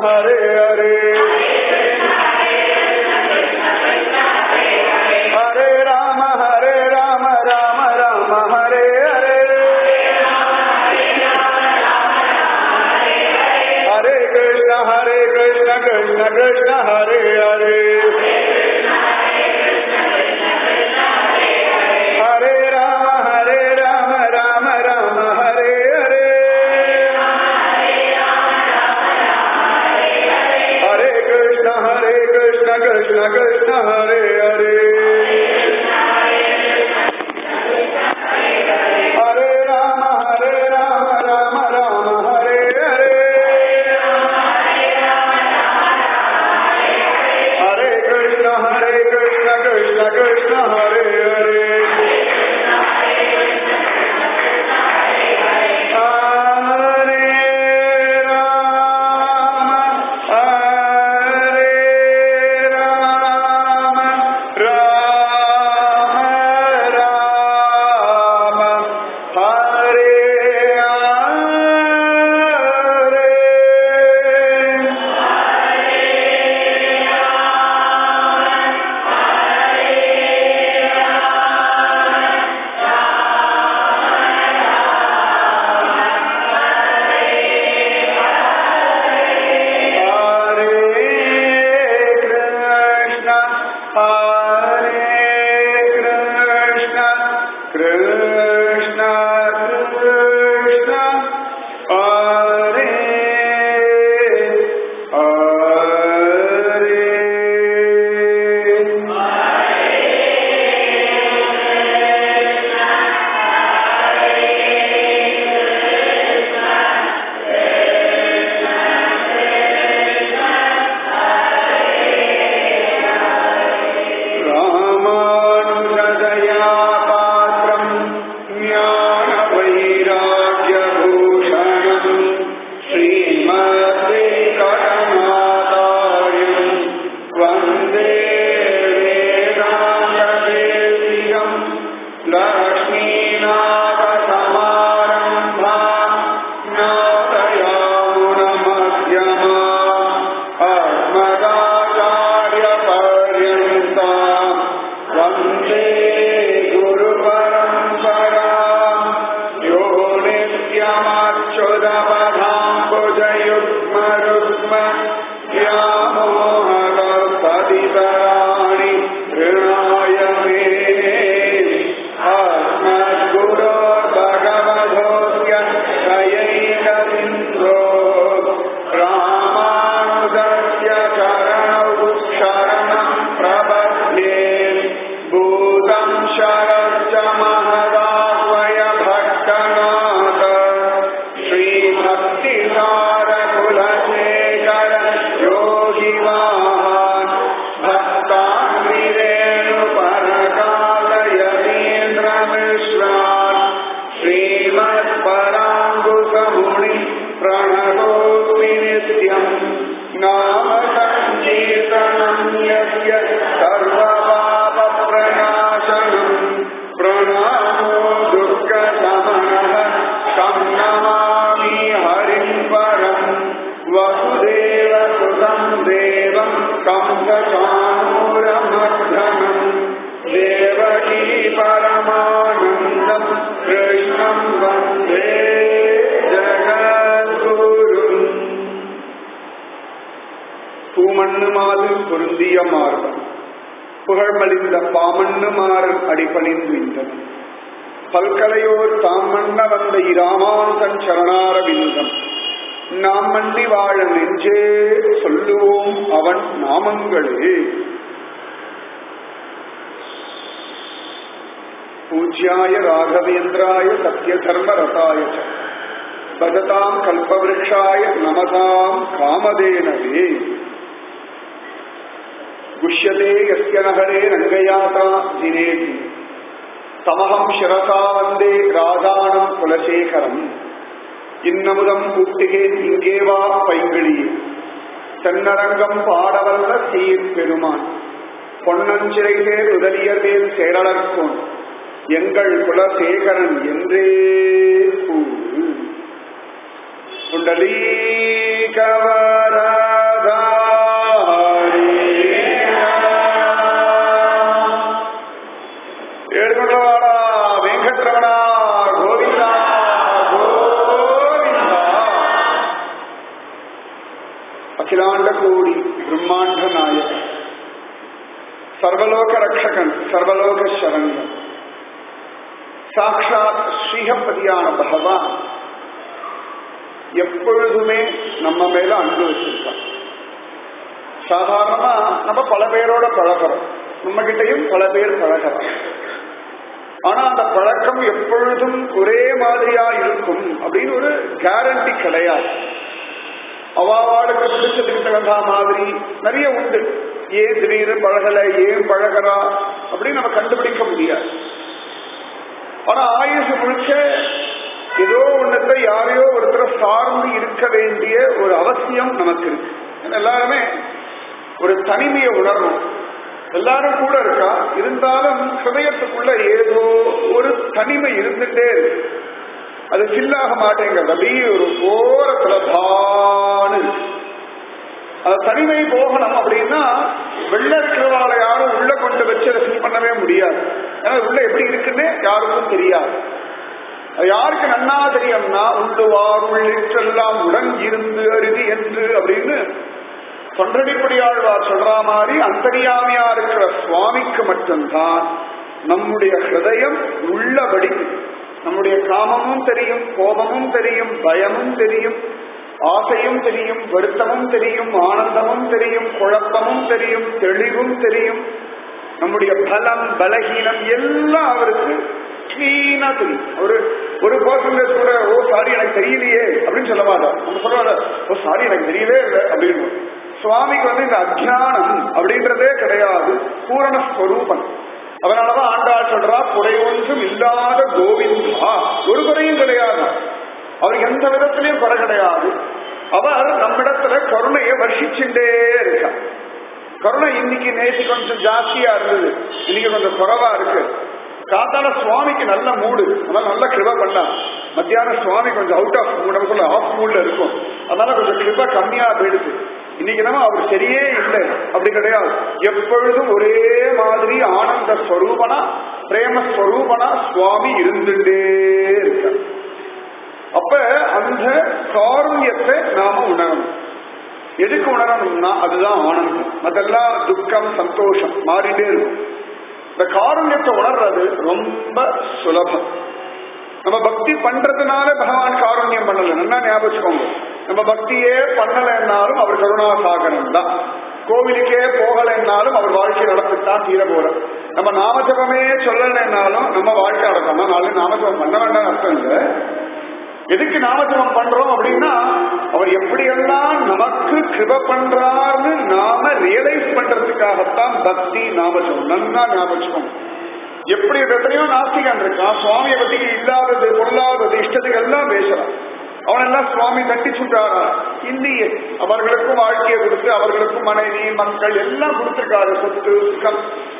हरे हरे हरे राम हरे राम राम राम हरे हरे हरे कृष्ण हरे कृष्ण कृष्ण कृष्ण हरे हरे हरे राम हरे राम राम राम हरे हरे हरे कृष्ण हरे कृष्ण कृष्ण कृष्ण हरे हरे हरे राम हरे राम राम राम हरे हरे हरे कृष्ण हरे कृष्ण कृष्ण कृष्ण हरे हरे हरे राम हरे राम राम राम हरे हरे हरे कृष्ण हरे कृष्ण कृष्ण कृष्ण हरे हरे रामानुजदया पात्रम् ज्ञानवैराग्यभूषणम् श्रीमद्वेङ्कटनाथार्यम् वन्दे वेदान्तदेशिकम् लक्ष्मीनाथसमारम्भा नाथयामुनमध्यमा अस्मदाचार्यपर्यन्ता वन्दे गुरुपरम्परा यो नित्यमच्युतपदाम्बुजयुग्मरुग्म व्यामोहकल्पदितराणि ऋणाय मे अस्मद्गुरोर्भगवधोऽस्य दयैकसिन्धो रामानुजस्य चरणौ शरणं प्रपद्ये भूतं शरश्च महदाह्वय भट्टनाथ श्रीभक्तिसारकुलशेखर योगिवान् भक्ताङ्गिरेणुपरकालयतीन्द्रमिश्रान् श्रीमत्पराङ्गुसमुनि प्रणतोऽस्मि नित्यम् नाम सङ्कीर्तनम् यस्य सर्वपापप्रणाशनम् प्रणामो दुर्गशमनः तं नमामि हरिम् परम् वसुदेवसुतं देवं कंसचाणूरमर्धनम् देवकी परमानन्दम् कृष्णं वन्दे ஜகத்குரும் பூமண்ணு மாது பொருந்திய மார்பம் புகழ்மலிந்த பாமண்ணு மாறன் அடிபணிந்து இந்தன் பல்கலையோர் தாம் மன்ன வந்த இராமானுசன் சரணாரவிந்தம் நாம் மன்னி வாழ நெஞ்சே சொல்லுவோம் அவன் நாமங்களே பூஜ்யாய ராகவேந்திராய சத்ய தர்ம ரதாய ச பஜதாம் கல்பவருஷாய நமதாம் காமதேனவே குஷ்யதே யஸ்ய நகரே ரங்கயாதா தினேதி தமகம் சிரசா வந்தே ராதானம் குலசேகரம் இன்னமுதம் கூட்டுகேன் இங்கேவா பைங்கிளியே தென்னரங்கம் பாடவல்ல சீர் பெருமான் பொன்னஞ்சிறை சேர் உதலியதேல் சேரலர்கோன் எங்கள் குலசேகரன் என்றே கூறு குண்டலீகவரா சர்வலோக ரக்ஷகன் சர்வலோக சரண்யன் சாட்சாத் ஸ்ரீஹப்பதியான பகவான் எப்பொழுதுமே நம்ம மேல அன்பு வச்சிருக்கான் சாதாரணமா நம்ம பல பேரோட பழகிறோம் நம்ம கிட்டையும் பல பேர் பழகிறோம் ஆனா அந்த பழக்கம் எப்பொழுதும் ஒரே மாதிரியா இருக்கும் அப்படின்னு ஒரு கேரண்டி கிடையாது அவாவாளுக்கு பிடிச்சதுக்கு தகுந்த மாதிரி நிறைய உண்டு ஏன் திடீர்னு பழகல ஏன் பழகிறா அப்படின்னு நம்ம கண்டுபிடிக்க முடியாது ஆனா ஆயுசு முழுக்க ஏதோ ஒன்றத்தை யாரையோ ஒருத்தரை சார்ந்து இருக்க வேண்டிய ஒரு அவசியம் நமக்கு இருக்கு ஏன்னா எல்லாருமே ஒரு தனிமையை உணரணும் எல்லாரும் கூட இருக்கா இருந்தாலும் ஹிருதயத்துக்குள்ள ஏதோ ஒரு தனிமை இருந்துட்டே இருக்கு அது சில்லாக மாட்டேங்கிறது அப்படியே ஒரு ஓரத்துல தானு அது தனிமை போகணும் அப்படின்னா வெள்ள இருக்கிறவாளை யாரும் உள்ள கொண்டு வச்சு அதை ஃபில் பண்ணவே முடியாது ஏன்னா உள்ள எப்படி இருக்குன்னு யாருக்கும் தெரியாது அது யாருக்கு நன்னா தெரியும்னா உள்ளுவார் உள்ளிட்டெல்லாம் உடன் இருந்து அருதி என்று அப்படின்னு தொண்டடிப்படியாழ்வார் சொல்ற மாதிரி அந்தரியாமையா இருக்கிற சுவாமிக்கு மட்டும்தான் நம்முடைய ஹிருதயம் உள்ளபடி நம்முடைய காமமும் தெரியும் கோபமும் தெரியும் பயமும் தெரியும் ஆசையும் தெரியும் வருத்தமும் தெரியும் ஆனந்தமும் தெரியும் குழப்பமும் தெரியும் தெளிவும் தெரியும் நம்முடைய பலம் பலகீனம் எல்லாம் அவருக்கு கிளீனா தெரியும் ஒரு ஒரு பர்சன்டேஜ் கூட ஓ சாரி எனக்கு தெரியலையே அப்படின்னு சொல்ல மாட்டார் நம்ம சொல்லுவாங்க ஓ சாரி எனக்கு தெரியவே இல்லை அப்படின்னு சுவாமிக்கு வந்து இந்த அஜானம் அப்படின்றதே கிடையாது பூரண ஸ்வரூபம் அதனாலதான் ஆண்டாள் சொல்றா குறை ஒன்றும் இல்லாத கோவிந்தா ஒரு குறையும் கிடையாது அவர் எந்த விதத்திலையும் குறை கிடையாது அவர் நம்மிடத்துல கருணையை வர்ஷிச்சுட்டே இருக்கார் கருணை இன்னைக்கு நேற்று கொஞ்சம் ஜாஸ்தியா இருந்தது இன்னைக்கு கொஞ்சம் குறைவா இருக்கு காத்தால சுவாமிக்கு நல்ல மூடு அதனால நல்ல கிருப பண்ணா மத்தியானம் சுவாமி கொஞ்சம் அவுட் ஆஃப் மூட் நம்ம சொல்ல ஆஃப் மூட்ல இருக்கும் அதனால கொஞ்சம் கிருப கம்மியா போயிடுது இன்னைக்கு நம்ம அவர் சரியே இல்லை அப்படி கிடையாது எப்பொழுதும் ஒரே மாதிரி ஆனந்த ஸ்வரூபனா பிரேம ஸ்வரூபனா சுவாமி இருந்துட்டே இருக்க அப்ப அந்த காருண்யத்தை நாம உணரணும் எதுக்கு உணரணும்னா அதுதான் ஆனந்தம் அதெல்லாம் துக்கம் சந்தோஷம் மாறிட்டே இருக்கும் இந்த காருண்யத்தை உணர்றது ரொம்ப சுலபம் நம்ம பக்தி பண்றதுனால பகவான் காருண்யம் பண்ணல நல்லா ஞாபகம் வச்சுக்கோங்க நம்ம பக்தியே பண்ணலைன்னாலும் அவர் கருணா சாகரம் தான் கோவிலுக்கே போகலைன்னாலும் அவர் வாழ்க்கை நடத்தித்தான் தீர போறோம் நம்ம நாமஜபமே சொல்லலைன்னாலும் நம்ம வாழ்க்கை நடத்தணும் நாலு நாமஜபம் பண்ண வேண்டாம் அர்த்தம் இல்லை எதுக்கு நாமஜபம் பண்றோம் அப்படின்னா அவர் எப்படியெல்லாம் நமக்கு கிருப பண்றாருன்னு நாம ரியலைஸ் பண்றதுக்காகத்தான் பக்தி நாமஜபம் நன்னா ஞாபகம் எப்படி எத்தனையோ நாஸ்திகன் இருக்கான் சுவாமியை பத்தி இல்லாதது பொல்லாதது இஷ்டத்துக்கு எல்லாம் பேசுறான் அவனெல்லாம் சுவாமி தட்டி சுட்டாரா இல்லையே அவர்களுக்கும் வாழ்க்கையை கொடுத்து அவர்களுக்கும் மனைவி மக்கள் எல்லாம் கொடுத்திருக்காரு சொத்து சுகம்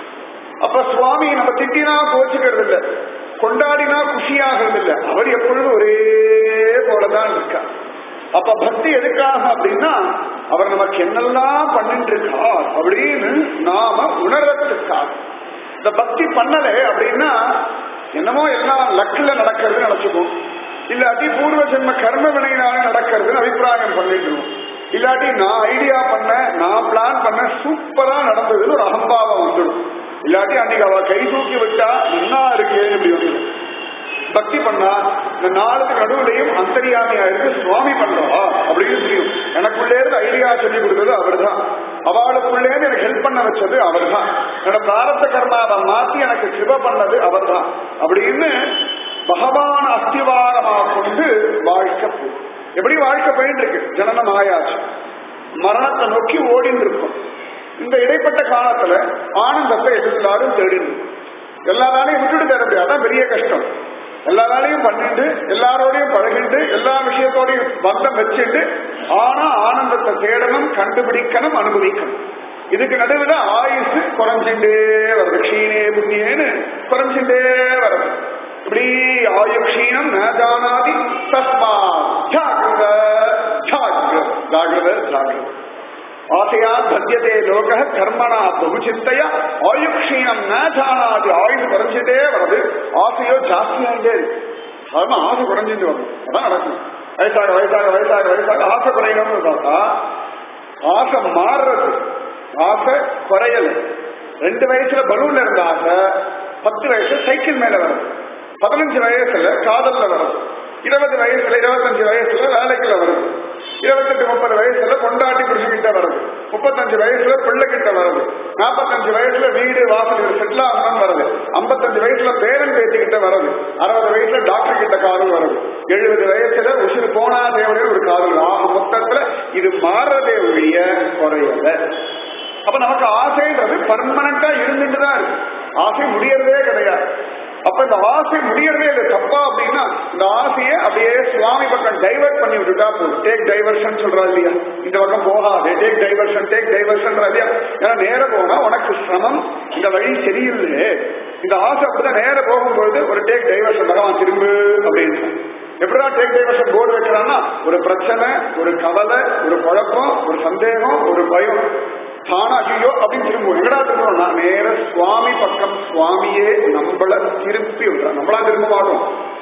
அப்ப சுவாமி நம்ம திட்டினா கோச்சுக்கிறது இல்லை கொண்டாடினா குஷியாகிறது இல்லை அவர் எப்பொழுதும் ஒரே போலதான் இருக்கார் அப்ப பக்தி எதுக்காக அப்படின்னா அவர் நமக்கு என்னெல்லாம் பண்ணிட்டு இருக்கார் அப்படின்னு நாம உணர்றதுக்காக இந்த பக்தி பண்ணல அப்படின்னா என்னமோ எல்லாம் லக்கில் நடக்கிறது நினைச்சுக்கும் இல்லாட்டி பூர்வ ஜென்ம கர்ம வினையினால நடக்கிறதுன்னு அபிப்பிராயம் பண்ணிட்டுருவோம் இல்லாட்டி நான் ஐடியா பண்ண நான் பிளான் பண்ண சூப்பரா நடந்ததுன்னு ஒரு அகம்பாவம் வந்துடும் இல்லாட்டி அன்னைக்கு அவ கை தூக்கி விட்டா நல்லா இருக்கேன்னு இப்படி வந்து பக்தி பண்ணா இந்த நாளுக்கு நடுவுலையும் அந்தரியாமையா இருக்கு சுவாமி பண்றா அப்படின்னு தெரியும் எனக்குள்ளே இருந்து ஐடியா சொல்லி கொடுத்தது அவர் தான் அவளுக்குள்ளே எனக்கு ஹெல்ப் பண்ண வச்சது அவர் தான் என்னோட பிராரத்த கர்மாவை மாத்தி எனக்கு கிருப பண்ணது அவர் தான் அப்படின்னு பகவான் அஸ்திவாரமா கொண்டு வாழ்க்கை போகும் எப்படி வாழ்க்கை போயிட்டு இருக்கு ஜனனம் ஆயாச்சு மரணத்தை நோக்கி ஓடின்னு இருக்கும் இந்த இடைப்பட்ட காலத்துல ஆனந்தத்தை எல்லாரும் தேடிடும் எல்லா வேலையும் விட்டுட்டு தேட முடியாது அதான் பெரிய கஷ்டம் எல்லா வேலையும் பண்ணிட்டு எல்லாரோடையும் பழகிட்டு எல்லா விஷயத்தோடையும் பந்தம் வச்சுட்டு ஆனா ஆனந்தத்தை தேடணும் கண்டுபிடிக்கணும் அனுபவிக்கணும் இதுக்கு நடுவில் ஆயுசு குறைஞ்சுட்டே வருது க்ஷீணே புண்ணியேன்னு குறைஞ்சுட்டே வருது இப்படி ஆயுக்ஷீணம் ந ஜானாதி தஸ்மா ஜாகிரத ஜாகிரத ஜாகிரத ஜாகிரத ஆசையா பத்தியதே லோக கர்மனா பகுச்சித்தைய ஆயுக்ஷீணம் ந ஜானாதி ஆயுள் குறைஞ்சிட்டே வருது ஆசையோ ஜாஸ்தியாயிட்டே இருக்கு சாதாரண ஆசை குறைஞ்சிட்டு வரும் அதான் நடக்கும் வயசாக வயசாக வயசாக வயசாக ஆசை குறையணும்னு பார்த்தா ஆசை மாறுறது ஆசை குறையல ரெண்டு வயசுல பலூன்ல இருந்த ஆசை பத்து வயசுல சைக்கிள் மேல வருது பதினஞ்சு வயசுல காதல்ல வருது இருபது வயசுல இருபத்தஞ்சு வயசுல வேலைக்குள்ள வருது இருபத்தெட்டு முப்பது வயசுல கொண்டாட்டி புருஷன்கிட்ட வருது முப்பத்தஞ்சு வயசுல பிள்ளை கிட்ட வருது நாற்பத்தஞ்சு வயசுல வீடு வாசல் செட்டில் ஆகணும்னு வருது ஐம்பத்தஞ்சு வயசுல பேரன் பேத்திக்கிட்ட வருது அறுபது வயசுல டாக்டர் கிட்ட காதல் வருது எழுபது வயசுல உசுறு போனா தேவையான ஒரு காதல் ஆக மொத்தத்துல இது மாறதே ஒழிய குறையல அப்ப நமக்கு ஆசைன்றது பர்மனண்டா இருந்துட்டு தான் இருக்கு ஆசை முடியறதே கிடையாது அப்ப இந்த ஆசை முடியறதே இல்லை தப்பா அப்படின்னா இந்த ஆசையை அப்படியே சுவாமி பக்கம் டைவர்ட் பண்ணி விட்டுட்டா போதும் டேக் டைவர்ஷன் சொல்றா இல்லையா இந்த பக்கம் போகாது டேக் டைவர்ஷன் டேக் டைவர்ஷன் இல்லையா ஏன்னா நேர போனா உனக்கு சிரமம் இந்த வழி சரியில்லை இந்த ஆசை அப்படிதான் நேர போகும்போது ஒரு டேக் டைவர்ஷன் பகவான் திரும்பு அப்படின்னு எப்படிதான் டேக் டைவர்ஷன் போர்டு வைக்கிறான்னா ஒரு பிரச்சனை ஒரு கவலை ஒரு குழப்பம் ஒரு சந்தேகம் ஒரு பயம் தானா ஐயோ அப்படின்னு திரும்புவோம் எங்கடா திரும்புவோம்னா நேர சுவாமி பக்கம் சுவாமியே நம்மள திருப்பி விடுறார் நம்மளா திரும்ப மாட்டோம்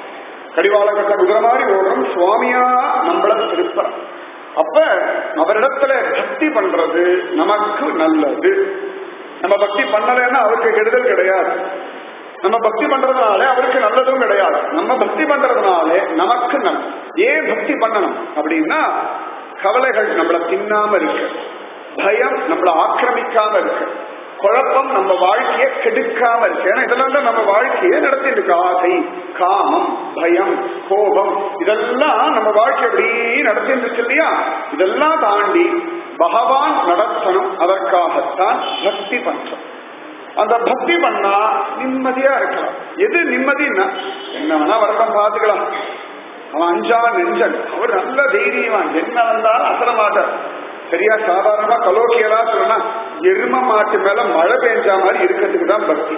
கடிவாள கட்ட குதிரை மாதிரி ஓடுறோம் சுவாமியா நம்மள திருப்ப அப்ப அவரிடத்துல பக்தி பண்றது நமக்கு நல்லது நம்ம பக்தி பண்ணலைன்னா அவருக்கு கெடுதல் கிடையாது நம்ம பக்தி பண்றதுனால அவருக்கு நல்லதும் கிடையாது நம்ம பக்தி பண்றதுனால நமக்கு நல்லது ஏன் பக்தி பண்ணணும் அப்படின்னா கவலைகள் நம்மள தின்னாம இருக்கு பயம் நம்மள ஆக்கிரமிக்காம இருக்கு குழப்பம் நம்ம வாழ்க்கையை கெடுக்காம இருக்கு ஏன்னா இதெல்லாம் தான் நம்ம வாழ்க்கையை நடத்திட்டு இருக்கு ஆசை காமம் பயம் கோபம் இதெல்லாம் நம்ம வாழ்க்கை அப்படி நடத்திட்டு இருக்கு இல்லையா இதெல்லாம் தாண்டி பகவான் நடத்தணும் அதற்காகத்தான் பக்தி பண்றோம் அந்த பக்தி பண்ணா நிம்மதியா இருக்கலாம் எது நிம்மதினா என்ன வேணா வரட்டும் பார்த்துக்கலாம் அவன் அஞ்சா நெஞ்சன் அவர் நல்ல தைரியவான் என்ன வந்தாலும் அசர மாட்டார் சரியா சாதாரணமா கலோக்கியலா சொல்லணும்னா எரும மாட்டு மேல மழை பெஞ்சா மாதிரி இருக்கிறதுக்கு தான் பக்தி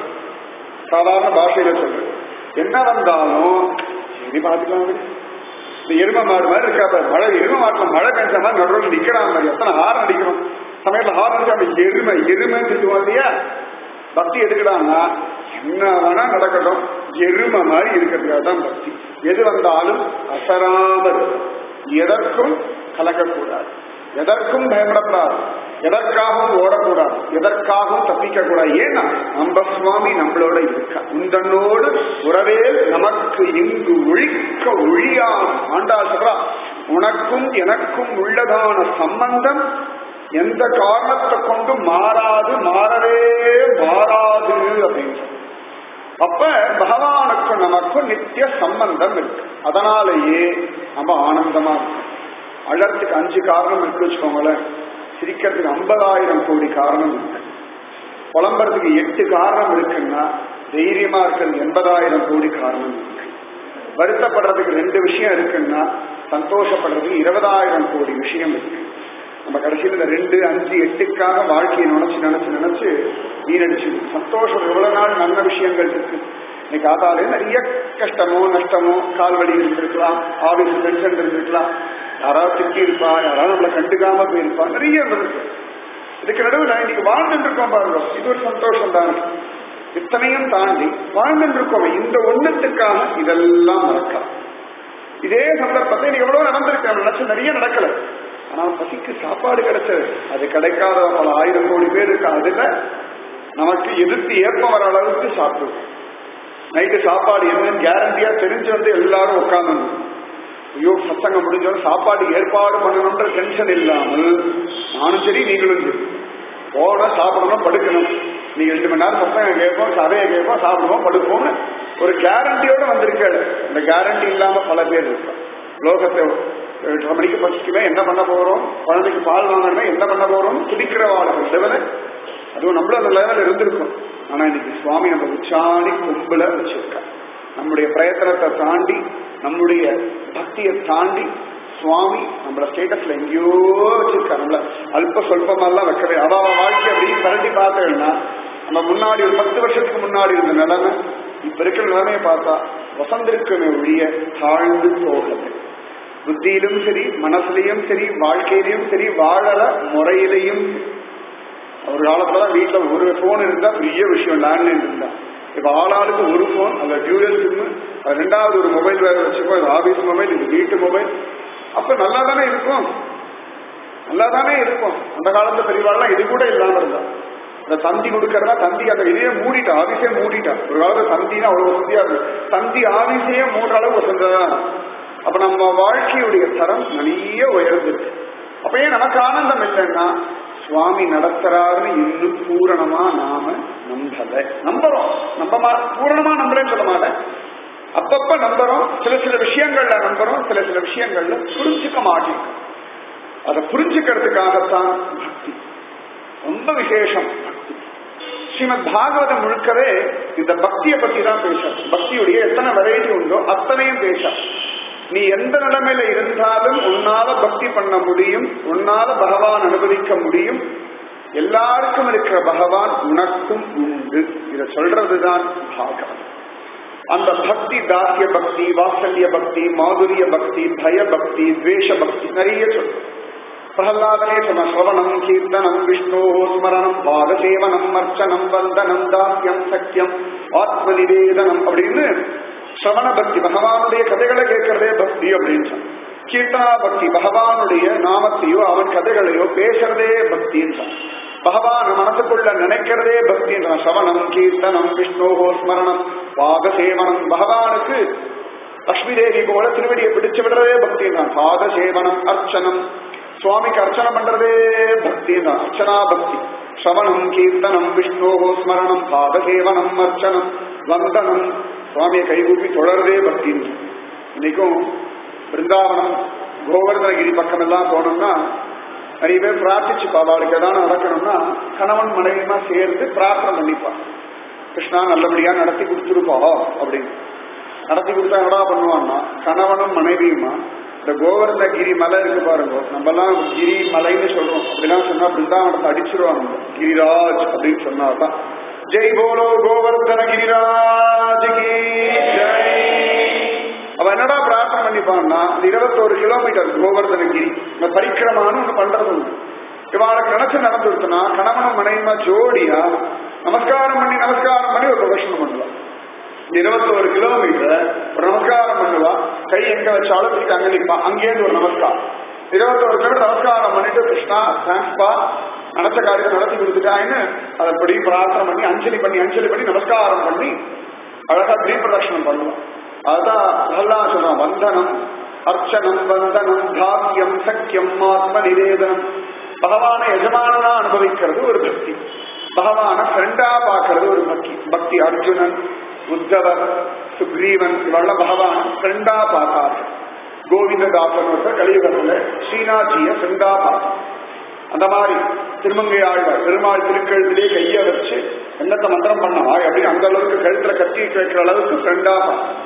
சாதாரண பாஷையில சொல்றேன் என்ன வந்தாலும் சரி பாத்துக்கலாம் விடு. இந்த எரும மாடு மாதிரி இருக்கா பாரு. மழை எரும மாட்டுல மழை பெஞ்ச மாதிரி நடுவில் நிக்கிறான் மாதிரி எத்தனை ஹாரம் அடிக்கிறோம் சமயத்துல ஹாரம் அடிச்சா அப்படி எருமை எருமைன்னு சொல்லுவோம் இல்லையா பக்தி எதுக்குடான்னா என்ன வேணா நடக்கட்டும் எருமை மாதிரி இருக்கிறதுக்காக தான் பக்தி எது வந்தாலும் அசராம இருக்கும் எதற்கும் கலக்கக்கூடாது எதற்கும் பயப்படக்கூடாது எதற்காகவும் ஓடக்கூடாது எதற்காகவும் தப்பிக்க கூடாது ஏன்னா நம்ம சுவாமி நம்மளோட இருக்க உந்தன்னோடு உறவே நமக்கு இங்கு ஒழிக்க ஒழியாது ஆண்டாள் சொல்றா உனக்கும் எனக்கும் உள்ளதான சம்பந்தம் எந்த காரணத்தை கொண்டு மாறாது மாறவே மாறாது அப்படின்னு சொல்றா. அப்ப பகவானுக்கும் நமக்கும் நித்திய சம்பந்தம் இருக்கு அதனாலேயே நம்ம ஆனந்தமா இருக்கும் அழறதுக்கு அஞ்சு காரணம் இருக்கு வச்சுக்கோங்களேன் சிரிக்கிறதுக்கு ஐம்பதாயிரம் கோடி காரணம் இருக்கு புலம்புறதுக்கு எட்டு காரணம் இருக்குன்னா தைரியமா இருக்கிறது எண்பதாயிரம் கோடி காரணம் இருக்கு வருத்தப்படுறதுக்கு ரெண்டு விஷயம் இருக்குன்னா சந்தோஷப்படுறதுக்கு இருபதாயிரம் கோடி விஷயம் இருக்கு நம்ம கடைசியில் இந்த ரெண்டு அஞ்சு எட்டுக்காக வாழ்க்கையை நினைச்சு நினைச்சு நினைச்சு வீணடிச்சு சந்தோஷம் எவ்வளவு நாள் நல்ல விஷயங்கள் இருக்கு இன்னைக்கு ஆதாலே நிறைய கஷ்டமோ நஷ்டமோ கால்வலி இருந்திருக்கலாம் ஆபீஸ் டென்ஷன் இருந்திருக்கலாம் யாராவது திட்டி இருப்பா யாராவது நம்மளை கண்டுக்காம போயிருப்பா நிறைய இருக்கு இதுக்கு நடுவில் இன்னைக்கு வாழ்ந்துட்டு இருக்கோம் பாருங்க இது ஒரு சந்தோஷம் தானே இத்தனையும் தாண்டி வாழ்ந்துட்டு இருக்கோம் இந்த ஒண்ணுத்துக்காக இதெல்லாம் நடக்கலாம் இதே சந்தர்ப்பத்தை நீ எவ்வளவு நடந்திருக்க நினைச்சு நிறைய நடக்கல ஆனா பசிக்கு சாப்பாடு கிடைச்சது அது கிடைக்காத பல ஆயிரம் கோடி பேர் இருக்கு அதுல நமக்கு எதிர்த்து ஏற்பம் வர அளவுக்கு சாப்பிடுவோம் நைட்டு சாப்பாடு என்னன்னு கேரண்டியா தெரிஞ்சு வந்து எல்லாரும் உட்காந்து ஐயோ சத்தங்கம் முடிஞ்சோம் சாப்பாடு ஏற்பாடு பண்ணணும்ன்ற டென்ஷன் இல்லாமல் நானும் சரி நீங்களும் சரி போகணும் சாப்பிடணும் படுக்கணும் நீங்க ரெண்டு மணி நேரம் சத்தம் கேட்போம் கதையை கேட்போம் சாப்பிடுவோம் படுப்போம்னு ஒரு கேரண்டியோட வந்திருக்காரு இந்த கேரண்டி இல்லாம பல பேர் இருக்கோம் லோகத்தை எட்டரை மணிக்கு பசிக்குவேன் என்ன பண்ண போறோம் குழந்தைக்கு பால் வாங்கணுமே என்ன பண்ண போறோம் துடிக்கிற வாழ்க்கை லெவல அதுவும் நம்மளும் அந்த லெவலில் இருந்திருக்கும் ஆனா இன்னைக்கு சுவாமி நம்ம உச்சாணி கும்பல வச்சிருக்கார் நம்முடைய பிரயத்தனத்தை தாண்டி நம்முடைய பக்தியை தாண்டி சுவாமி நம்மள ஸ்டேட்டஸ்ல எங்கேயோ வச்சிருக்காரு நம்மள அல்ப சொல்பமெல்லாம் வைக்கவே அவ அவ வாழ்க்கை அப்படின்னு பரட்டி பார்த்தேன்னா நம்ம முன்னாடி ஒரு பத்து வருஷத்துக்கு முன்னாடி இருந்த நிலைமை இப்ப இருக்கிற நிலைமையை பார்த்தா வசந்திருக்குமே ஒழிய தாழ்ந்து போகலை புத்தியிலும் சரி மனசுலயும் சரி வாழ்க்கையிலையும் சரி வாழற முறையிலையும் சரி. ஒரு காலத்துலதான் வீட்டுல ஒரு போன் இருந்தா பெரிய விஷயம் லேண்ட்லைன் இருந்தா இப்ப ஆளாளுக்கு ஒரு போன் அந்த டியூயல் சிம் ரெண்டாவது ஒரு மொபைல் வேற வச்சுக்கோ இது ஆபீஸ் மொபைல் இது வீட்டு மொபைல் அப்ப நல்லா தானே இருக்கும் நல்லா தானே இருக்கும் அந்த காலத்து பெரியவாள்லாம் இது கூட இல்லாம இருந்தா இந்த தந்தி கொடுக்கறதா தந்தி அந்த இதையே மூடிட்டா ஆபீஸே மூடிட்டா ஒரு காலத்துல தந்தினா அவ்வளவு வசதியா இருக்கு தந்தி ஆபீஸையே மூடுற அளவு வசந்ததா அப்ப நம்ம வாழ்க்கையுடைய தரம் நிறைய உயர்ந்துருக்கு அப்ப ஏன் நமக்கு ஆனந்தம் இல்லைன்னா சுவாமி நடத்துறாருன்னு இன்னும் பூரணமா நாம நம்பல நம்புறோம் நம்ப மா பூரணமா நம்பலன்னு சொல்ல மாட்டேன் அப்பப்ப நம்புறோம் சில சில விஷயங்கள்ல நம்புறோம் சில சில விஷயங்கள்ல புரிஞ்சுக்க மாட்டேங்க அதை புரிஞ்சுக்கிறதுக்காகத்தான் பக்தி ரொம்ப விசேஷம் பக்தி ஸ்ரீமத் பாகவதம் முழுக்கவே இந்த பக்தியை பத்தி தான் பேச பக்தியுடைய எத்தனை வெரைட்டி உண்டோ அத்தனையும் பேச நீ எந்த நிலைமையில இருந்தாலும் உன்னால பக்தி பண்ண முடியும் உன்னால பகவான் அனுபவிக்க முடியும் எல்லாருக்கும் இருக்கிற பகவான் உனக்கும் உண்டு இத சொல்றதுதான் பாகவதம் அந்த பக்தி தாசிய பக்தி வாசல்ய பக்தி மாதுரிய பக்தி பய பக்தி துவேஷ பக்தி நிறைய சொல்றோம் பிரகலாதனே சொன்ன சிரவணம் கீர்த்தனம் விஷ்ணோ ஸ்மரணம் பாதசேவனம் அர்ச்சனம் வந்தனம் தாசியம் சக்கியம் ஆத்ம நிவேதனம் அப்படின்னு சிரவண பக்தி பகவானுடைய கதைகளை கேட்கறதே பக்தி அப்படின்னு சொன்ன கீர்த்தனா பக்தி பகவானுடைய நாமத்தையோ அவன் கதைகளையோ பேசுறதே பக்தின்னு சொன்ன பகவான் மனசுக்குள்ள நினைக்கிறதே பக்தின்ற சவணம் கீர்த்தனம் விஷ்ணோகோ ஸ்மரணம் பாகசேவனம் பகவானுக்கு லட்சுமி தேவி போல திருவடியை பிடிச்சு விடுறதே பக்தின்றான் பாகசேவனம் அர்ச்சனம் சுவாமிக்கு அர்ச்சனை பண்றதே பக்தின்றான் அர்ச்சனா பக்தி சவணம் கீர்த்தனம் விஷ்ணோகோ ஸ்மரணம் பாகசேவனம் அர்ச்சனம் வந்தனம் சுவாமியை கைகூப்பி தொடர்றதே பக்தின்னு இன்னைக்கும் பிருந்தாவனம் கோவர்தனகிரி பக்கம் எல்லாம் போனோம்னா நிறைய பேர் பிரார்த்திச்சுப்பா அவளுக்கு ஏதாவது நடக்கணும்னா கணவன் மனைவியுமா சேர்ந்து பிரார்த்தனை பண்ணிப்பான் கிருஷ்ணா நல்லபடியா நடத்தி கொடுத்துருப்பா அப்படின்னு நடத்தி கொடுத்தா என்னடா பண்ணுவான்னா கணவனும் மனைவியுமா இந்த கோவர்தனகிரி மலை இருக்கு பாருங்க நம்ம எல்லாம் கிரி மலைன்னு சொல்றோம் அப்படிலாம் சொன்னா பிருந்தாவனத்தை அடிச்சிருவாங்க கிரிராஜ் அப்படின்னு சொன்னாதான் ஜெய் போலோ கோவர்தன கிரிராஜ் கி ஜெய் அவ என்னடா பிரார்த்தனை பண்ணிப்பான்னா இந்த இருபத்தோரு கிலோமீட்டர் கோவர்தனகிரி இந்த பரிக்கிரமான்னு ஒண்ணு பண்றது உண்டு இவாளுக்கு நினைச்சு நடந்துருச்சுன்னா கணவனும் மனைவிமா ஜோடியா நமஸ்காரம் பண்ணி நமஸ்காரம் பண்ணி ஒரு பிரதர்ஷனம் பண்ணலாம் இந்த இருபத்தோரு கிலோமீட்டர் ஒரு நமஸ்காரம் பண்ணுவா கை எங்க வச்சாலும் திருப்பி அங்க நிற்பா அங்கேருந்து ஒரு நமஸ்காரம் இருபத்தோரு கிலோமீட்டர் நமஸ்காரம் பண்ணிட்டு கிருஷ்ணா தேங்க்ஸ்பா நடத்த காரியத்தை நடத்தி கொடுத்துட்டான்னு அதன்படி பிரார்த்தனை பண்ணி அஞ்சலி பண்ணி அஞ்சலி பண்ணி நமஸ்காரம் பண்ணி அழகா தீபிரதர்ஷனம் பண்ணுவான் அதுதான் பிரகலாத் சொல்றான் வந்தனம் அர்ச்சனம் வந்தனம் தாக்கியம் சக்கியம் ஆத்ம நிவேதனம் பகவான எஜமானனா அனுபவிக்கிறது ஒரு பக்தி பகவான ஃப்ரெண்டா பார்க்கறது ஒரு பக்தி பக்தி அர்ஜுனன் உத்தவர் சுக்ரீவன் இவெல்லாம் பகவான ஃப்ரெண்டா பார்த்தார்கள் கோவிந்ததாசன் ஒருத்தர் கலியுகத்துல ஸ்ரீநாத்ஜிய ஃப்ரெண்டா பார்த்தார் அந்த மாதிரி திருமங்கை ஆழ்வார் பெருமாள் திருக்கழுத்திலே கைய வச்சு என்னத்த மந்திரம் பண்ணா அப்படின்னு அந்த அளவுக்கு கழுத்துல கத்தி வைக்கிற அளவுக்கு ஃப்ரெண்டா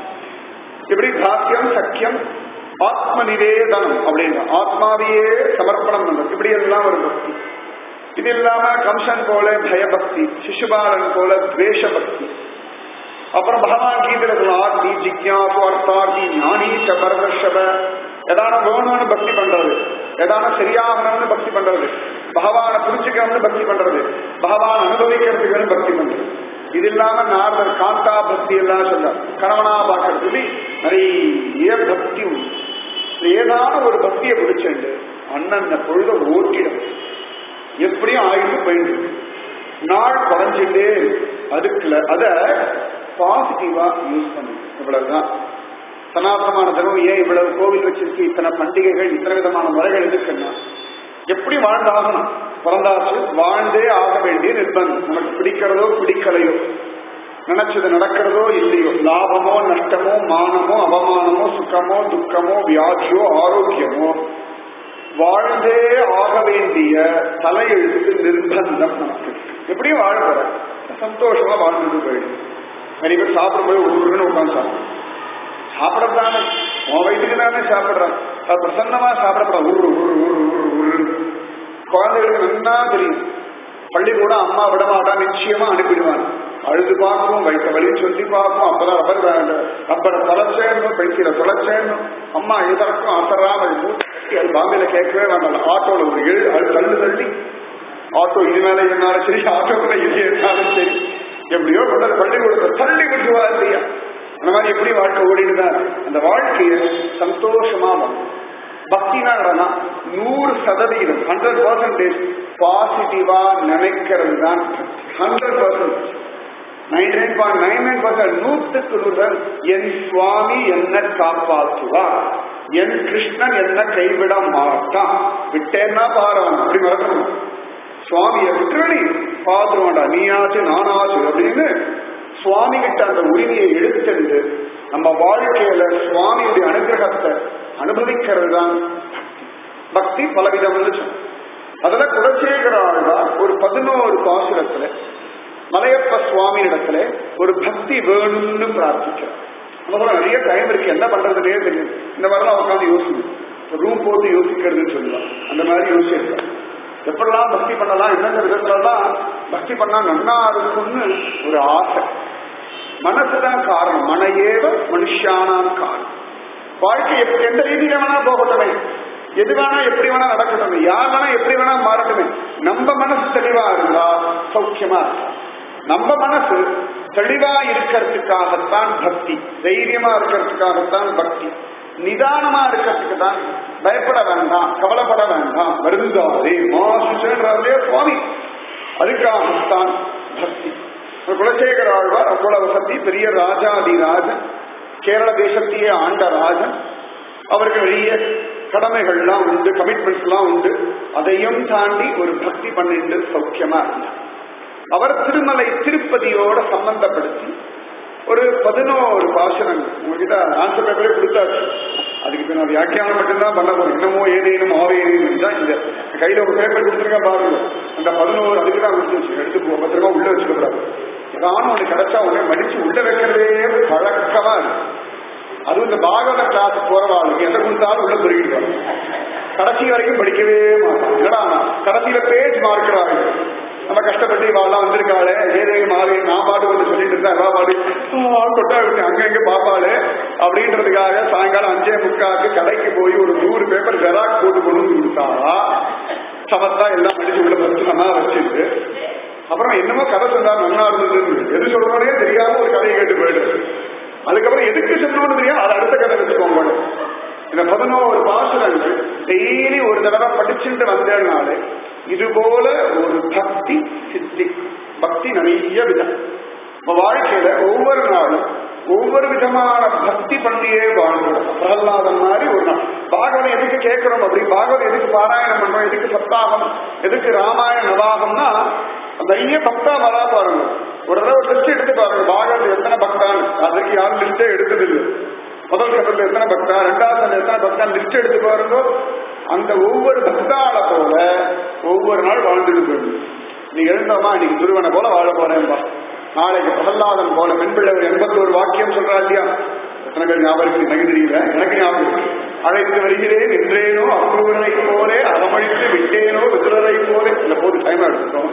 இப்படி தாக்கியம் சக்கியம் ஆத்ம நிவேதனம் அப்படின்னா ஆத்மாவையே சமர்ப்பணம் பண்றது இப்படி எல்லாம் ஒரு பக்தி இது இல்லாம கம்சன் போல பயபக்தி சிசுபாலன் போல துவேஷ பக்தி அப்புறம் பகவான் கீதையில ஆர்த்தி ஜிக்யாசு அர்த்தார்த்தி ஞானி பரதர்ஷப எதான வேணும்னு பக்தி பண்றது எதான சரியாகணும்னு பக்தி பண்றது பகவானை புரிஞ்சுக்கணும்னு பக்தி பண்றது பகவான் அனுபவிக்கிறதுக்குன்னு பக்தி பண்றது இது இல்லாம நாரதர் காந்தா பக்தி எல்லாம் சொல்றார் கணவனா பார்க்கறதுக்கு நிறைய பக்தி உண்டு ஏதான ஒரு பக்தியை பிடிச்சுண்டு அண்ணன் பொழுத ஓட்டிடும் எப்படியும் ஆயுள் போயிட்டு நாள் குறைஞ்சிட்டே அதுக்குல அத பாசிட்டிவா யூஸ் பண்ணுங்க இவ்வளவுதான் சனாதனமான தர்மம் ஏன் இவ்வளவு கோவில் வச்சிருக்கு இத்தனை பண்டிகைகள் இத்தனை விதமான முறைகள் இருக்குன்னா எப்படி வாழ்ந்தாகணும் பிறந்தாச்சு வாழ்ந்தே ஆக வேண்டிய நிர்பந்தம் நமக்கு பிடிக்கிறதோ பிடிக்கலையோ நினைச்சது நடக்கிறதோ இல்லையோ லாபமோ நஷ்டமோ மானமோ அவமானமோ சுகமோ துக்கமோ வியாதியோ ஆரோக்கியமோ வாழ்ந்தே ஆக வேண்டிய தலையெழுத்து நிர்பந்தம் நமக்கு எப்படியும் வாழ போற சந்தோஷமா வாழ்ந்துட்டு போயிடும் நிறைய பேர் சாப்பிடும்போது ஒரு உட்காந்து சாப்பிடும் சாப்பிடத்தானே உன் வயிற்றுக்கு தானே சாப்பிடுறான் அது பிரசன்னமா சாப்பிடப்பட உரு உரு உரு உரு உரு குழந்தைகளுக்கு நன்னா தெரியும் பள்ளிக்கூடம் அம்மா விட மாட்டா நிச்சயமா அனுப்பிடுவாங்க அழுது பார்க்கும் வயிற்ற வலி சொல்லி பார்க்கும் அப்பதான் ரப்பர் ரப்பரை தொலைச்சேரணும் பென்சில தொலைச்சேரணும் அம்மா எதற்கும் அசராம அது பாம்பேல கேட்கவே வேண்டாம் ஆட்டோல ஒரு எழு அது தள்ளு தள்ளி ஆட்டோ இது மேல இருந்தாலும் சரி ஆட்டோக்குள்ள இது இருந்தாலும் சரி எப்படியோ கொண்டு பள்ளிக்கூடத்தை தள்ளி விட்டுவா இல்லையா அந்த மாதிரி எப்படி வாழ்க்கை ஓடிடுதான் அந்த வாழ்க்கைய சந்தோஷமா வரும் பக்தினா என்னன்னா நூறு சதவீதம் ஹண்ட்ரட் பர்சன்டேஜ் பாசிட்டிவா நினைக்கிறது தான் பக்தி hundred percent ninety nine point nine nine percent நூற்றுக்கு நூறு என் சுவாமி என்ன காப்பாற்றுவார் என் கிருஷ்ணன் என்ன கைவிட மாட்டான் விட்டேன்னா பாருவான் அப்படி மறக்கணும் சுவாமியை விட்டுறடி பாத்துருவான்டா நீயாச்சு நானாச்சு அப்படின்னு சுவாமி கிட்ட அந்த உரிமையை எடுத்துட்டு நம்ம வாழ்க்கையில சுவாமியுடைய அனுகிரகத்தை அனுபவிக்கிறது தான் பக்தி பலவிதம் அதுல குலசேகர ஆழ்வார் ஒரு பதினோரு பாசுரத்துல மலையப்ப சுவாமி இடத்துல ஒரு பக்தி வேணும்னு பிரார்த்திக்கிறார் நமக்கு நிறைய டைம் இருக்கு என்ன பண்றதுனே தெரியும் இந்த மாதிரிலாம் உட்காந்து யோசிக்கணும் ரூம் போட்டு யோசிக்கிறதுன்னு சொல்லலாம் அந்த மாதிரி யோசிச்சிருக்காரு எப்படிலாம் பக்தி பண்ணலாம் என்னென்ன விதத்துலலாம் பக்தி பண்ணா நன்னா இருக்கும்னு ஒரு ஆசை மனசுதான் காரணம் மனையேவ மனுஷானாம் காரணம் வாழ்க்கை எப்- எந்த ரீதியில வேணா போகட்டுமே எது வேணா எப்படி வேணா நடக்கட்டுமே யார் வேணா எப்படி வேணா மாறட்டுமே நம்ம மனசு தெளிவா இருந்தா சௌக்கியமா இருக்கும் நம்ம மனசு தெளிவா இருக்கிறதுக்காகத்தான் பக்தி தைரியமா இருக்கிறதுக்காகத்தான் பக்தி நிதானமா இருக்கிறதுக்கு தான் பயப்பட வேண்டாம் கவலைப்பட வேண்டாம் வருந்தாதே மாசுச்சே சுவாமி அதுக்காகத்தான் பக்தி ஒரு குலசேகர ஆழ்வார் அவ்வளவு வசதி பெரிய ராஜாதி ராஜன் கேரள தேசத்தையே ஆண்ட ராஜன் அவருக்கு நிறைய கடமைகள்லாம் உண்டு கமிட்மெண்ட்ஸ் எல்லாம் உண்டு அதையும் தாண்டி ஒரு பக்தி பண்ணிட்டு சௌக்கியமா இருந்தார் அவர் திருமலை திருப்பதியோட சம்பந்தப்படுத்தி ஒரு பதினோரு பாசனங்கள் உங்ககிட்ட ஆன்சர் பேப்பரே கொடுத்தாச்சு அதுக்கு இப்ப நான் வியாக்கியானம் மட்டும்தான் பண்ண போறேன் என்னமோ ஏதேனும் ஆவேனும் தான் இந்த கையில ஒரு பேப்பர் கொடுத்துருங்க பாருங்க அந்த பதினோரு அதுக்கு தான் கொடுத்து வச்சு எடுத்து போ- பத்திரமா உள்ள வச்சுக்கூடாது ஏதானும் ஒண்ணு கிடைச்சா உடனே மடிச்சு உள்ள வைக்கிறதே பழக்கமா இருக்கு அதுவும் இந்த பாகவத கிளாஸ் போறவாளுக்கு எதை கொடுத்தாலும் உள்ள பெருகிடுவாங்க கடைசி வரைக்கும் படிக்கவே மாட்டான் என்னடா கடைசியில பேஜ் மார்க்கிறாங்க நம்ம கஷ்டப்பட்டு இவாள்லாம் வந்திருக்காளே ஏதேனும் மாறி நான் பாட்டு வந்து சொல்லிட்டு இருந்தா எல்லாம் பாடு ஆ, கொட்டா விட்டு அங்க இங்க பாப்பாளே அப்படின்றதுக்காக சாயங்காலம் அஞ்சே முக்காக்கு கடைக்கு போய் ஒரு நூறு பேப்பர் ஜெராக் போட்டு கொண்டு வந்து கொடுத்தாரா சமத்தா எல்லாம் படிச்சு உள்ள பத்திரமா வச்சுட்டு அப்புறம் என்னமோ கதை சொன்னா நல்லா இருந்தது எது சொல்றோனே தெரியாம ஒரு கதையை கேட்டு போயிடுது அதுக்கப்புறம் எதுக்கு சொல்லணும்னு தெரியும் அது அடுத்த கதை வச்சுக்கோங்க இந்த பதினோரு பாசுரங்கள் டெய்லி ஒரு தடவை படிச்சுட்டு வந்தேனாலே இது போல ஒரு பக்தி சித்தி பக்தி நிறைய விதம் நம்ம வாழ்க்கையில ஒவ்வொரு நாளும் ஒவ்வொரு விதமான பக்தி பண்ணியே வாழ்கிறோம் பிரகலாதன் மாதிரி ஒரு நாள் பாகவதம் எதுக்கு கேட்கிறோம் அப்படி பாகவதம் எதுக்கு பாராயணம் பண்றோம் எதுக்கு சப்தாகம் எதுக்கு ராமாயண நவாகம்னா நிறைய பக்தா வரா பாருங்க ஒரு தடவை லிஸ்ட் எடுத்து பாருங்க பாகவதம் எத்தனை பக்தான் அதுக்கு யாரும் லிஸ்டே எடுத்ததில்லை முதல் கட்டத்தில் எத்தனை பக்தா ரெண்டாவது கட்டத்தில் எத்தனை பக்தான் லிஸ்ட் எடுத்து பாருங்க அந்த ஒவ்வொரு பக்தால போல ஒவ்வொரு நாள் வாழ்ந்துட்டு போயிடும் நீ எழுந்தோமா இன்னைக்கு துருவனை போல வாழ போறேன்பா நாளைக்கு பிரகலாதன் போல மென்பிள்ளை ஒரு எண்பத்தோரு வாக்கியம் சொல்றா இல்லையா எத்தனை பேர் ஞாபகம் இருக்கு எனக்கு தெரியல எனக்கு ஞாபகம் இருக்கு. அழைத்து வருகிறேன் என்றேனோ அக்ரூரனை போலே அறமழித்து விட்டேனோ விதுரரை போலே இந்த போது டைம் எடுத்துட்டோம்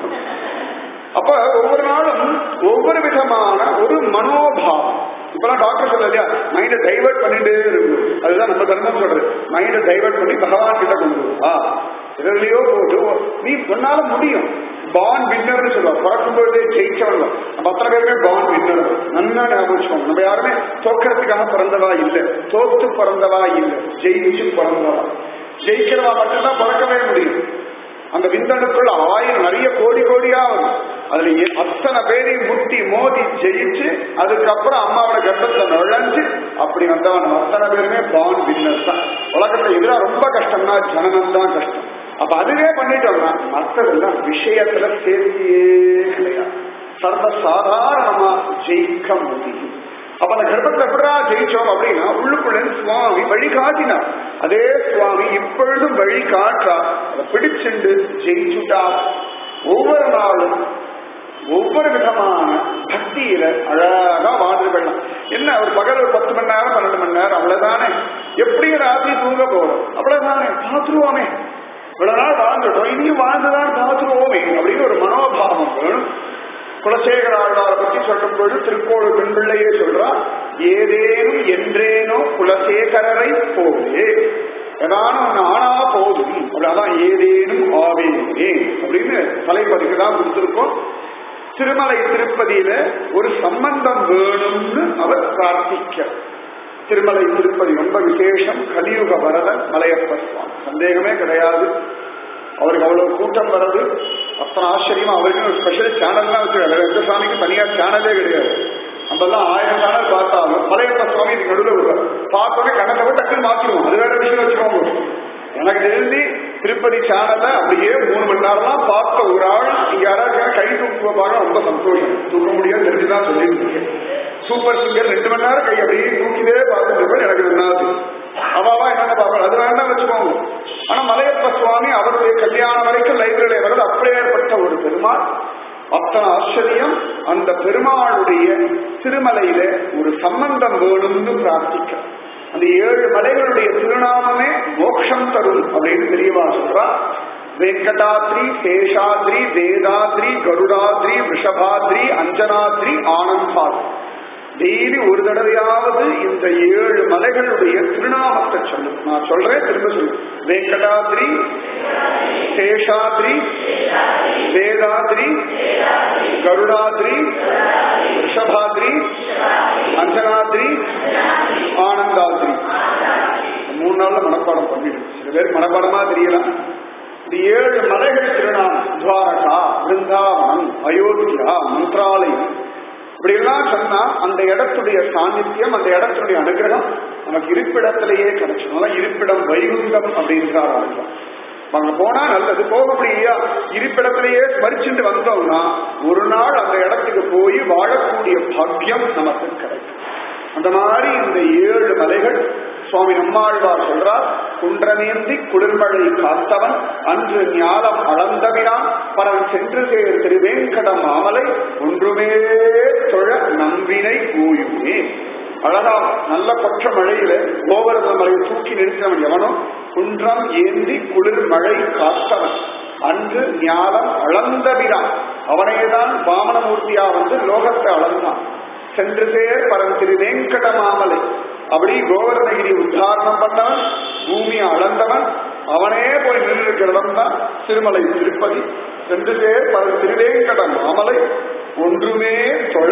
அப்ப ஒவ்வொரு நாளும் ஒவ்வொரு விதமான ஒரு மனோபாவம் இப்பெல்லாம் டாக்டர் சொல்ல இல்லையா மைண்டை டைவர்ட் பண்ணிட்டே இருக்கும் அதுதான் நம்ம தர்மம் சொல்றது மைண்டை டைவர்ட் பண்ணி பகவான் கிட்ட கொண்டு வா எதுலயோ போட்டு நீ சொன்னால முடியும் பான் வின்னர்னு சொல்லுவா பிறக்கும்போதே ஜெயிச்சவன் தான். நம்ம அத்தனை பேருமே பான் வின்னர் நன்னா ஞாபகம் வச்சுக்கோங்க நம்ம யாருமே தோக்கிறதுக்காக பிறந்தவா இல்லை தோத்து பிறந்தவா இல்லை ஜெயிச்சு பிறந்தவா ஜெயிக்கிறவா மட்டும்தான் பிறக்கவே முடியும் அந்த விந்தணுக்குள்ள ஆயிரம் நிறைய கோடி கோடியா வரும் அதுல எ- அத்தனை பேரையும் முட்டி மோதி ஜெயிச்சு அதுக்கப்புறம் அம்மாவோட கர்ப்பத்துல நுழைஞ்சு அப்படி வந்தவன் நம்ம அத்தனை பேருமே பான் வின்னர்ஸ் தான் உலகத்துல இதெல்லாம் ரொம்ப கஷ்டம்னா ஜனனம் தான் கஷ்டம் அப்ப அதுவே பண்ணிட்டோம்னா மற்றதெல்லாம் விஷயத்துல சேர்த்தியே கிடையாது சர்வ சாதாரணமா ஜெயிக்க முடியும் அப்ப அந்த கர்ப்பத்துல எப்படா ஜெயிச்சோம் அப்படின்னா உள்ளுக்குள்ள சுவாமி வழி காட்டினார் அதே சுவாமி இப்பொழுதும் வழி காற்றா அதை பிடிச்சுண்டு ஜெயிச்சுட்டா ஒவ்வொரு நாளும் ஒவ்வொரு விதமான பக்தியில அழகா வாழ்ந்து கொள்ளலாம் என்ன ஒரு பகல் ஒரு பத்து மணி நேரம் பன்னெண்டு மணி நேரம் அவ்வளவுதானே எப்படியும் ராத்திரி தூங்க போறோம் அவ்வளவுதானே பார்த்துருவோமே இவ்வளவு நாள் வாழ்ந்துட்டோம் இனியும் வாழ்ந்துதான் பார்த்துருவோமே அப்படின்னு ஒரு மனோபாவம் வேணும் குலசேகர ஆழ்வாரை பத்தி சொல்லும் பொழுது திருக்கோள் பெண் பிள்ளையே சொல்றா ஏதேனும் என்றேனோ குலசேகரரை போலே ஏதானும் ஒண்ணு ஆனா போதும் அப்படி அதான் ஏதேனும் ஆவேனே அப்படின்னு தலைப்பதிக்கு தான் கொடுத்திருக்கோம் திருமலை திருப்பதியில ஒரு சம்பந்தம் வேணும்னு அவர் பிரார்த்திக்க திருமலை திருப்பதி ரொம்ப விசேஷம் கலியுக வரத மலையப்ப சுவாமி சந்தேகமே கிடையாது அவருக்கு அவ்வளவு கூட்டம் வர்றது அத்தனை ஆச்சரியமா அவருக்கு ஒரு ஸ்பெஷல் சேனல்லாம் வச்சிருக்காரு எந்த சாமிக்கும் தனியா சேனலே கிடையாது நம்ம எல்லாம் ஆயிரம் சேனல் பார்த்தாலும் மலையப்ப சுவாமி இதுக்கு நடுவில் வருவார் பார்த்தோன்னே கண்ணத்தை விட்டு டக்குன்னு மாத்திடுவோம் அது வேற விஷயம் வச்சுக்கோங்க எனக்கு தெரிஞ்சு திருப்பதி சேனல்ல அப்படியே மூணு மணி நேரம்லாம் பார்த்த ஒரு ஆள் இங்க யாராச்சும் கை தூக்குவாங்க ரொம்ப சந்தோஷம் தூக்க முடியாது தெரிஞ்சுதான் சொல்லிட்டு இருக்கேன் சூப்பர் சிங்கர் ரெண்டு மணி நேரம் கை அப்படியே தூக்கிலே பார்த்துட்டு இருப்பேன் எனக்கு ரெண்டாவது அவாவா என்னென்ன பார்க்கணும் அது வேண்டாம் வச்சுக்கோங்க ஆனா மலையப்ப சுவாமி அவருடைய கல்யாணம் வரைக்கும் லைப்ரரி வரது அப்படியேற்பட்ட ஒரு பெருமாள் அத்தனை ஆச்சரியம் அந்த பெருமாளுடைய திருமலையில ஒரு சம்பந்தம் வேணும்னு பிரார்த்திக்க அந்த ஏழு மலைகளுடைய திருநாமமே மோட்சம் தரும் அப்படின்னு தெரியவா சொல்றா வெங்கடாத்ரி சேஷாத்ரி வேதாத்ரி கருடாத்ரி ரிஷபாத்ரி அஞ்சனாத்ரி ஆனந்தாத்ரி டெய்லி ஒரு தடவையாவது இந்த ஏழு மலைகளுடைய திருநாமத்தை சொல்லு நான் சொல்றேன் திரும்ப சொல்லு வெங்கடாத்ரி சேஷாத்ரி வேதாத்ரி கருடாத்ரி ரிஷபாத்ரி அஞ்சனாத்ரி ஆனந்தாத்ரி மூணு நாள்ல மனப்பாடம் பண்ணிடும் சில பேர் மனப்பாடமா தெரியலாம் இந்த ஏழு மலைகள் திருநாமம் துவாரகா பிருந்தாவனம் அயோத்தியா மந்த்ராலயம் இப்படி எல்லாம் சொன்னா அந்த இடத்துடைய சாநித்தியம் அந்த இடத்துடைய அனுகிரகம் நமக்கு இருப்பிடத்திலேயே கிடைச்சிடும் இருப்பிடம் வைகுண்டம் அப்படின்றார் ஆளுங்க அங்க போனா நல்லது போக முடியா இருப்பிடத்திலேயே ஸ்மரிச்சுட்டு வந்தோம்னா ஒரு நாள் அந்த இடத்துக்கு போய் வாழக்கூடிய பாக்கியம் நமக்கு கிடைக்கும் அந்த மாதிரி இந்த ஏழு மலைகள் சுவாமி நம்மாழ்வார் சொல்றார் குன்றமேந்தி குளிர்மழை காத்தவன் அன்று ஞாலம் அளந்தவினான் பரன் சென்று சேர் திருவேங்கட மாமலை ஒன்றுமே தொழ நம்பினை ஓயுமே அழகா நல்ல கொற்ற மழையில கோவரத மலையை தூக்கி நிறுத்தினவன் எவனோ குன்றம் ஏந்தி குளிர் மழை காத்தவன் அன்று ஞாலம் அளந்தவினான் அவனையேதான் வாமனமூர்த்தியா வந்து லோகத்தை அளந்தான் சென்று சேர் பரன் திரு வெங்கட மாமலை அப்படி கோவர்ணகிரி உத்தாரணம் பண்ணவன் பூமியை அளந்தவன் அவனே போய் நின்றிருக்கிற இடம் தான் திருமலை திருப்பதி சென்று சேர் பரன் திருவேங்கட மாமலை ஒன்றுமே தொழ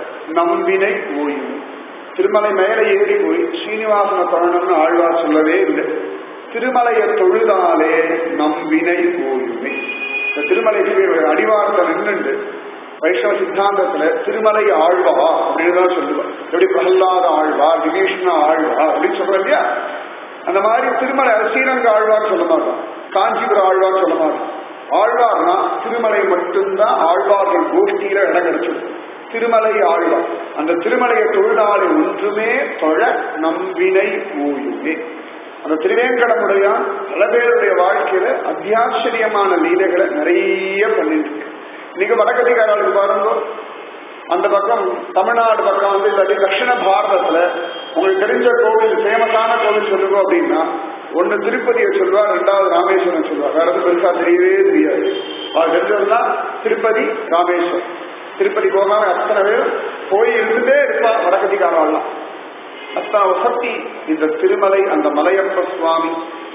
நம்பினை ஓயும் திருமலை மேலே ஏறி போய் ஸ்ரீனிவாசன தொழணும்னு ஆழ்வார் சொல்லவே இல்லை திருமலையை தொழுதாலே நம்பினை ஓயுமே இந்த திருமலைக்கு அடிவாரத்தில் நின்றுண்டு வைஷ்ணவ சித்தாந்தத்துல திருமலை ஆழ்வா அப்படின்னு தான் சொல்லுவார் எப்படி பிரகலாத ஆழ்வா விபீஷ்ண ஆழ்வா அப்படின்னு சொல்றோம் இல்லையா அந்த மாதிரி திருமலை ஸ்ரீரங்க ஆழ்வார் சொல்ல மாட்டோம் காஞ்சிபுரம் ஆழ்வார் சொல்ல மாட்டோம் ஆழ்வார்னா திருமலை மட்டும்தான் ஆழ்வார்கள் கோஷ்டியில இடம் கிடைச்சது திருமலை ஆழ்வார் அந்த திருமலையை தொழிலாளி ஒன்றுமே தொழ நம்பினை ஓயுமே அந்த திருவேங்கடமுடையான் பல பேருடைய வாழ்க்கையில அத்தியாச்சரியமான லீலைகளை நிறைய பண்ணிட்டு இருக்கு இன்னைக்கு வடகதிகாராளுக்கு பாருங்க அந்த பக்கம் தமிழ்நாடு பக்கம் வந்து இல்லாட்டி தட்சிண பாரதத்துல உங்களுக்கு தெரிஞ்ச கோவில் ஃபேமஸான கோவில் சொல்லுங்க அப்படின்னா ஒண்ணு திருப்பதியை சொல்லுவார் ரெண்டாவது ராமேஸ்வரம் சொல்லுவார் வேற எதுவும் பெருசா தெரியவே தெரியாது அது தெரிஞ்சதுதான் திருப்பதி ராமேஸ்வரம் திருப்பதி போகாம அத்தனை பேர் போய் இருந்துட்டே இருப்பா வடகதிகாரெல்லாம் அத்தனை வசதி இந்த திருமலை அந்த மலையப்ப சுவாமி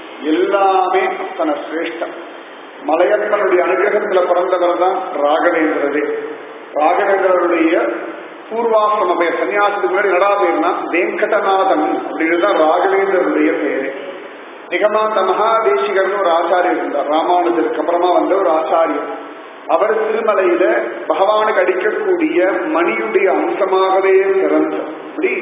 எல்லாமே அத்தனை சிரேஷ்டம் மலையப்பனுடைய அனுகிரகத்துல பிறந்தவர் தான் ராகவேந்திரரே ராகவேந்திரருடைய பூர்வாசிரம பெயர் சன்னியாசத்துக்கு முன்னாடி நடா பேர்னா வெங்கடநாதன் அப்படின்னு தான் ராகவேந்திரருடைய பெயரு நிகமாந்த மகாதேசிகர்னு ஒரு ஆச்சாரியர் இருந்தார் ராமானுஜருக்கு அப்புறமா வந்த ஒரு ஆச்சாரியர் அவர் திருமலையில பகவானுக்கு அடிக்கக்கூடிய மணியுடைய அம்சமாகவே பிறந்தார் அப்படி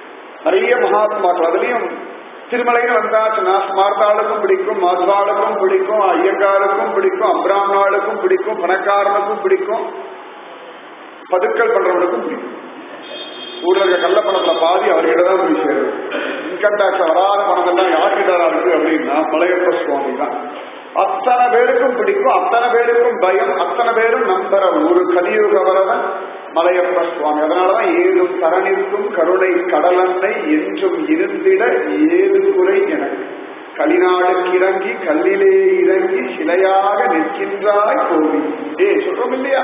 நிறைய மகாத்மாக்கள் அதுலயும் திருமலைன்னு வந்தாச்சுன்னா ஸ்மார்த்தாளுக்கும் பிடிக்கும் மாத்வாளுக்கும் பிடிக்கும் ஐயங்காருக்கும் பிடிக்கும் அப்ராமணாளுக்கும் பிடிக்கும் பணக்காரனுக்கும் பிடிக்கும் பதுக்கல் பண்றவனுக்கும் பிடிக்கும் ஊர்ல இருக்க கள்ள பணத்துல பாதி அவர்கிட்ட தான் போய் சேரும் இன்கம் டாக்ஸ் வராத பணம் எல்லாம் யார்கிட்ட இருக்கு அப்படின்னா மலையப்ப சுவாமி தான் அத்தனை பேருக்கும் பிடிக்கும் அத்தனை பேருக்கும் பயம் அத்தனை பேரும் நம்புற ஒரு கலியுக வரவன் மலையப்ப சுவாமி அதனாலதான் ஏதும் தரணிற்கும் கருணை கடலன்னை என்றும் இருந்திட ஏது குறை எனக்கு கலிநாடுக்கு இறங்கி கல்லிலே இறங்கி சிலையாக நிற்கின்றாய் கோவி ஏ சொல்றோம் இல்லையா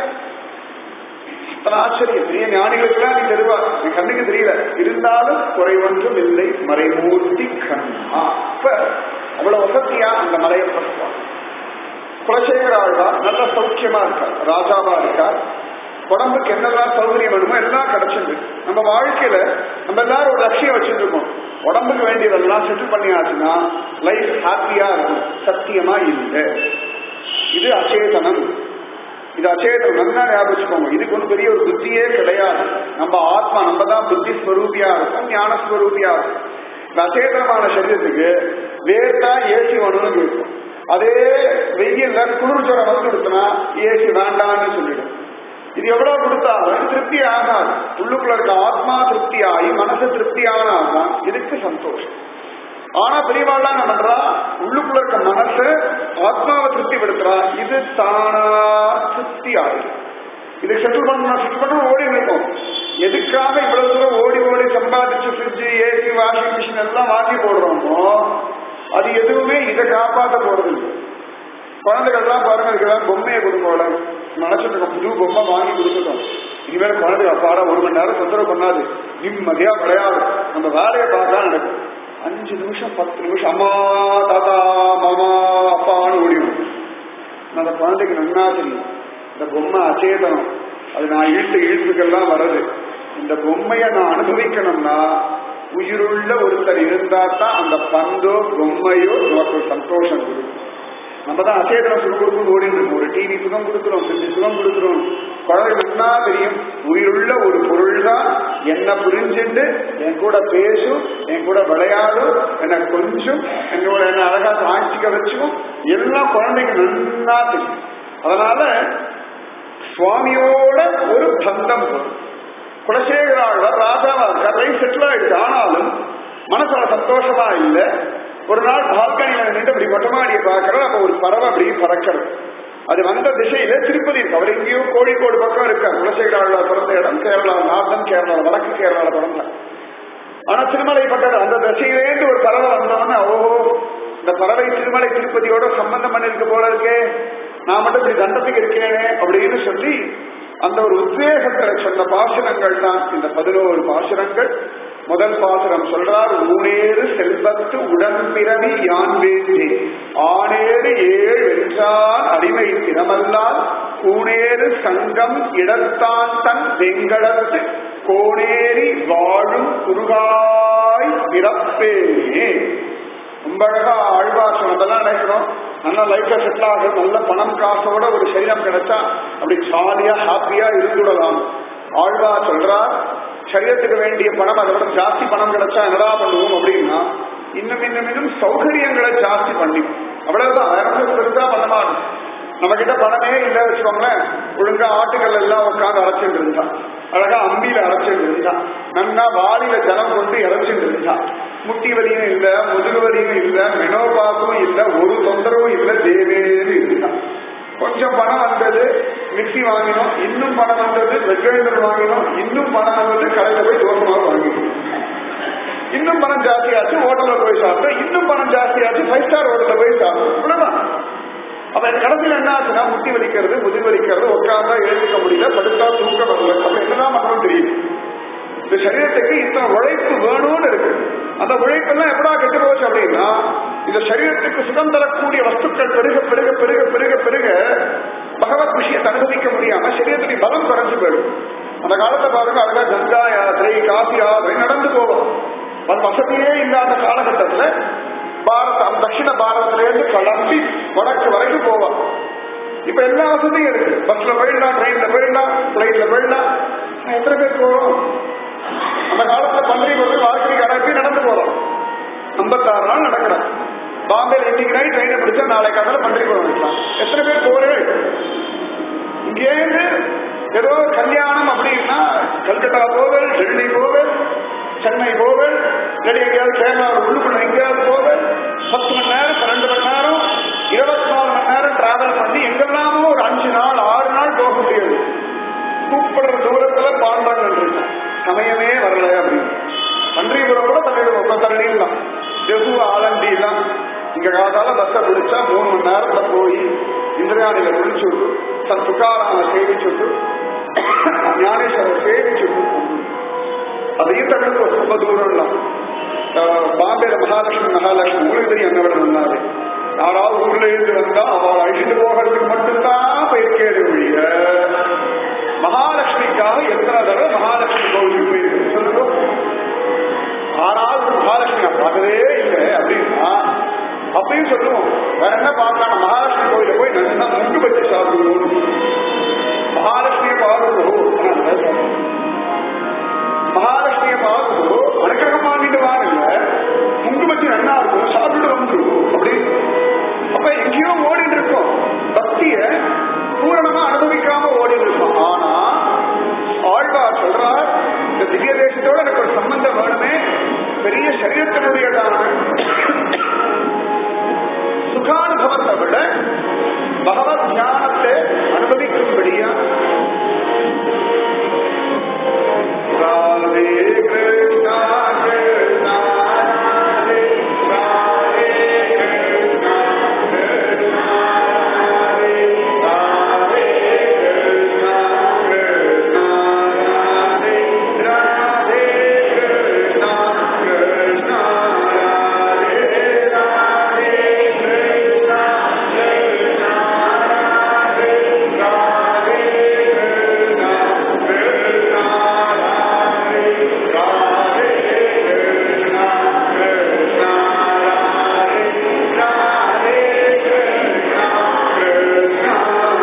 அத்தனை ஆச்சரியம் பெரிய ஞானிகளுக்கெல்லாம் நீ தருவா நீ கண்ணுக்கு தெரியல இருந்தாலும் குறை ஒன்றும் இல்லை மறைமூர்த்தி கண்ணா இப்ப அவ்வளவு வசதியா அந்த மலையப்ப சுவாமி குலசேகர ஆழ்வார் நல்ல சௌக்கியமா இருக்கார் ராஜாவா இருக்கார் உடம்புக்கு என்னெல்லாம் சௌகரியம் வேணுமோ எல்லாம் கிடைச்சிருக்கு நம்ம வாழ்க்கையில நம்ம எல்லாரும் ஒரு லட்சியம் வச்சிருக்கோம் உடம்புக்கு வேண்டியதெல்லாம் செட்டில் பண்ணியாச்சுன்னா லைஃப் ஹாப்பியா இருக்கும் சத்தியமா இல்லை இது அச்சேதனம் இது அச்சேதனம் நல்லா ஞாபகிச்சுக்கோங்க இதுக்கு ஒன்றும் பெரிய ஒரு புத்தியே கிடையாது நம்ம ஆத்மா நம்ம தான் புத்தி ஸ்வரூபியா இருக்கும் ஞான ஸ்வரூபியா இருக்கும் இந்த அச்சேதனமான சரீரத்துக்கு வேர்த்தா ஏசி வேணும்னு கேட்கும் அதே வெயில்ல குளிர் ஜுரம் வந்து கொடுத்தனா ஏசி வேண்டாம்னு சொல்லிடும் இது எவ்வளவு கொடுத்தாலும் திருப்தி ஆகாது உள்ளுக்குள்ள இருக்க ஆத்மா திருப்தி ஆகி மனசு திருப்தி ஆனாதான் இதுக்கு சந்தோஷம் ஆனா பெரியவாள்லாம் என்ன பண்றா உள்ளுக்குள்ள இருக்க மனசு ஆத்மாவை திருப்தி படுத்துறா இது தானா திருப்தி ஆகுது இது செட்டில் பண்ணணும் செட்டில் பண்ணணும் ஓடி இருக்கும் எதுக்காக இவ்வளவு தூரம் ஓடி ஓடி சம்பாதிச்சு ஃப்ரிட்ஜ் ஏசி வாஷிங் மிஷின் எல்லாம் வாங்கி போடுறோமோ அது எதுவுமே இதை காப்பாற்ற போறது இல்லை குழந்தைகள்லாம் பாருங்க இதுக்கெல்லாம் பொம்மையை கொடுங்கோட நினைச்சிட்டு இருக்கோம் புது பொம்மை வாங்கி கொடுத்துட்டோம் இனிமேல் குழந்தை அப்பாடா ஒரு மணி நேரம் தொந்தரவு பண்ணாது நிம்மதியா விளையாது நம்ம வேலையை பார்த்தா நடக்கும் அஞ்சு நிமிஷம் பத்து நிமிஷம் அம்மா தாத்தா மாமா அப்பான்னு ஓடிடும் அந்த குழந்தைக்கு நன்னா தெரியும் இந்த பொம்மை அச்சேதனம் அது நான் இழுத்து இழுத்துக்கெல்லாம் வருது இந்த பொம்மையை நான் அனுபவிக்கணும்னா உயிருள்ள ஒருத்தர் இருந்தா தான் அந்த பந்தோ பொம்மையோ நமக்கு ஒரு சந்தோஷம் கொடுக்கும் நம்ம தான் அச்சேதனம் சுகம் கொடுக்கும் ஓடிட்டு இருக்கோம் ஒரு டிவி சுகம் கொடுக்குறோம் ஃப்ரிட்ஜ் சுகம் கொடுக்குறோம் குழந்தைகளுக்குனா தெரியும் உயிருள்ள ஒரு பொருள் தான் என்ன புரிஞ்சுட்டு என் கூட பேசும் என் கூட விளையாடும் என்னை கொஞ்சம் என்னோட என்ன அழகா சாட்சிக்க வச்சுக்கும் எல்லாம் குழந்தைக்கு நன்னா தெரியும் அதனால சுவாமியோட ஒரு பந்தம் வரும் குலசேகராழ்வார் ராஜாவா இருக்கார் லைஃப் செட்டில் ஆயிடுச்சு ஆனாலும் மனசுல சந்தோஷமா இல்லை ஒரு நாள் பால்கனியில நின்று அப்படி மொட்டமாடியை பார்க்கறது அப்ப ஒரு பறவை அப்படி பறக்கிறது அது வந்த திசையில திருப்பதி இருக்கு அவர் எங்கேயோ கோழிக்கோடு பக்கம் இருக்கார் குலசேகராழ்வார் பிறந்த இடம் கேரளா நார்தன் கேரளா வடக்கு கேரளால பிறந்தார் ஆனா திருமலை பக்கம் அந்த திசையிலேருந்து ஒரு பறவை வந்தவொடனே ஓஹோ இந்த பறவை திருமலை திருப்பதியோட சம்பந்தம் பண்ணிருக்க போல இருக்கே நான் மட்டும் இப்படி தண்டத்துக்கு இருக்கேனே அப்படின்னு சொல்லி அந்த ஒரு உத்வேகத்தை சொன்ன பாசுரங்கள் தான் இந்த பதினோரு பாசுரங்கள் முதல் பாசுரம் சொல்றார் ஊனேறு செல்வத்து உடன்பிறவி யான் வேண்டி ஆனேறு ஏழ் வென்றான் அடிமை திறமல்லால் கூனேறு சங்கம் இடத்தான் தன் வெங்கடத்து கோணேறி வாழும் குருகாய் பிறப்பேனே ரொம்ப அழகா ஆழ்வார் சொன்னதெல்லாம் நினைக்கிறோம் நல்ல லைஃப்ல செட்டில் ஆகும் நல்ல பணம் காசோட ஒரு சரீரம் கிடைச்சா அப்படி ஜாலியா ஹாப்பியா இருந்துடலாம் ஆழ்வார் சொல்றார் சரீரத்துக்கு வேண்டிய பணம் அதை விட ஜாஸ்தி பணம் கிடைச்சா என்னடா பண்ணுவோம் அப்படின்னா இன்னும் இன்னும் இன்னும் சௌகரியங்களை ஜாஸ்தி பண்ணி அவ்வளவுதான் வேற ஒன்றும் பெருசா பண்ண மாட்டோம் நம்ம கிட்ட பணமே இல்லை வச்சுக்கோங்களேன் ஒழுங்கா ஆட்டுகள் எல்லாம் உட்காந்து அரைச்சிட்டு இருந்தான் அழகா அம்பியில அரைச்சிட்டு இருந்தான் நன்னா வாளியில ஜலம் கொண்டு இறைச்சிட்டு இருந்தான் முட்டி வலியும் இல்ல முதுகு வலியும் இல்ல மெனோபாக்கும் இல்ல ஒரு தொந்தரவும் இல்ல தேவேன்னு இருந்தான் கொஞ்சம் பணம் வந்தது மிக்சி வாங்கினோம் இன்னும் பணம் வந்தது ரெகுலேட்டர் வாங்கினோம் இன்னும் பணம் வந்தது கடையில போய் தோசமாக வாங்கினோம் இன்னும் பணம் ஜாஸ்தியாச்சு ஹோட்டல்ல போய் சாப்பிட்டோம் இன்னும் பணம் ஜாஸ்தியாச்சு ஃபைவ் ஸ்டார் ஹோட்டல்ல போய் சாப்பிட்டோம் இவ்வளவுதான் அப்ப கடைசியில் என்ன ஆச்சுன்னா முட்டி வலிக்கிறது முதுகு வலிக்கிறது உட்கார்ந்தா எழுதிக்க முடியல படுத்தா தூக்க வரல அப்ப என்னதான் பண்ணணும் தெரியும் இந்த சரீரத்துக்கு இத்தனை உழைப்பு வேணும்னு இருக்கு அந்த உழைப்பெல்லாம் எப்படா கெட்டு போச்சு அப்படின்னா இந்த சரீரத்துக்கு சுகம் தரக்கூடிய வஸ்துக்கள் பெருக பெருக பெருக பெருக பெருக பகவத் விஷயத்தை அனுபவிக்க முடியாம சரீரத்துடைய பலம் குறைஞ்சு போயிடும் அந்த காலத்தை பாருங்க அழகா கங்கா யாத்திரை காசி யாத்திரை நடந்து போவோம் அது வசதியே இல்லாத காலகட்டத்துல பாரதம் தட்சிண பாரதத்திலேருந்து கிளம்பி வடக்கு வரைக்கும் போவோம் இப்ப எல்லா வசதியும் இருக்கு பஸ்ல போயிடலாம் ட்ரெயின்ல போயிடலாம் பிளைட்ல போயிடலாம் எத்தனை பேர் போறோம் அந்த காலத்துல பன்றி போது வாழ்க்கை கடை நடந்து போறோம் ஐம்பத்தாறு நாள் நடக்கிறோம் பாம்பேல இன்னைக்கு நைட் ட்ரெயினை பிடிச்சா நாளை காலையில பன்றி போக வைக்கலாம் எத்தனை பேர் போறேன் இங்கேருந்து ஏதோ கல்யாணம் அப்படின்னா கல்கட்டா போவல் டெல்லி போவல் சென்னை போவல் இல்லாட்டி எங்கேயாவது கேரளா உள்ளுக்குள்ள எங்கேயாவது போவல் பத்து மணி நேரம் பன்னெண்டு மணி நேரம் இருபத்தி நாலு மணி நேரம் டிராவல் பண்ணி எங்கெல்லாமோ ஒரு அஞ்சு நாள் ஆறு நாள் போக முடியாது கூப்பிடுற தூரத்துல பாண்டாங்க இருக்கு சமயமே வரல அப்படின்னு பன்றிபுரம் கூட தமிழ் தரணிலாம் ஜெகு ஆலண்டி எல்லாம் இங்க காதால பஸ்ஸை பிடிச்சா மூணு மணி நேரத்துல போய் இந்திராணியில குளிச்சுட்டு தன் துக்காராம சேவிச்சுட்டு ஞானேஸ்வரர் சேவிச்சுட்டு அதையும் தவிர்த்து ரொம்ப தூரம் இல்லை பாம்பேல மகாலட்சுமி மகாலட்சுமி உங்களுக்கு தெரியும் என்ன விட நல்லாரு யாராவது ஊர்ல இருந்து வந்தா அவள் அழிச்சுட்டு போகிறதுக்கு மட்டும்தான் போயிருக்கேன் ஒழிய மகாலட்சுமிக்காக எத்தனை தடவை மகாலட்சுமி கோவிலுக்கு போயிருக்கு சொல்லுங்க ஆறாவது மகாலட்சுமி நான் பார்க்கவே இல்லை அப்படின்னா அப்பயும் சொல்லுவோம் வேற என்ன பார்க்கலாம் மகாலட்சுமி கோயில போய் நல்லா முண்டு வச்சு சாப்பிடுவோம் திவ்ய தேசத்தோட எனக்கு ஒரு சம்பந்தம் வேணுமே பெரிய சரீரத்தினுடையதான சுகானுபவத்தை விட பகவத் தியானத்தை அனுபவிக்கும்படியா ராதே கிருஷ்ணா கிருஷ்ணா ராதே ராதே கிருஷ்ணா கிருஷ்ணா ராதே ராதே கிருஷ்ணா கிருஷ்ணா ராதே ராதே கிருஷ்ணா கிருஷ்ணா ராதே ராதே கிருஷ்ணா கிருஷ்ணா ராதே ராதே கிருஷ்ணா கிருஷ்ணா ராதே ராதே கிருஷ்ணா கிருஷ்ணா ராதே ராதே கிருஷ்ணா கிருஷ்ணா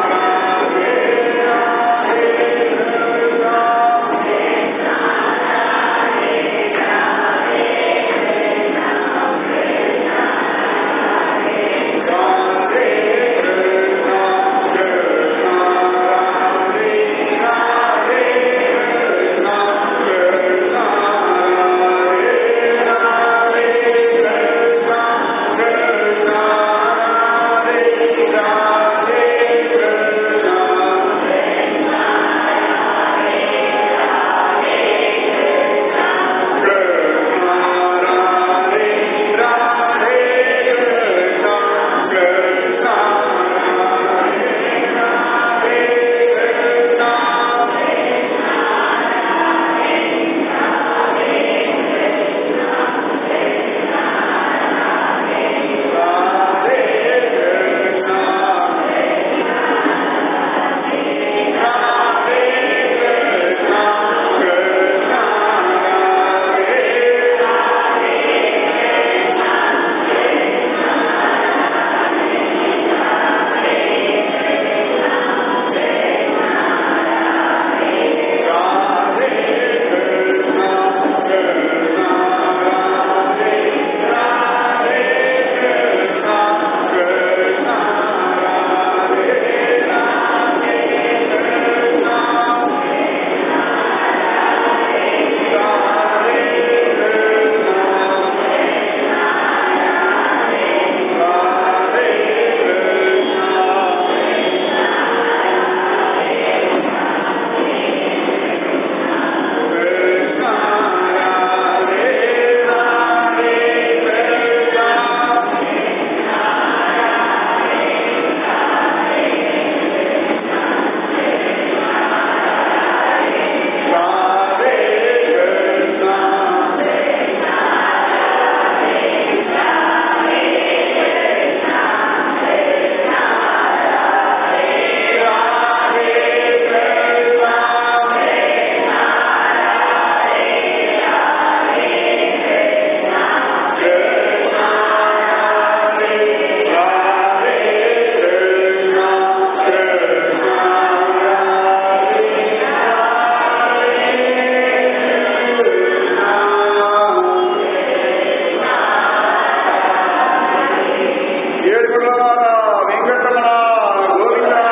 ஏழுகுள்ளவாரா வெங்கடரமணா கோவிந்தா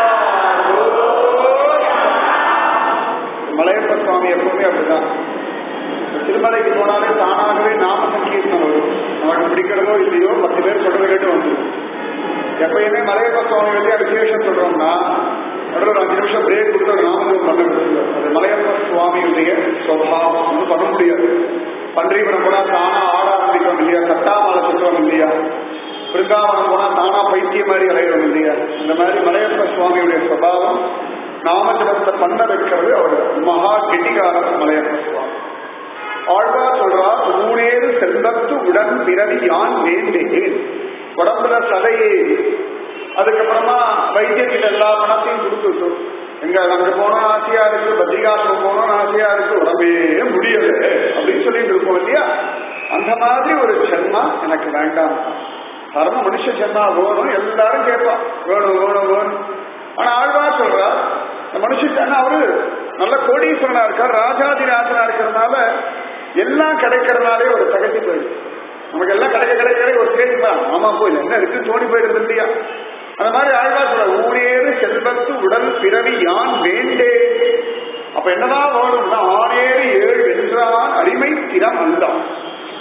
கோவிந்தா. மலையப்ப சுவாமி எப்பவுமே அப்படிதான் திருமலைக்கு போனாலே தானாகவே நாம சங்கீர்த்தனம் வரும் நமக்கு பிடிக்கிறதோ இல்லையோ பத்து பேர் சொல்றதை கேட்டு வந்துடும் எப்பயுமே மலையப்ப சுவாமி வந்து விசேஷம் சொல்றோம்னா நடுவில் ஒரு அஞ்சு நிமிஷம் பிரேக் கொடுத்து ஒரு நாமஜபம் பண்ண விடுங்க அது மலையப்ப சுவாமியுடைய சுவாவம் ஒன்றும் பண்ண முடியாது பன்றிபுரம் போனா தானா ஆட ஆரம்பிக்கிறோம் இல்லையா கட்டாமலை சொல்றோம் இல்லையா பிருந்தாவனம் போனா தானா பைத்தியம் மாதிரி அலைகிறோம் இல்லையா இந்த மாதிரி மலையப்ப சுவாமியுடைய சுவாவம் நாமஜபத்தை பண்ண வைக்கிறது அவர் மகா கெட்டிகாரர் மலையப்ப சுவாமி ஆழ்வார் சொல்றார் மூணேறு செல்வத்து உடன் பிறவி யான் வேண்டேன் உடம்புல சதையே அதுக்கப்புறமா வைத்தியத்திட்ட எல்லா பணத்தையும் கொடுத்துட்டு எங்க அங்க போனா ஆசையா இருக்கு பத்ரிகாசிரம் போனோம் ஆசையா இருக்கு உடம்பே முடியல அப்படின்னு சொல்லிட்டு இருக்கோம் இல்லையா அந்த மாதிரி ஒரு ஜென்மா எனக்கு வேண்டாம் பரம மனுஷ ஜென்மா வேணும் எல்லாரும் கேட்பான் வேணும் வேணும் வேணும் ஆனா ஆழ்வார் சொல்றா இந்த மனுஷன் அவரு நல்ல கோடீஸ்வரனா இருக்கார் ராஜாதி ராஜனா இருக்கிறதுனால எல்லாம் கிடைக்கிறதுனாலே ஒரு தகச்சு போயிடுது நமக்கு எல்லாம் கிடைக்க கிடைக்க கிடைக்க ஒரு ஸ்டேஜ் தான் ஆமா போய் என்ன இருக்கு தோணி போயிடுது இல்லையா அந்த மாதிரி ஆழ்வா சொல்ற ஊரேறு செல்வத்து உடல் பிறவி யான் வேண்டே அப்ப என்னதான் வேணும்னா ஆறேறு ஏழு வென்ற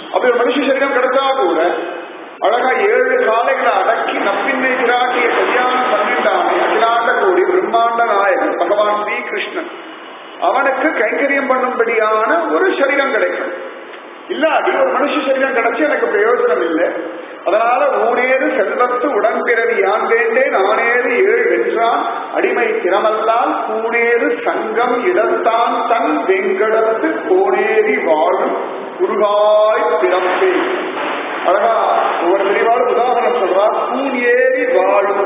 அப்படி ஒரு மனுஷ சரீரம் கிடைச்சா கூட அழகா ஏழு காலைகளை அடக்கி நப்பின்னை பிராட்டிய கல்யாணம் பன்னெண்டாமே அகிலாண்ட கோடி பிரம்மாண்ட நாயகன் பகவான் ஸ்ரீகிருஷ்ணன் அவனுக்கு கைங்கரியம் பண்ணும்படியான ஒரு சரீரம் கிடைக்கும் இல்லாடி ஒரு மனுஷ சரீரம் கிடைச்சு எனக்கு பிரயோஜனம் இல்லை அதனால ஊனேறு செல்வத்து உடன்பிறவி யான் வேண்டேன் ஆனேறு ஏழு வென்றான் அடிமை திறமல்லால் பூனேறு சங்கம் இடத்தான் தன் வெங்கடத்து கோனேறி வாழும் குருகாய் பிறப்பே அழகா ஒவ்வொரு தெளிவான உதாரணம் சொல்றா பூன் ஏறி வாழும்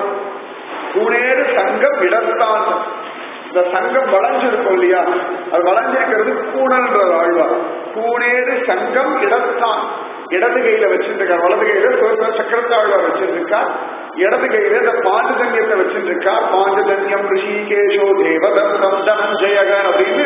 பூனேறு சங்கம் இடத்தான் இந்த சங்கம் வளைஞ்சிருக்கும் இல்லையா அது வளைஞ்சிருக்கிறது கூணல்ன்ற வாழ்வார் கூணேறு சங்கம் இடத்தான் இடது கையில வச்சிருக்கார் வலது கையில சுதந்திர சக்கரத்தாழ்வார் வச்சிருக்கார் இடது கையில இந்த பாஞ்சஜன்யத்தை வச்சிருக்கார் பாஞ்சஜன்யம் ரிஷிகேஷோ தேவதத்தம் தனஞ்சயகன் அப்படின்னு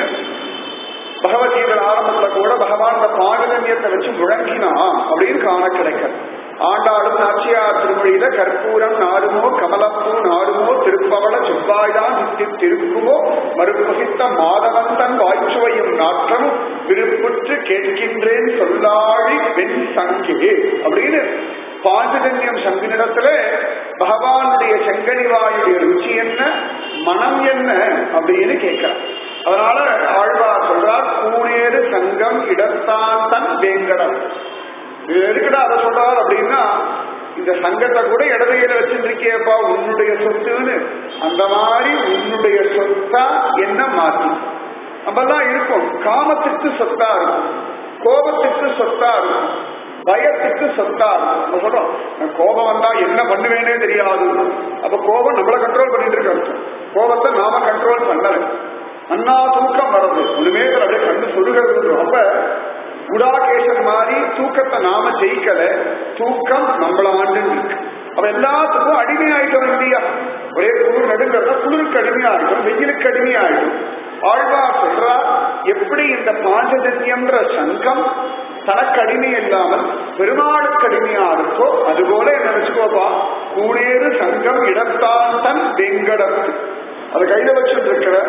பகவத்கீதை ஆரம்பத்துல கூட பகவான் இந்த பாஞ்சஜன்யத்தை வச்சு முழங்கினான் அப்படின்னு காண கிடைக்கிறது ஆண்டாளும் நாச்சியார் திருமொழியில கற்பூரம் நாடுமோ கமலப்பூ நாடுமோ திருப்பவள செவ்வாய்தான் நித்தி திருக்குமோ மறுபகித்த மாதவன் தன் வாய்ச்சுவையும் நாற்றமும் விருப்புற்று கேட்கின்றேன் சொல்லாழி வெண் சங்கே அப்படின்னு பாஞ்சஜன்யம் சங்கினிடத்துல பகவானுடைய செங்கனிவாயுடைய ருச்சி என்ன மனம் என்ன அப்படின்னு கேட்கிறார் அதனால ஆழ்வார் சொல்றார் கூணேறு சங்கம் இடத்தான் தன் வேங்கடம் இது எதுக்குடா அதை சொல்றார் அப்படின்னா இந்த சங்கத்தை கூட இடதையில வச்சிருக்கியப்பா உன்னுடைய சொத்துன்னு அந்த மாதிரி உன்னுடைய சொத்தா என்ன மாத்தி நம்மெல்லாம் இருக்கும் காமத்துக்கு சொத்தா இருக்கும் கோபத்துக்கு சொத்தா இருக்கும் பயத்துக்கு சொத்தா இருக்கும் நம்ம சொல்றோம் நான் கோபம் வந்தா என்ன பண்ணுவேனே தெரியாது அப்ப கோபம் நம்மள கண்ட்ரோல் பண்ணிட்டு இருக்க அர்த்தம் கோபத்தை நாம கண்ட்ரோல் பண்ணல அண்ணா தூக்கம் வருது ஒண்ணுமே அப்படியே கண்டு சொல்லுகிறது அப்ப குடாகேசன் மாதிரி தூக்கத்தை நாம ஜெயிக்கல தூக்கம் நம்மள ஆண்டு இருக்கு அப்ப எல்லாத்துக்கும் அடிமையாயிட்டோம் இல்லையா ஒரே குளிர் நடுங்கிறத குளிருக்கு அடிமையாயிட்டோம் வெயிலுக்கு அடிமையாயிட்டோம் ஆழ்வார் சொல்றா எப்படி இந்த பாஞ்சஜன்யம்ன்ற சங்கம் தனக்கு அடிமை இல்லாமல் பெருமாளுக்கு அடிமையா இருக்கோ அதுபோல என்ன வச்சுக்கோப்பா கூடேறு சங்கம் இடத்தான் தன் வெங்கடத்து அதை கையில வச்சுட்டு இருக்கிற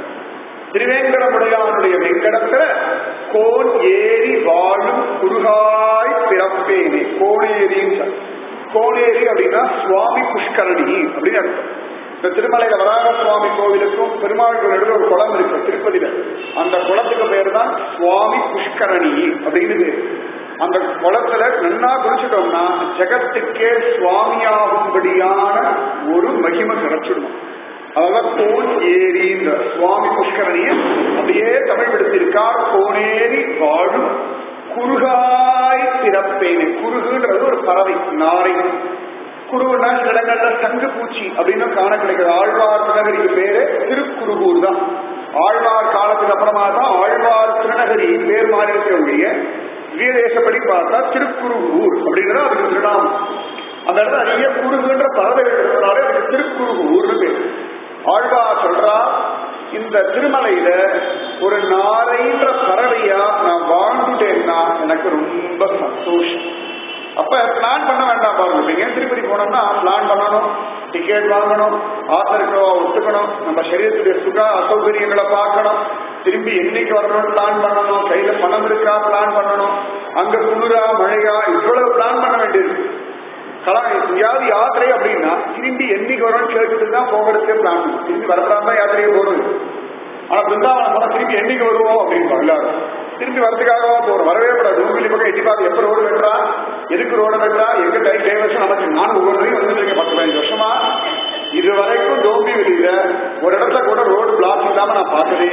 திருவேங்கடமுடையானுடைய வெங்கடத்துல கோன் ஏறி வாழும் குருகாய் பிறப்பேனே கோணேரின்னு கோணேரி அப்படின்னா சுவாமி புஷ்கரணி அப்படின்னு அர்த்தம் இந்த திருமலையில வராக சுவாமி கோவிலுக்கும் பெருமாளுக்கு நடுவில் ஒரு குளம் இருக்கு திருப்பதியில அந்த குளத்துக்கு பேர் தான் சுவாமி புஷ்கரணி அப்படின்னு பேரு அந்த குளத்துல நன்னா குளிச்சுட்டோம்னா ஜெகத்துக்கே சுவாமியாகும்படியான ஒரு மகிமை கிடைச்சிடும் அதான் கோன் ஏரின்ற சுவாமி புஷ்கரணிய அப்படியே தமிழ் எடுத்திருக்கார் கோனேரி வாழும் குறுகாய் பிறப்பேனே குறுகுன்றது ஒரு பறவை நாரை குருவுனா சில இடங்கள்ல சங்கு பூச்சி அப்படின்னு காண கிடைக்கிறது ஆழ்வார் திருநகரிக்கு பேரு திருக்குறுகூர் தான் ஆழ்வார் காலத்துக்கு அப்புறமா தான் ஆழ்வார் திருநகரி பேர் மாநிலத்தினுடைய வீரதேசப்படி பார்த்தா திருக்குறுகூர் அப்படிங்கிறது அதுக்கு திருநாமம் அந்த இடத்துல நிறைய குறுகுன்ற பறவைகள் இருக்கிறதால அதுக்கு திருக்குறுகூர்னு பேர் ஆழ்வார் சொல்றா இந்த திருமலையில ஒரு நாரைன்ற பறவையா நான் வாழ்ந்துட்டேன்னா எனக்கு ரொம்ப சந்தோஷம் அப்ப பிளான் பண்ண வேண்டாம் பாருங்க இப்ப ஏன் திருப்பதி போனோம்னா பிளான் பண்ணணும் டிக்கெட் வாங்கணும் ஆத்தருக்கோ ஒத்துக்கணும் நம்ம சரீரத்துடைய சுக அசௌகரியங்களை பார்க்கணும் திரும்பி என்னைக்கு வரணும்னு பிளான் பண்ணணும் கையில பணம் இருக்கா பிளான் பண்ணணும் அங்க குளிரா மழையா இவ்வளவு பிளான் பண்ண வேண்டியது கலா எங்கேயாவது யாத்திரை அப்படின்னா திரும்பி என்னைக்கு வரும்னு கேட்டுட்டு தான் போகிறதுக்கே பிளான் பண்ணும் திரும்பி வரப்படாம தான் யாத்திரையே போறது ஆனா பிருந்தாவனம் போனா திரும்பி என்னைக்கு வருவோம் அப்படின்னு எல்லாரும் திரும்பி வரதுக்காகவா போறோம் வரவே கூடாது உண்மையில பக்கம் எட்டி பார்த்து எப்ப ரோடு வெட்டுறா எதுக்கு ரோடு வெட்டுறா எங்க டைம் டைவர்ஸ் நமக்கு நான் ஒவ்வொரு தடவையும் வந்துட்டு இருக்கேன் பத்து பதினஞ்சு வருஷமா இது வரைக்கும் டோம்பி வெளியில ஒரு இடத்துல கூட ரோடு பிளாக் இல்லாம நான் பார்த்ததே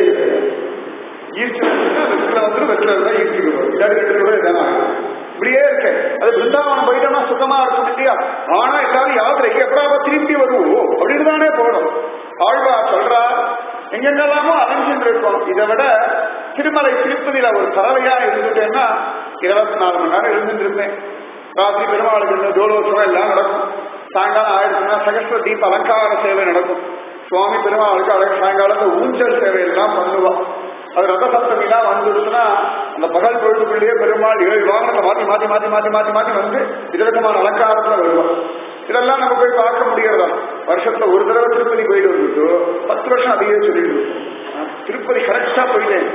ஈர்ச்சி வெற்றில வந்துட்டு வெற்றில இருந்தா ஈர்ச்சிக்கு வரும் இல்லாட்டி ரெண்டு கூட இதான் இப்படியே இருக்கு அது பிருந்தாவனம் போயிட்டோம்னா சுத்தமா இருக்கும் இல்லையா ஆனா எல்லாரும் யாத்திரைக்கு எப்படாப்ப திரும்பி வருவோம் அப்படின்னு தானே போடும் ஆழ்வா சொல்றா எங்கெங்கெல்லாமோ அலைஞ்சுட்டு இருக்கோம் இதை விட திருமலை திருப்பதியில ஒரு பறவையா இருந்துட்டேன்னா இருபத்தி நாலு மணி நேரம் இருந்துட்டு இருப்பேன் ராத்திரி பெருமாளுக்கு இந்த ஜோலோத்சவம் எல்லாம் நடக்கும் சாயங்காலம் ஆயிடுச்சுன்னா சகஸ்ர தீப அலங்கார சேவை நடக்கும் சுவாமி பெருமாளுக்கு அழகு சாயங்காலத்தை ஊஞ்சல் சேவை எல்லாம் பண்ணுவான் அது ரத சப்தமிலாம் வந்துடுச்சுன்னா அந்த பகல் பொழுதுக்குள்ளேயே பெருமாள் ஏழு வாகனத்தை மாத்தி மாத்தி மாத்தி மாத்தி மாத்தி மாத்தி வந்து விதவிதமான அலங்காரத்துல வருவான் இதெல்லாம் நம்ம போய் பார்க்க முடியறதா வருஷத்துல ஒரு தடவை திருப்பதி போயிட்டு வந்துட்டு பத்து வருஷம் அதையே சொல்லிட்டு இருக்கோம். நான் திருப்பதி கரெக்டா போயிட்டேன்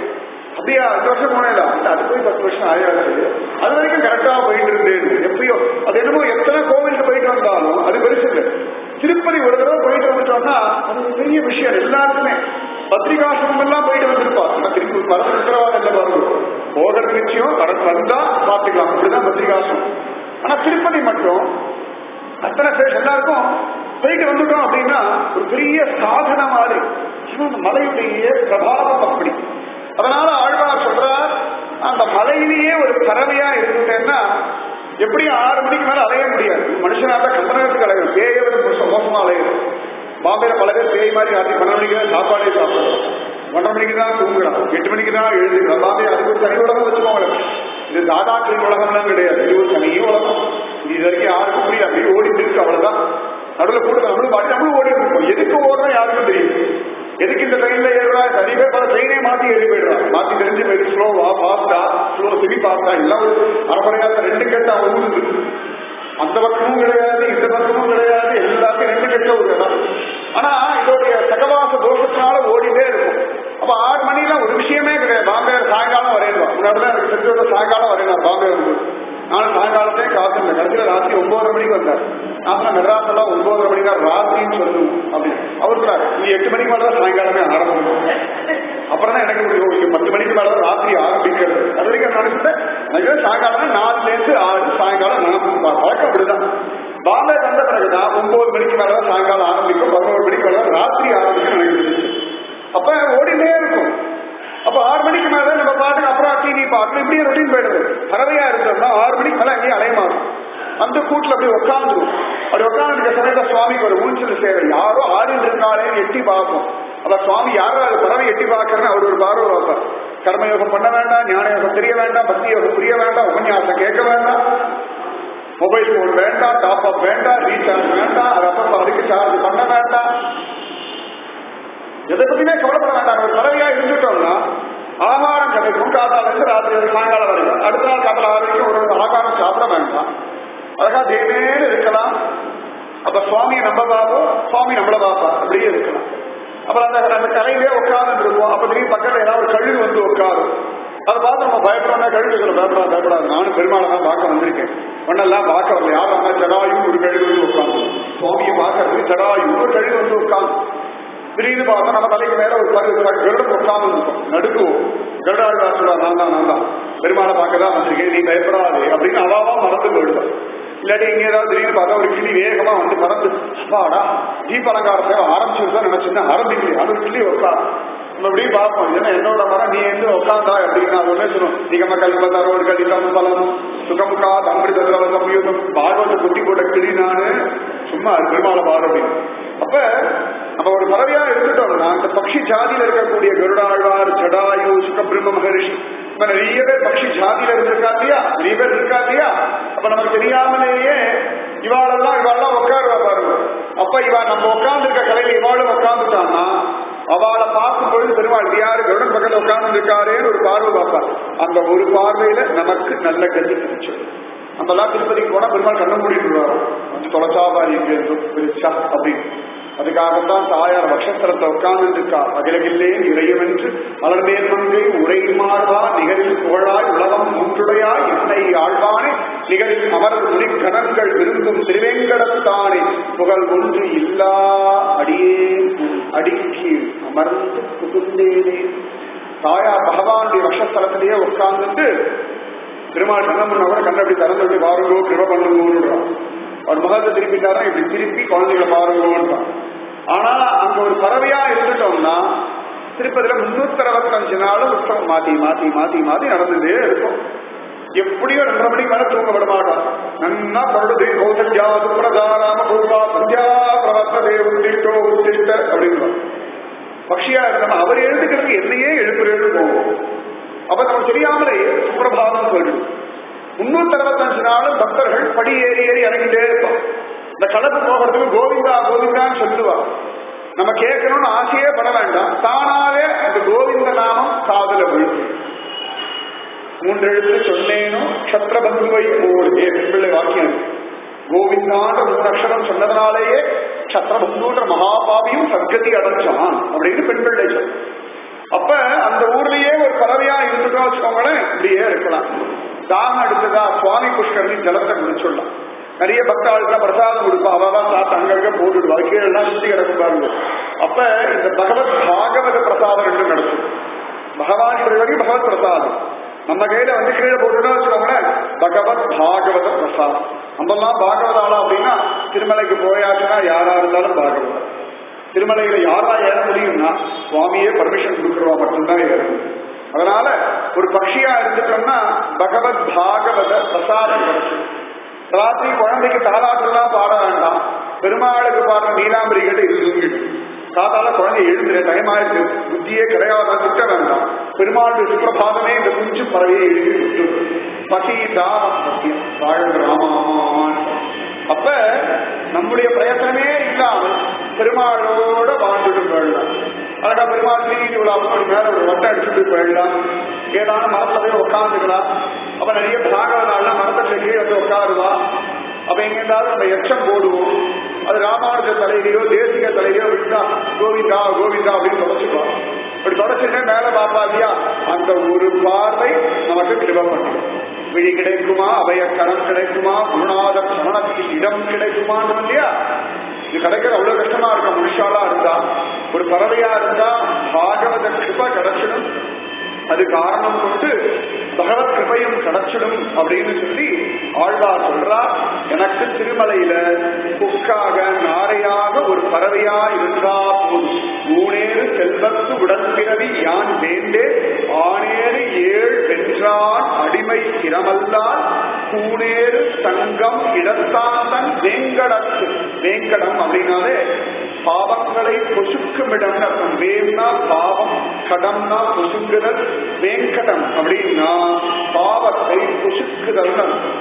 அப்படியா அஞ்சு வருஷம் போனேடா அது போய் பத்து வருஷம் ஆயாச்சு அது வரைக்கும் கரெக்டா போயிட்டு இருந்தேன் எப்பயோ அது என்னமோ எத்தனை கோவிலுக்கு போயிட்டு வந்தாலும் அது பெருசு இல்லை திருப்பதி ஒரு தடவை போயிட்டு வந்துட்டோம்னா அது ஒரு பெரிய விஷயம் எல்லாருக்குமே பத்திரிகாசிரமம் எல்லாம் போயிட்டு வந்திருப்பா ஆனா திருப்பி வரது உத்தரவாதம் இல்லை பாருங்க போகிறது நிச்சயம் வரது வந்தா பார்த்துக்கலாம் அப்படிதான் பத்திரிகாசிரமம் ஆனா திருப்பதி மட்டும் அத்தனை பேர் எல்லாருக்கும் போயிட்டு வந்துட்டோம் அப்படின்னா ஒரு பெரிய சாதனை மாதிரி ஏன்னா அந்த மலையுடைய பிரபாவம் அப்படி அதனால ஆழ்வார் சொல்றார் அந்த மலையிலேயே ஒரு பறவையா இருந்துட்டேன்னா எப்படியும் ஆறு மணிக்கு மேல அலைய முடியாது மனுஷனால கம்பனத்துக்கு அலையும் பேயை விட மோசம் மோசமா அலையும் பாம்பேல பல பேர் பேய் மாதிரி ராத்திரி பன்னெண்டு மணிக்கு தான் சாப்பாடே சாப்பிடுறோம் ஒன்றரை மணிக்கு தான் தூங்குறான் எட்டு மணிக்கு தான் எழுதுகிறான் பாம்பே அதுக்கு ஒரு தனி உலகம் வச்சுக்கோங்களேன் இது தாதாக்களின் உலகம்லாம் கிடையாது இது ஒரு தனி உலகம் இது இது வரைக்கும் யாருக்கும் புரியாது அப்படியே ஓடிட்டு இருக்கு அவ்வளவுதான் நடுவில் கூட நம்மளும் பாட்டு நம்மளும் ஓடிட்டு இருக்கோம் எதுக்கு ஓடுறோம் யாருக்கும் தெரியும் எதுக்கு இந்த ட்ரெயின்ல ஏறுறா நிறைய பேர் பல ட்ரெயினே மாத்தி ஏறி போயிடுறான் மாத்தி தெரிஞ்சு போயிட்டு ஸ்லோவா ஃபாஸ்டா ஸ்லோ செமி ஃபாஸ்டா எல்லாம் ஒரு அரைப்படையாத ரெண்டு கட்ட ஊருது அந்த பக்கமும் கிடையாது இந்த பக்கமும் கிடையாது எல்லாத்தையும் ரெண்டு கட்ட ஒரு இடம் ஆனா இதோடைய சகவாச தோஷத்தினால ஓடிட்டே இருக்கும் அப்ப ஆறு மணில ஒரு விஷயமே கிடையாது பாம்பே சாயங்காலம் வரையணும் முன்னாடி எனக்கு தெரிஞ்ச சாயங்காலம் வரையணும் பாம்பே வந்து நானும் சாயங்காலத்தே காத்திருந்தேன் கடைசியில ராத்திரி ஒன்பதரை மணிக்கு வந்தார் நான் மெட்ராஸ் எல்லாம் ஒன்பதரை மணிக்கு தான் ராத்திரின்னு சொல்லணும் அப்படின்னு அவர் சொன்னார் நீ எட்டு மணிக்கு மேல தான் சாயங்காலமே ஆரம்பிக்கும் அப்புறம் தான் எனக்கு முடியும் இங்க பத்து மணிக்கு மேல தான் ராத்திரி ஆரம்பிக்கிறது அது வரைக்கும் நான் நினைச்சிட்டேன் நான் சாயங்காலம் நாலுல இருந்து ஆறு சாயங்காலம் நான் வழக்கம் அப்படிதான் பாம்பே வந்த பிறகுதான் ஒன்பது மணிக்கு மேல தான் சாயங்காலம் ஆரம்பிக்கும் பதினோரு மணிக்கு மேல தான் ராத்திரி ஆரம்பிக்கும் எனக்கு இருந்துச்சு அப்ப ஓடிட்டே இருக்கும் அப்ப ஆறு மணிக்கு மேல நம்ம பாட்டுக்கு அப்புறம் டிவி பார்க்கணும் இப்படியே ரொட்டீன் போயிடுது பறவையா இருந்தோம்னா ஆறு மணிக்கு மேல அங்கேயே அலைய மாறும் அந்த கூட்டுல அப்படி உட்காந்துரும் அப்படி உட்காந்துருக்க சமயத்துல சுவாமிக்கு ஒரு ஊஞ்சல் சேவை யாரோ ஆடிட்டு இருக்காளே எட்டி பார்ப்போம் அப்ப சுவாமி யாரோ அது பறவை எட்டி பார்க்கறன்னு அவர் ஒரு பார்வை பார்ப்பார் கர்மயோகம் பண்ண வேண்டாம் ஞான யோகம் தெரிய வேண்டாம் பக்தி யோகம் புரிய வேண்டாம் உபன்யாசம் கேட்க வேண்டாம் மொபைல் போன் வேண்டாம் டாப் அப் வேண்டாம் ரீசார்ஜ் வேண்டாம் அது அப்பப்ப அதுக்கு சார்ஜ் பண்ண வேண்டாம் எதை பத்தியுமே கவலைப்பட வேண்டாம் ஒரு பறவையா இருந்துட்டோம்னா ஆகாரம் கிடைக்கும் காத்தால இருந்து ராத்திரி சாயங்காலம் வரைக்கும் அடுத்த நாள் காத்தால ஆறு வரைக்கும் ஒரு ஆகாரம் சாப்பிட வேண்டாம் அழகா தேவேன்னு இருக்கலாம் அப்ப சுவாமியை நம்ம பார்ப்போம் சுவாமி நம்மள பார்ப்பா அப்படியே இருக்கலாம் அப்புறம் அந்த அந்த கரையிலே உட்கார்ந்து இருப்போம் அப்ப திடீர்னு பக்கத்துல ஏதாவது ஒரு கழுகு வந்து உட்காரும் அதை பார்த்து நம்ம பயப்படுறோம்னா கழுகு சொல்ல பயப்படாது பயப்படாது நானும் பெருமாளை தான் பார்க்க வந்திருக்கேன் ஒன்னெல்லாம் பார்க்க வரல யாரும் ஆனா ஜடாயு ஒரு கழுகு வந்து உட்காந்து சுவாமியை பார்க்கறதுக்கு ஜடாயு ஒரு கழுகு வந்து உட்காந்து திடீர்னு பார்த்தா நம்ம தலைக்கு மேல ஒரு பரு கருடம் உட்கார்ந்து இருக்கும் நடுக்குவோம் கருடாள் சொல்றா நான் தான் நான் தான் பெருமாளை பார்க்க தான் வந்திருக்கேன் நீ பயப்படாது அப்படின்னு அவாவா மறந்து போயிடுவான் இல்லாட்டி இங்க ஏதாவது திடீர்னு பார்த்தா ஒரு கிளி வேகமா வந்து பறந்து அப்பாடா தீப அலங்காரத்தை ஆரம்பிச்சிருந்தா நினைச்சிருந்தேன் ஆரம்பிக்கலையே அது ஒரு கிளி உட்கா நம்ம இப்படி பார்ப்போம் ஏன்னா என்னோட மரம் நீ எங்க உட்காந்தா அப்படின்னு நான் ஒன்னே சொல்லுவோம் நிகம கல்பத்தாரோ கலிதம் பலம் சுகமுகா தம்பி தந்திரவ சமயூகம் பாகவத குட்டி போட்ட கிளி நானு சும்மா அது பெருமாளை பாரு அப்படின்னு அப்ப நம்ம ஒரு பறவையா இருந்துட்டோம்னா இந்த பக்ஷி ஜாதியில இருக்கக்கூடிய கருடாழ்வார் ஜடாயு சுகபிரம்ம மகரிஷி இப்ப நிறைய பேர் பக்ஷி ஜாதியில இருந்திருக்கா இல்லையா நிறைய பேர் இருக்கா இல்லையா அப்ப நமக்கு தெரியாமலேயே இவாளெல்லாம் இவாளெல்லாம் உட்காருவா பாருங்க அப்ப இவா நம்ம உட்கார்ந்து இருக்க கலையில இவாளும் உட்கார்ந்துட்டான்னா அவளை பார்க்கும் பொழுது பெருமாள் இது யாரு கருடன் பக்கத்துல உட்கார்ந்து இருக்காரேன்னு ஒரு பார்வை பார்ப்பா அந்த ஒரு பார்வையில நமக்கு நல்ல கதி கிடைச்சது நம்ம எல்லாம் திருப்பதிக்கு போனா பெருமாள் கண்ணு மூடிட்டு வந்து தொலைச்சாபாரி எங்க பிரிச்சா அப்படின்னு அதுக்காகத்தான் தாயார் வக்ஷஸ்தலத்தை உட்கார்ந்து இருக்கா அகிலகில்லே இறையவென்று மலர்மேல் மங்கை உரை மாறுவா நிகரில் புகழாய் உலகம் மூன்றுடையாய் என்னை ஆழ்வானே நிகரில் அமர் முனிக்கணங்கள் விரும்பும் திருவேங்கடத்தானே புகழ் ஒன்று இல்லா அடியே அடிக்கு அமர்ந்து புகுந்தேனே தாயார் பகவானுடைய வக்ஷஸ்தலத்திலேயே உட்கார்ந்துட்டு பெருமாள் சங்கம் கூட கண்ணை அப்படி திறந்து விட்டு பாருங்கோ கிருப பண்ணுங்கோன்றான் அவர் முகத்தை திருப்பிட்டாரா இப்படி திருப்பி குழந்தைகளை பாருங்கோன்றான் ஆனா அங்க ஒரு பறவையா இருந்துட்டோம்னா திருப்பதியில முன்னூத்தி அறுபத்தஞ்சு நாளும் உற்சவம் மாத்தி மாத்தி மாத்தி மாத்தி நடந்துட்டே இருக்கும் எப்படியோ ரெண்டரை மணிக்கு மேல தூங்க விட மாட்டான் நன்னா பருடுது கௌசல்யா துப்ரதாராம பூர்வா சந்தியா பிரவர்த்ததே உத்திட்டோ உத்திட்ட அப்படின்றான் பக்ஷியா இருந்தோம் அவர் எழுதுக்கிறதுக்கு என்னையே எழுப்புறேன்னு போவோம் அப்ப நமக்கு தெரியாமலே சுப்பிரபாதம் போயிடும் முன்னூத்தி அறுபத்தஞ்சு நாளும் பக்தர்கள் படி ஏறி ஏறி இறங்கிட்டே இருப்போம் இந்த கலப்பு போகிறதுக்கு கோவிந்தா கோவிந்தான்னு சொல்லுவா நம்ம கேட்கணும்னு ஆசையே பட வேண்டாம் தானாவே அந்த கோவிந்த நாமம் காதல விழுக்கும் மூன்றெழுத்து சொன்னேனோ க்ஷத்ரபந்துவை போல் ஏ பிள்ளை வாக்கியம் கோவிந்தான்ற மூணு அக்ஷரம் சொன்னதுனாலேயே க்ஷத்ரபந்துன்ற மகாபாவியும் சர்க்கதி அடைஞ்சான் அப்படின்னு பெண் பிள்ளை சொல் அப்ப அந்த ஊர்லயே ஒரு பறவையா இருந்துட்டோம் வச்சுக்கோங்களேன் இப்படியே இருக்கலாம் தாகம் எடுத்ததா சுவாமி புஷ்கரணி ஜலத்தை குடிச்சிடலாம் நிறைய பக்தாளுக்கு பிரசாதம் கொடுப்பா அவதான் சாப்பிட்டு அங்கங்க போட்டுடுவா கீழே எல்லாம் சுத்தி கிடக்கும் பாருங்க அப்ப இந்த பகவத் பாகவத பிரசாதம் ரெண்டும் நடக்கும் பகவான் வரைக்கும் பகவத் பிரசாதம் நம்ம கையில வந்து கீழே போட்டுட்டோம் வச்சுக்கோங்களேன் பகவத் பாகவத பிரசாதம் நம்மெல்லாம் பாகவத ஆளா அப்படின்னா திருமலைக்கு போயாச்சுன்னா யாரா இருந்தாலும் பாகவதம் திருமலையில யாரா ஏற முடியும்னா சுவாமியே பர்மிஷன் கொடுக்குறவா மட்டும்தான் ஏறும் அதனால ஒரு பக்ஷியா இருந்துட்டோம்னா பகவத் பாகவத பிரசாதம் கிடைக்கும் ராத்திரி குழந்தைக்கு தாலாட்டெல்லாம் பாட வேண்டாம் பெருமாளுக்கு பாடுற நீலாம்பரி கிட்ட இது தூங்கிடும் காத்தால குழந்தை எழுந்துற டைம் ஆயிருக்கு புத்தியே கிடையாத திட்ட வேண்டாம் பெருமாளுடைய சுப்பிரபாதமே இந்த குஞ்சு பறவையை எழுதி விட்டு பசி தாகம் சத்தியம் வாழ்ந்த ராமான் அப்ப நம்முடைய பிரயத்தனமே இல்லாமல் பெருமாளோட வாழ்ந்துட்டு போயிடலாம் அழகா பெருமாள் தீனிட்டு விழாம ஒரு மேல ஒரு வட்டம் அடிச்சுட்டு போயிடலாம் ஏதான மரத்துல போய் உட்காந்துக்கலாம் அப்ப நிறைய பாகவதாலாம் மரத்துல கீழே வந்து உட்காருவா அப்ப எங்க இருந்தாலும் அந்த எச்சம் போடுவோம் அது ராமானுஜ தலையிலையோ தேசிக தலையிலையோ விட்டா கோவிந்தா கோவிந்தா அப்படின்னு தொடச்சுக்குவோம் அப்படி தொடச்சுட்டே மேல பாப்பா இல்லையா அந்த ஒரு பார்வை நமக்கு கிருப பண்ணும் விழி கிடைக்குமா அபய கரம் கிடைக்குமா குருநாத சமணத்தில் இடம் கிடைக்குமான்னு இல்லையா இது கிடைக்கிறது அவ்வளவு கஷ்டமா இருக்கும் மனுஷாலா இருந்தா ஒரு பறவையா இருந்தா பாகவத கிருப கிடைச்சிடும் அது காரணம் கொண்டு பகவத் கிருபையும் கிடைச்சிடும் அப்படின்னு சொல்லி ஆழ்வார் சொல்றா எனக்கு திருமலையில புக்காக நாரையாக ஒரு பறவையா இருந்தா போதும் ஊனேறு செல்வத்து உடன்பிறவி யான் வேண்டே ஆனேறு ஏழ் வென்றான் அடிமை திறமல்லால் கூனேறு சங்கம் இடத்தாந்தன் வேங்கடத்து வேங்கடம் அப்படின்னாலே பாவங்களை பொசுக்கும் இடம் அர்த்தம் வேம்னா பாவம் கடம்னா பொசுங்குதல் வேங்கடம் அப்படின்னா பாவத்தை பொசுக்குதல்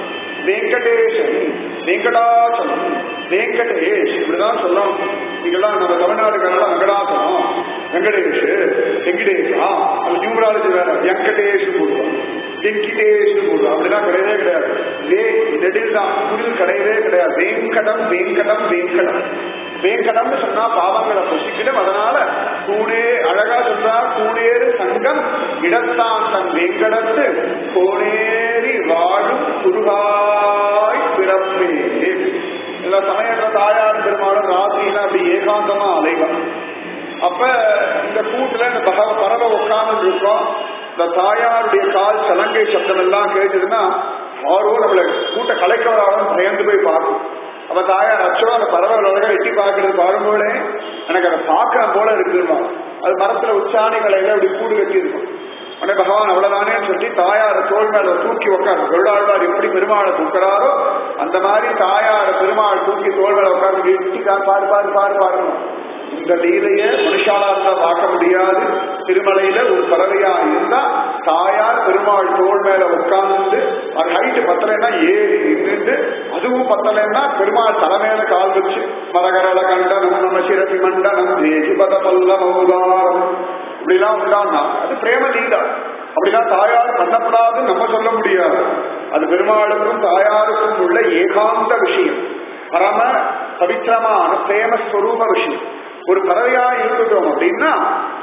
வெங்கடேசன் வெங்கடாசனம் வெங்கடேஷ் இப்படிதான் சொல்லணும் நீங்கெல்லாம் நம்ம தமிழ்நாடுக்காரெல்லாம் வெங்கடாசனம் வெங்கடேஷ் வெங்கடேஷா அந்த நியூமராலஜி வேற வெங்கடேஷ் போடுவோம் வெங்கிடேஷ் போடுவோம் அப்படிலாம் கிடையவே கிடையாது வே நெடில் தான் புரிதல் கிடையவே கிடையாது வேங்கடம் வேங்கடம் வேங்கடம் வேங்கடம்னு சொன்னா பாவங்களை பொசிக்கிடும் அதனால கூடே அழகா சொல்றா கூடேறு சங்கம் இடத்தான் தன் வேங்கடத்து கோடேறி வாழும் குருவாய் பிறப்பே இந்த சமயத்துல தாயார் பெருமாளும் ராத்திரியில அப்படி ஏகாந்தமா அலைவா அப்ப இந்த கூட்டுல இந்த பக பறவை உட்கார்ந்து இருக்கோம் இந்த தாயாருடைய கால் சலங்கை சப்தம் எல்லாம் கேட்டதுன்னா யாரோ நம்மளை கூட்ட கலைக்கவராலும் பயந்து போய் பார்க்கும் அப்ப தாயார் அச்சோ அந்த பறவை அழகா எட்டி பார்க்கறது பாரும்போதே எனக்கு அதை பார்க்க போல இருக்குமா அது மரத்துல உச்சாணிகளை எல்லாம் இப்படி கூடு கட்டி இருக்கும் உடனே பகவான் அவ்வளவுதானே சொல்லி தாயார தோல் மேல தூக்கி உட்காரு கருடாழ்வார் எப்படி பெருமாளை தூக்குறாரோ அந்த மாதிரி தாயார பெருமாள் தூக்கி தோல் மேல உட்கார்ந்து எட்டி பாரு பாரு பாரு பாருங்க இந்த லீலைய மனுஷாலா இருந்தா பார்க்க முடியாது திருமலையில ஒரு பறவையா இருந்தா தாயார் பெருமாள் தோல் மேல உட்கார்ந்து அது ஹைட் பத்தலைன்னா ஏறி நின்றுட்டு அதுவும் பத்தலைன்னா பெருமாள் தலைமையில கால் வச்சு மரகரல கண்டனம் நம்ம சிரசி மண்டனம் தேசி பத பல்ல மௌதாரம் இப்படிலாம் உண்டான்னா அது பிரேம லீலா அப்படிலாம் தாயார் பண்ணப்படாதுன்னு நம்ம சொல்ல முடியாது அது பெருமாளுக்கும் தாயாருக்கும் உள்ள ஏகாந்த விஷயம் பரம பவித்திரமான பிரேமஸ்வரூப விஷயம் ஒரு பறவையா இருந்துட்டோம் அப்படின்னா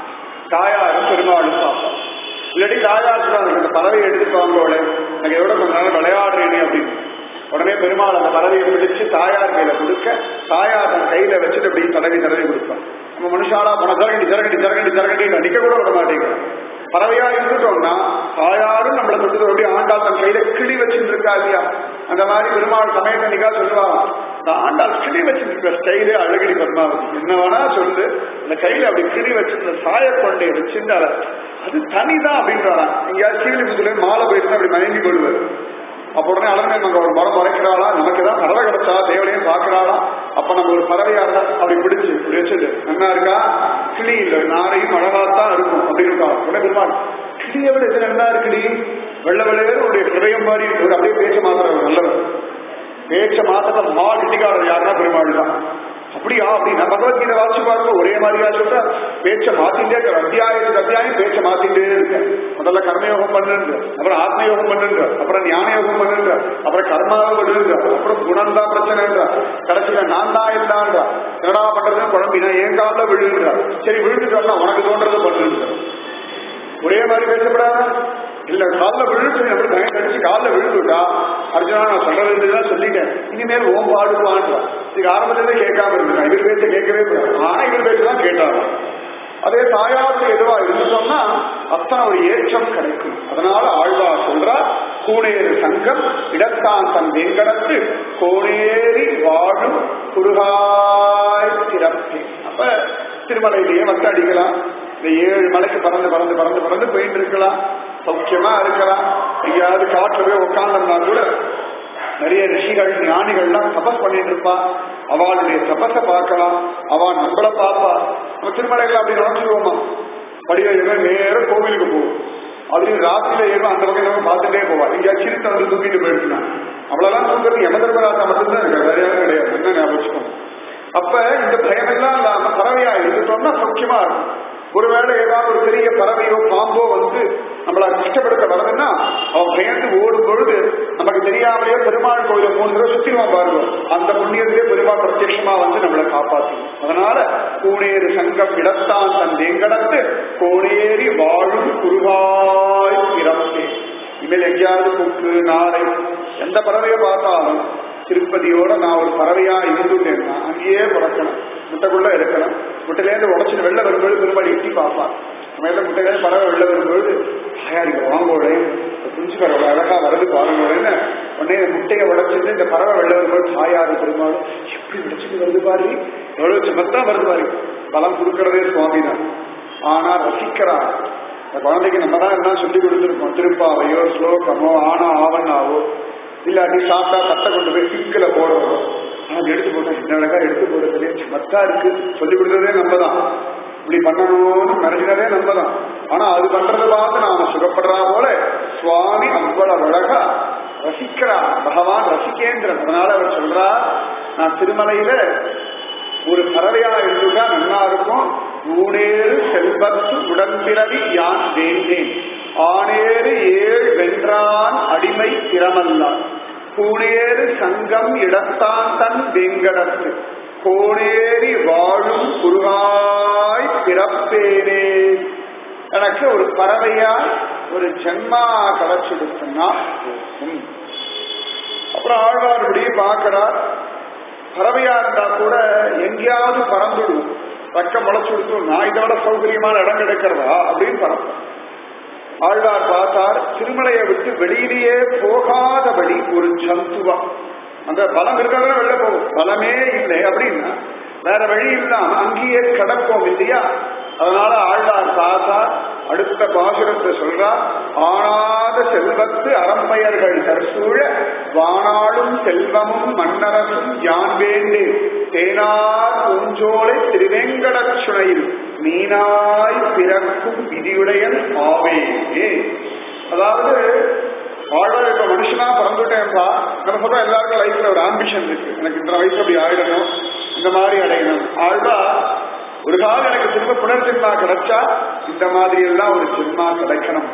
தாயாரும் பெருமாளும் பார்ப்போம் இல்லாட்டி தாயார் சொல்றாங்க இந்த பறவையை எடுத்துட்டு வாங்கோட எனக்கு எவ்வளவு கொஞ்ச நேரம் விளையாடுறேனே அப்படின்னு உடனே பெருமாள் அந்த பறவையை பிடிச்சு தாயார் கையில கொடுக்க தாயார் தன் கையில வச்சுட்டு அப்படி தடவி தடவி கொடுப்பான் நம்ம மனுஷாலா போன ஜரகண்டி ஜரகண்டி ஜரகண்டி ஜரகண்டி நிக்க கூட விட மாட்டேங்கிறோம் பறவையா இருந்துட்டோம்னா தாயாரும் நம்மளை தொட்டு அப்படி ஆண்டாள் தன் கையில கிளி வச்சுட்டு இருக்கா இல்லையா அந்த மாதிரி பெருமாள் சமயத்தை நிக்கா சொல்லுவா இந்த ஆண்டாள் கிளி வச்சிருக்க ஸ்டைலே அழகடி பத்மாவதி என்ன வேணா சொல்லு அந்த கையில அப்படி கிளி வச்சிருந்த சாயக்கொண்டை வச்சிருந்தால அது தனிதான் அப்படின்றான் எங்கேயாவது கீழே முதல்ல மாலை போயிட்டு அப்படி மயங்கி கொள்வார் அப்ப உடனே அலர்மே நம்ம ஒரு மரம் மறைக்கிறாளா நமக்கு தான் பறவை கிடைச்சா தேவனையும் பாக்குறாளா அப்ப நம்ம ஒரு பறவையா இருந்தா அப்படி பிடிச்சு இப்படி வச்சுட்டு என்ன இருக்கா கிளி இல்ல நாரையும் அழகா தான் இருக்கும் அப்படி இருக்கா உடனே பெருமாள் கிளியை விட இதுல என்ன இருக்குடி வெள்ள வெள்ளையர் உடைய ஹிருதயம் மாதிரி ஒரு அப்படியே பேச்ச மாத்திரம் நல்லவர் பேச்ச மாத்திரம் மா கிட்டிக்காரர் யாருன்னா பெருமாள் தான் அப்படியா அப்படின்னா பகவத்கீதை வாசிச்சு பாருங்க ஒரே மாதிரியா சொல்ற பேச்ச மாத்திட்டே இருக்க அத்தியாயத்துக்கு அத்தியாயம் பேச்ச மாத்திட்டே இருக்க முதல்ல கர்மயோகம் பண்ணுன்ற அப்புறம் ஆத்மயோகம் பண்ணுன்ற அப்புறம் ஞான யோகம் பண்ணுன்ற அப்புறம் கர்மாவை விடுன்ற அப்புறம் குணம் தான் பிரச்சனைன்ற கடைசியில நான் தான் இருந்தான்றா என்னடா பண்றது குழம்பினா ஏன் காலில் விழுன்றா சரி விழுந்துட்டு உனக்கு தோன்றதை பண்ணுன்ற ஒரே மாதிரி பேசப்படாதா இல்ல காலில் விழுந்து அப்படி பயம் கடிச்சு காலில் விழுந்துட்டா அர்ஜுனா நான் சொல்றது தான் சொல்லிட்டேன் இனிமேல் ஓம் பாடுவான்றா இதுக்கு ஆரம்பத்திலே கேட்காம இருந்தா இவர் பேச்ச கேட்கவே கூடாது ஆனா இவர் பேச்சு தான் கேட்டாங்க அதே தாயாருக்கு எதுவா இருந்தோம்னா அத்தனை ஒரு ஏற்றம் கிடைக்கும் அதனால ஆழ்வா சொல்றா கூணேறு சங்கம் இடத்தான் தன் வெங்கடத்து கோணேறி வாழும் குருகாய் சிறப்பு அப்ப திருமலையிலேயே வந்து அடிக்கலாம் இந்த ஏழு மலைக்கு பறந்து பறந்து பறந்து பறந்து போயிட்டு இருக்கலாம் சௌக்கியமா இருக்கலாம் எங்கேயாவது காட்டுல போய் உட்கார்ந்தோம்னா கூட நிறைய ரிஷிகள் ஞானிகள்லாம் தபஸ் பண்ணிட்டு இருப்பா அவளுடைய தபஸை பார்க்கலாம் அவள் நம்மள பார்ப்பா நம்ம திருமலைகள் அப்படி நினைச்சிருவோமா படிய நேரம் கோவிலுக்கு போவோம் அதுலயும் ராத்திரியில ஏறும் அந்த வகையில நம்ம பார்த்துட்டே போவா இங்க சிரித்த வந்து தூக்கிட்டு போயிடுச்சுனா அவ்வளவுதான் தூக்குறது யம தர்மராஜா மட்டும்தான் இருக்கு வேற யாரும் கிடையாது என்ன ஞாபகம் அப்ப இந்த பயம் எல்லாம் இல்லாம பறவையா இருந்துட்டோம்னா சௌக்கியமா இருக்கும் ஒருவேளை ஏதாவது ஒரு பெரிய பறவையோ பாம்போ வந்து நம்மள கஷ்டப்படுத்த வருதுன்னா அவன் பயந்து ஓடும் பொழுது நமக்கு தெரியாமலேயே பெருமாள் கோயில மூணு தடவை சுத்திடுவான் பாருங்க அந்த புண்ணியத்திலே பெருமாள் பிரத்யட்சமா வந்து நம்மளை காப்பாற்றும் அதனால கூணேறு சங்கம் இடத்தான் தன் எங்கடத்து கோணேறி வாழும் குருவாய் பிறப்பே இனிமேல் எங்கேயாவது கொக்கு நாளை எந்த பறவையை பார்த்தாலும் திருப்பதியோட நான் ஒரு பறவையா இருந்துட்டேன்னா அங்கேயே பிறக்கணும் முட்டைக்குள்ள இருக்கணும் முட்டையிலேருந்து உடச்சு வெளில வரும்போது பெருமாள் எட்டி பார்ப்பான் மேல முட்டையில பறவை வெளில வரும்போது ஆயா இங்க வாங்கோடே குஞ்சு பறவை அழகா வருது பாருங்கோடேன்னு உடனே முட்டையை உடைச்சிட்டு இந்த பறவை வெளில வரும்போது தாயாரு பெருமாளும் எப்படி உடைச்சிட்டு வருது பாரு எவ்வளவு சின்னத்தான் வருது பாரு பலம் கொடுக்கறதே சுவாமி தான் ஆனா ரசிக்கிறார் இந்த குழந்தைக்கு நம்ம தான் என்ன சொல்லி கொடுத்துருக்கோம் திருப்பாவையோ ஸ்லோகமோ ஆனா ஆவண்ணாவோ இல்லாட்டி சாப்பிட்டா தட்டை கொண்டு போய் சிங்கில போடுறோம் அது எடுத்து போட்டா என்ன அழகா எடுத்து போடுறதுலே மத்தா இருக்கு சொல்லி கொடுத்ததே நம்ம தான் இப்படி பண்ணணும்னு நினைக்கிறதே நம்ம தான் ஆனா அது பண்றத பார்த்து நாம சுகப்படுறா போல சுவாமி அவ்வளவு அழகா ரசிக்கிறா பகவான் ரசிக்கேந்திரன் அதனால அவர் சொல்றா நான் திருமலையில ஒரு பறவையா இருந்துட்டா நல்லா இருக்கும் ஊனேறு செல்வத்து உடன்பிறவி யான் வேண்டேன் ஆனேறு ஏழ் வென்றான் அடிமை திறமல்லான் கூணேறு சங்கம் இடத்தான் தன் வெங்கடத்து கோணேறி வாழும் குருகாய் பிறப்பேனே எனக்கு ஒரு பறவையா ஒரு ஜென்மா கிடைச்சிடுச்சுன்னா போதும் அப்புறம் ஆழ்வார் இப்படியே பார்க்கிறார் பறவையா இருந்தா கூட எங்கேயாவது பறந்துடும் பக்கம் முளைச்சு கொடுத்து நான் இதோட சௌகரியமான இடம் கிடைக்கிறதா அப்படின்னு பறப்போம் ஆழ்வார் பார்த்தார் திருமலையை விட்டு வெளியிலேயே போகாதபடி ஒரு ஜந்துவா அந்த பலம் இருக்கிறதா வெளில போகும் பலமே இல்லை அப்படின்னா வேற வழி இல்லாம அங்கேயே கிடப்போம் இல்லையா அதனால ஆழ்வார் பார்த்தா அடுத்த பாசுரத்தை சொல்றார் ஆனாத செல்வத்து அறம்பயர்கள் தற்சூழ வானாளும் செல்வமும் மன்னரசும் யான் வேண்டே தேனார் பூஞ்சோலை திருவேங்கடச் சுனையில் மீனாய் பிறக்கும் விதியுடையன் ஆவேனே அதாவது வாழ்வார் இப்ப மனுஷனா பிறந்துட்டேன்ப்பா நம்ம சொல்ற எல்லாருக்கும் லைஃப்ல ஒரு ஆம்பிஷன் இருக்கு எனக்கு இந்த வயசு அப்படி ஆயிடணும் இந்த மாதிரி அடையணும் ஆழ்வா ஒரு காலம் எனக்கு திரும்ப புனர் ஜென்மா கிடைச்சா இந்த மாதிரி எல்லாம் ஒரு ஜென்மா கிடைக்கணும்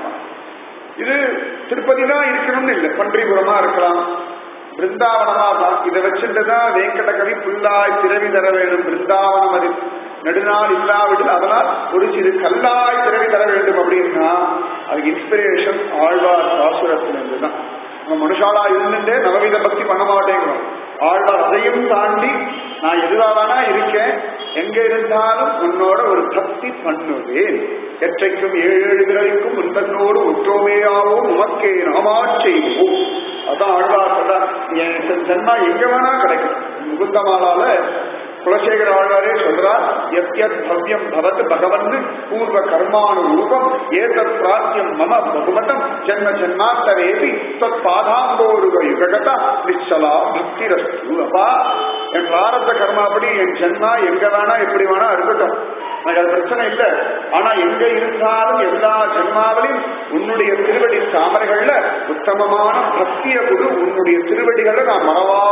இது திருப்பதி தான் இருக்கணும்னு இல்லை பன்றிபுரமா இருக்கலாம் பிருந்தாவனமா தான் இதை வச்சுட்டு தான் வேங்கட கவி புல்லாய் பிறவி தர வேண்டும் பிருந்தாவனம் அது நெடுநாள் இல்லாவிடில் அதனால் ஒரு சிறு கல்லாய் பிறவி தர வேண்டும் அப்படின்னா அதுக்கு இன்ஸ்பிரேஷன் ஆழ்வார் பாசுரத்திலிருந்து தான் நம்ம மனுஷாலா இருந்துட்டே நவவித பக்தி பண்ண மாட்டேங்கிறோம் ஆழ்வார் அதையும் தாண்டி நான் எதுவாதானா இருக்கேன் எங்க இருந்தாலும் உன்னோட ஒரு பக்தி பண்ணுவேன் எற்றைக்கும் ஏழு ஏழு பிறவிக்கும் உன்பனோடு ஒற்றோமையாவோ உமக்கே நாமா செய்வோம் அதான் ஆழ்வார் சொல்றார் என் ஜன்மா எங்க வேணா கிடைக்கும் முகுந்தமாலால குலசேகர ஆழ்வாரே சொல்றார் எத் எத் பவ்யம் பவத் பகவன் பூர்வ கர்மானு ரூபம் ஏதத் பிராத்தியம் மம பகுமதம் ஜென்ம ஜென்மாத்தரேபி தத் பாதாம்போருக யுககதா நிச்சலா பக்திரஸ்து அப்பா என் பிராரத்த கர்மாப்படி என் ஜென்மா எங்க வேணா எப்படி வேணா இருக்கட்டும் எனக்கு அது பிரச்சனை இல்லை ஆனா எங்க இருந்தாலும் எல்லா ஜென்மாவிலையும் உன்னுடைய திருவடி தாமரைகள்ல உத்தமமான பக்திய குரு உன்னுடைய திருவடிகளை நான்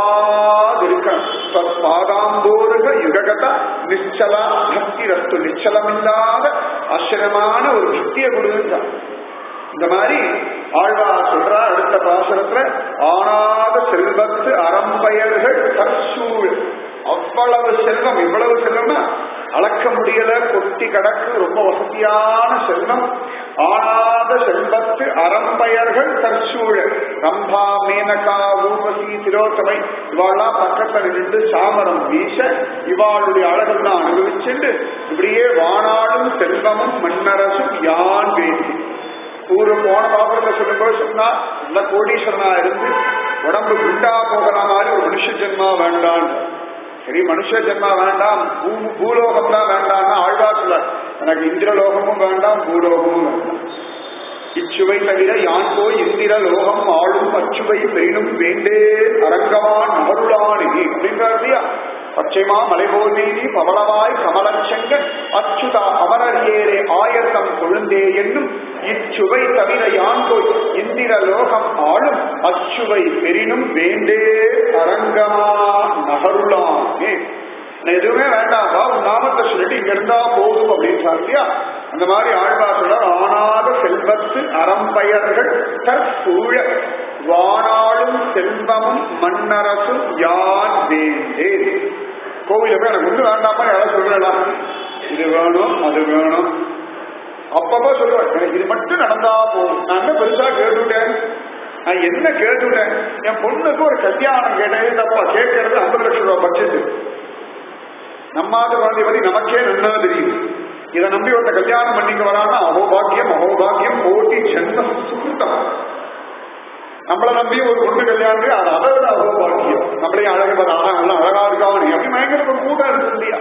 மறவாது இருக்கேன் பாதாம்போருக யுககத நிச்சலா பக்தி ரஸ்து நிச்சலமில்லாத ஆச்சரியமான ஒரு பக்திய குருதான் இந்த மாதிரி ஆழ்வா சொல்றா அடுத்த பாசனத்துல ஆனாத செல்வத்து அறம்பயர்கள் தற்சூழ் அவ்வளவு செல்வம் இவ்வளவு செல்வம்னா அளக்க முடியல கொட்டி கடக்கு ரொம்ப வசதியான செல்வம் ஆனாத செல்வத்து அறம்பயர்கள் தற்சூழ ரம்பா மேனகா ஊர்வசி திரோத்தமை இவாள்லாம் பக்கத்துல நின்று சாமரம் வீச இவாளுடைய அழகெல்லாம் அனுபவிச்சுண்டு இப்படியே வானாடும் செல்வமும் மண்ணரசும் யான் வேண்டி ஊரு போன பாபுரத்தை சொல்லும்போது சொன்னா நல்ல கோடீஸ்வரனா இருந்து உடம்பு குண்டா போகிற மாதிரி ஒரு மனுஷ ஜென்மா வேண்டாம் சரி மனுஷ ஜென்மா வேண்டாம் பூ பூலோகம் தான் வேண்டாம்னா ஆழ்வார்ல எனக்கு இந்திரலோகமும் வேண்டாம் பூலோகமும் வேண்டாம் இச்சுவை தவிர யான் போய் இந்திர லோகம் ஆளும் அச்சுவை பெயினும் வேண்டே அரங்கவான் அருளானி அப்படின்றார் இல்லையா பச்சைமா மலைபோல் நீதி பவளவாய் கமலச்சங்க அச்சுதா அமரறியேரே ஆயத்தம் கொழுந்தே என்னும் இச்சுவை தவிர யான் போய் இந்திர லோகம் ஆளும் அச்சுவை பெரினும் வேண்டே அரங்கமா நகருளானே நான் எதுவுமே வேண்டாம்பா உன் நாமத்தை சொல்லிட்டு இங்க இருந்தா போதும் அப்படின்னு சொல்லியா அந்த மாதிரி ஆழ்வார்கள் ஆனாத செல்வத்து அறம்பயர்கள் தற்சூழ வானாளும் செல்வமும் மண்ணரசும் யான் வேண்டேன் கோவில போய் எனக்கு ஒண்ணு வேண்டாமா யாராவது சொல்லலாம் இது வேணும் அது வேணும் அப்பப்போ சொல்லுவேன் எனக்கு இது மட்டும் நடந்தா போதும் நான் என்ன பெருசா கேட்டுட்டேன் நான் என்ன கேட்டுட்டேன் என் பொண்ணுக்கு ஒரு கல்யாணம் கேட்டேன் தப்பா கேட்கறது ஐம்பது லட்சம் ரூபாய் பட்ஜெட் நம்மாத குழந்தை பத்தி நமக்கே நன்னா தெரியும் இதை நம்பி ஒருத்த கல்யாணம் பண்ணிக்க வரான்னா அகோபாக்கியம் அகோபாக்கியம் கோட்டி ஜென்மம் சுகிருத்தம் நம்மளை நம்பி ஒரு பொண்ணு கல்யாணம் அது அதை விட அகோபாக்கியம் நம்மளே அழகு பார்த்து ஆனா நல்லா அழகா இருக்காவணி அப்படி பயங்கர கூட இருக்கு இல்லையா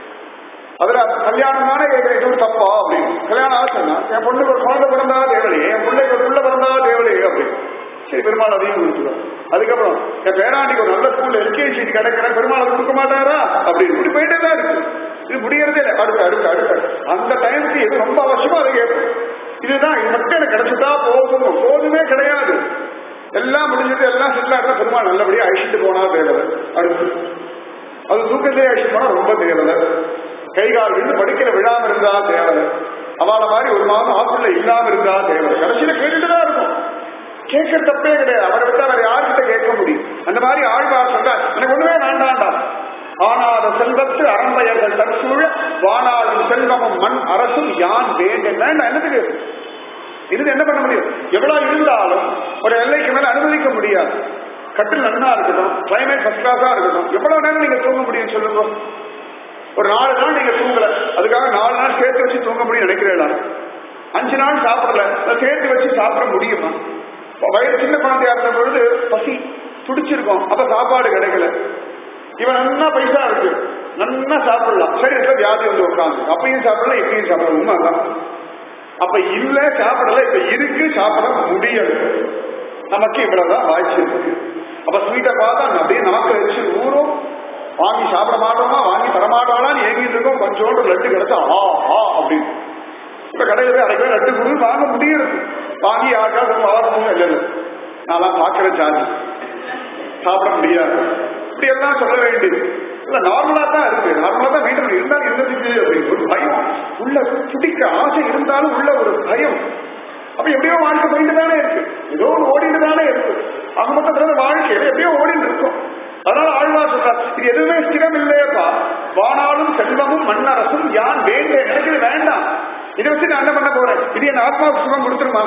அதுல கல்யாணம் தானே கேட்கிறேன் இது ஒரு தப்பா அப்படின்னு கல்யாணம் ஆச்சுன்னா என் பொண்ணுக்கு ஒரு குழந்தை பிறந்தா தேவலையே என் பிள்ளைக்கு ஒரு பிள்ளை பிறந்தா தேவலையே அப்படின்னு சரி பெருமாள் அதையும் கொடுத்துருவோம் அதுக்கப்புறம் என் பேராண்டிக்கு ஒரு நல்ல ஸ்கூல்ல எல்கேஜி கிடைக்கிற பெருமாள் கொடுக்க மாட்டாரா அப்படின்னு இப்படி போயிட்டே தான் இருக்கு இது முடியறதே இல்லை அடுத்து அடுத்து அடுத்து அந்த டைமுக்கு எது ரொம்ப அவசியமோ அதை கேட்கும் இதுதான் இது மட்டும் எனக்கு கிடைச்சிட்டா போதும் போதுமே கிடையாது எல்லாம் முடிஞ்சது எல்லாம் செட்டில் ஆகிட்டா பெருமாள் நல்லபடியா அழிச்சிட்டு போனா தேவதை அடுத்து அது தூக்கத்திலே அழிச்சிட்டு போனா ரொம்ப தேவதை கை கால் விழுந்து படிக்கிற விழாம இருந்தா தேவதை அவளை மாதிரி ஒரு மாதம் ஹாஸ்பிட்டல இல்லாம இருந்தா தேவதை கடைசியில கேட்டுட்டு தான் இருக்கும் கேட்கற தப்பே கிடையாது அவரை விட்டா வேற யார்கிட்ட கேட்க முடியும் அந்த மாதிரி ஆழ்வார் சொல்றார் எனக்கு ஒண்ணுமே வேண்டாண்டா ஆனாத செல்வத்து அரம்பயர்கள் தற்சூழ வானாளும் செல்வமும் மண் அரசும் யான் வேண்டேன் வேண்டாம் என்னதுக்கு இருந்து என்ன பண்ண முடியும் எவ்வளவு இருந்தாலும் ஒரு எல்லைக்கு மேல அனுமதிக்க முடியாது கட்டில் நன்னா இருக்கட்டும் கிளைமேட் ஃபர்ஸ்ட் கிளாஸா இருக்கட்டும் எவ்வளவு நேரம் நீங்க தூங்க முடியும் சொல்லுங்க ஒரு நாலு நாள் நீங்க தூங்கல அதுக்காக நாலு நாள் சேர்த்து வச்சு தூங்க முடியும் நினைக்கிறேன் அஞ்சு நாள் சாப்பிடல சேர்த்து வச்சு சாப்பிட முடியுமா வயது சின்ன குழந்தையா இருந்த பொழுது பசி துடிச்சிருக்கோம் அப்ப சாப்பாடு கிடைக்கல இவன் நன்னா பைசா இருக்கு நன்னா சாப்பிடலாம் சரி இப்ப வியாதி வந்து உட்காந்து அப்பயும் சாப்பிடலாம் இப்பயும் சாப்பிடலாம் உண்மைதான் அப்ப இல்ல சாப்பிடல இப்ப இருக்கு சாப்பிட முடியல நமக்கு இவ்வளவுதான் வாய்ச்சி இருக்கு அப்ப ஸ்வீட்டை பார்த்தா அப்படியே நாக்க வச்சு ஊறும் வாங்கி சாப்பிட மாட்டோமா வாங்கி தரமாட்டாளான்னு ஏங்கிட்டு இருக்கோம் கொஞ்சோண்டு லட்டு கிடைச்சா ஆ ஆ அப்படின்னு இப்ப கடையில போய் அடைக்கவே லட்டு கொடுத்து வாங்க முடியுது வாங்கி யாருக்காவது வாரமும் இல்லை இல்லை நான் பாக்குறேன் சார்ஜ் சாப்பிட முடியாது இப்படி எல்லாம் சொல்ல வேண்டியது இல்ல நார்மலா தான் இருக்கு நார்மலா தான் மெயின்டைன் இருந்தாலும் இருந்ததுக்கு அப்படின்னு ஒரு பயம் உள்ள துடிக்க ஆசை இருந்தாலும் உள்ள ஒரு பயம் அப்ப எப்படியோ வாழ்க்கை போயிட்டு தானே இருக்கு ஏதோ ஒன்று ஓடிட்டு தானே இருக்கு ஆக மொத்தத்துல வாழ்க்கையில எப்படியோ ஓடிட்டு இருக்கும் அதனால ஆழ்வார் சொல்றார் இது எதுவுமே ஸ்திரம் இல்லையப்பா வானாலும் செல்வமும் மண்ணரசும் யான் வேண்டேன் எனக்கு இது வேண்டாம் இதை வச்சு நான் என்ன பண்ண போறேன் இது என் ஆத்மாவுக்கு சுகம் கொடுத்துருமா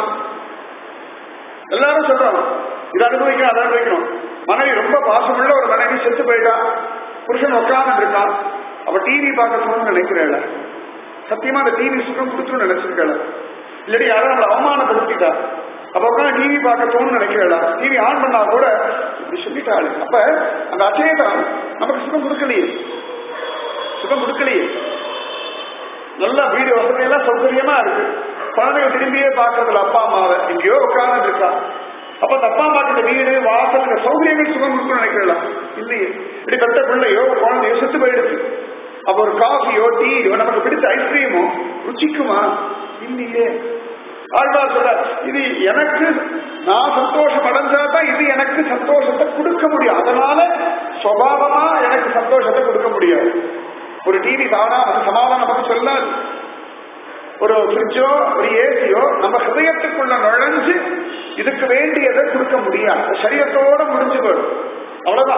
எல்லாரும் சொல்றோம் இதை அனுபவிக்கணும் அதை அனுபவிக்கணும் மனைவி ரொம்ப பாசமுள்ள ஒரு மனைவி செத்து போயிட்டா புருஷன் உட்கார்ந்து இருக்கான் அவ டிவி பார்க்கணும்னு நினைக்கிறேன் சத்தியமா அந்த டிவி சுகம் கொடுத்துரும் நினைச்சிருக்கல இல்லாட்டி யாரும் நம்மளை அவமானப்படுத்திட்டா அப்ப உட்காந்து டிவி பார்க்கணும்னு நினைக்கிறா டிவி ஆன் பண்ணா கூட இப்படி சொல்லிட்டாள் அப்ப அந்த அச்சேதம் நமக்கு சுகம் கொடுக்கலையே சுகம் கொடுக்கலையே நல்ல வீடு வசதியெல்லாம் சௌகரியமா இருக்கு குழந்தைங்க திரும்பியே பார்க்கறதுல அப்பா அம்மாவை எங்கேயோ உட்கார்ந்து இருக்கா அப்ப அந்த அப்பா அம்மா இந்த வீடு வாசல் இந்த சௌகரியங்கள் சுகம் கொடுக்கணும்னு நினைக்கலாம் இல்லையே இப்படி பெத்த பிள்ளையோ ஒரு குழந்தையோ செத்து போயிடுது அப்ப ஒரு காஃபியோ டீயோ நமக்கு பிடிச்ச ஐஸ்கிரீமோ ருச்சிக்குமா இல்லையே ஆழ்வார் சொல்ற இது எனக்கு நான் சந்தோஷம் அடைஞ்சாதான் இது எனக்கு சந்தோஷத்தை கொடுக்க முடியும் அதனால சுவாவமா எனக்கு சந்தோஷத்தை கொடுக்க முடியாது ஒரு டிவி தானா அது சமாதானம் நமக்கு சொல்லாது ஒரு ஃப்ரிட்ஜோ ஒரு ஏசியோ நம்ம ஹிருதயத்துக்குள்ள நுழைஞ்சு இதுக்கு வேண்டியதை கொடுக்க முடியாது சரீரத்தோட முடிஞ்சு போயிடும் அவ்வளவுதான்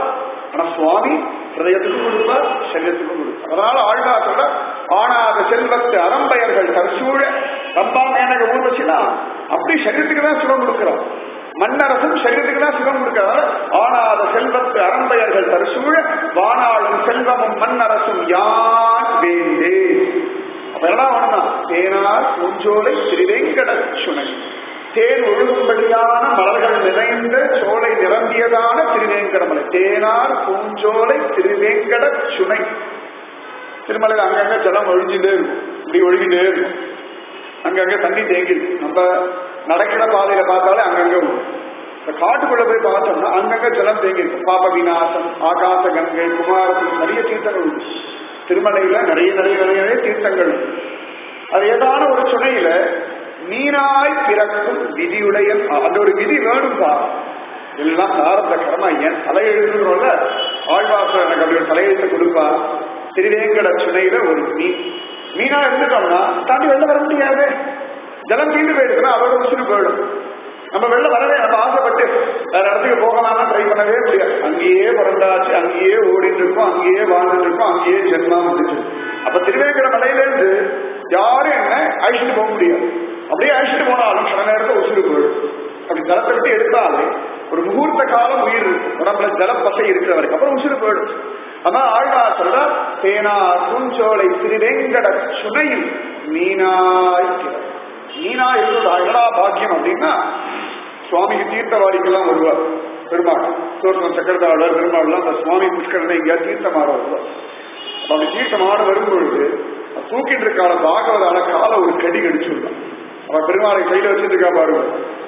ஆனா சுவாமி ஹிருதயத்துக்கும் கொடுப்பார் சரீரத்துக்கும் கொடுப்பார் அதனால ஆழ்வா சொல்ற ஆனாத செல்வத்து அறம்பயர்கள் தற்சூழ ரம்பா மேனக ஊர்வசிலாம் அப்படி சரீரத்துக்கு தான் சுகம் கொடுக்கிறார் மன்னரசும் சரீரத்துக்கு தான் சுகம் கொடுக்கிறார் ஆனாத செல்வத்து அறம்பயர்கள் தற்சூழ வானாளும் செல்வமும் மன்னரசும் யான் வேண்டே அப்ப எல்லாம் வேணும்னா தேனார் பூஞ்சோலை திருவேங்கட சுனை தேன் ஒழுகும்படியான மலர்கள் நிறைந்த சோலை நிரம்பியதான திருவேங்கடமலை தேனார் பூஞ்சோலை திருவேங்கட சுனை திருமலையில் அங்கங்க ஜலம் ஒழிஞ்சுட்டே இருக்கும் இப்படி ஒழுகிட்டே இருக்கும் அங்கங்க தண்ணி தேங்கி இருக்கும் நம்ம நடக்கிற பாதையில பார்த்தாலே அங்கங்க வரும். இந்த காட்டுக்குள்ள போய் பார்த்தோம்னா அங்கங்க ஜலம் தேங்கி இருக்கும் பாப விநாசம் ஆகாச கங்கை குமாரத்தில் நிறைய தீர்த்தங்கள் உண்டு திருமலையில நிறைய நிறைய நிறைய நிறைய தீர்த்தங்கள் உண்டு அது ஏதான ஒரு சுனையில மீனாய் பிறக்கும் விதியுடைய அந்த ஒரு விதி வேணும்பா எல்லாம் சாரத்த கர்மா ஏன் தலையெழுதுறோம்ல ஆழ்வாசர் எனக்கு அப்படி ஒரு தலையெழுத்து கொடுப்பா திருவேங்கட சுனையில ஒரு மீன் மீனா இருந்துட்டோம்னா தாண்டி வெளில வர முடியாது ஜலம் தீண்டு போயிடுச்சுன்னா அதோட உசுறு போயிடும் நம்ம வெளில வரவே நம்ம ஆசைப்பட்டு வேற இடத்துக்கு போகலாம்னா ட்ரை பண்ணவே முடியாது அங்கேயே பிறந்தாச்சு அங்கேயே ஓடிட்டு இருக்கோம் அங்கேயே வாழ்ந்துட்டு இருக்கோம் அங்கேயே ஜென்மா வந்துச்சு அப்ப திருவேங்கட மலையிலேருந்து யாரும் என்ன அழிச்சுட்டு போக முடியாது அப்படியே அழிச்சுட்டு போனாலும் சில நேரத்தில் உசுறு போயிடும் அப்படி ஜலத்தை விட்டு எடுத்தாலே ஒரு முகூர்த்த காலம் உயிர் இருக்கும் உடம்புல ஜலப்பசை இருக்கிற வரைக்கும் அப்புறம் உசுறு போயிடும் ஆனா ஆழ்வா சொல்ற தேனா பூஞ்சோலை திருவேங்கட சுனையில் மீனாய் கிடக்கும். மீனா இருந்ததா என்னடா பாக்கியம் அப்படின்னா சுவாமிக்கு தீர்த்தவாரிக்கெல்லாம் வருவார் பெருமாள் சோர்ணம் சக்கரதாளர் பெருமாள்லாம் அந்த சுவாமி புஷ்கரனை எங்கேயா தீர்த்தமாட வருவார் அப்ப அப்படி தீர்த்தமாட வரும்பொழுது தூக்கிட்டு இருக்கால பாகவதால காலை ஒரு கடி கடிச்சுடலாம் அவன் பெருமாளை கையில வச்சுட்டு இருக்கா பாருங்க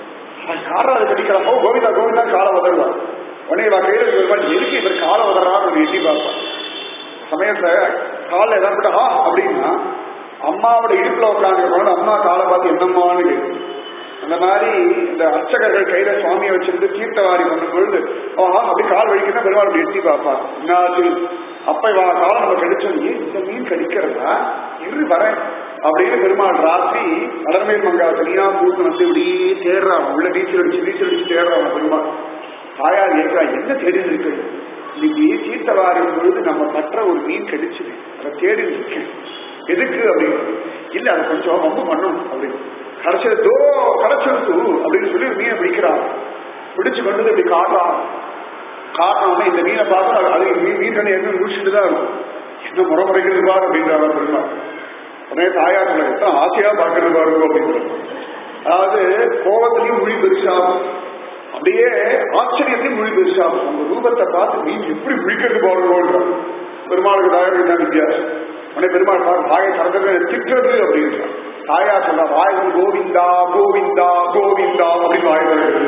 காரை அதை கடிக்கலாம் ஓ கோவிந்தா கோவிந்தா காலை உதருவான் உடனே இவன் கையில பெருமாள் எதுக்கு இவர் காலை உதறான்னு எட்டி பார்ப்பான் சமயத்துல காலில் ஏதாவது போட்டு, ஆ அப்படின்னா அம்மாவோட இடுப்புல உட்காந்து அம்மா காலை பார்த்து என்னம்மான்னு கேட்கும் அந்த மாதிரி இந்த அர்ச்சகர்கள் கையில சுவாமியை வச்சிருந்து தீர்த்தவாரி பண்ணும் பொழுது ஆஹா அப்படி கால் வலிக்குன்னா பெருமாள் அப்படி எட்டி பார்ப்பா என்னாச்சு அப்ப இவ காலை நம்ம கடிச்சோம் ஏன் இந்த மீன் கடிக்கிறதா இரு வரேன் அப்படின்னு பெருமாள் ராத்திரி அலர்மேல் மங்கா தனியா பூத்து வந்து இப்படியே தேடுறான் உள்ள நீச்சல் அடிச்சு நீச்சல் அடிச்சு தேடுறான் பெருமாள் தாயார் ஏற்றா என்ன தேடி இருக்கு இன்னைக்கு தீர்த்தவாரின் பொழுது நம்ம பற்ற ஒரு மீன் கடிச்சுது அதை தேடி இருக்கேன் எதுக்கு அப்படின்னு இல்ல அதை கொஞ்சம் ரொம்ப பண்ணணும் அப்படின்னு கடைசியில தோ கடைச்சிருத்து அப்படின்னு சொல்லி ஒரு மீனை பிடிக்கிறான் பிடிச்சு கொண்டு வந்து இப்படி காட்டுறான் காட்டினோடனே இந்த மீனை பார்த்தா அது- அது மீன் மீன் கண்ணை எங்க முடிச்சுட்டு தான் இருக்கும் என்ன முறை முறைக்கிறது பாரு அப்படின்றாங்க பெருமா உடனே தாயார் சொல்ல, எத்தனை ஆசையா பார்க்கறது பாருங்க அப்படின்னு அதாவது கோபத்திலையும் மொழி பெருசாகும் அப்படியே ஆச்சரியத்தையும் மொழி பெருசாகும் உங்க ரூபத்தை பார்த்து மீன் எப்படி முழிக்கிறது பாருங்க பெருமாளுக்கு தாயாருக்கு என்ன வித்தியாசம் உடனே பெருமாள் பாரு தாயை சரந்தமே திட்டுறது அப்படின்றான் தாயா சொல்ல வாயவன் கோவிந்தா கோவிந்தா கோவிந்தா அப்படின்னு வாய் வருகிறது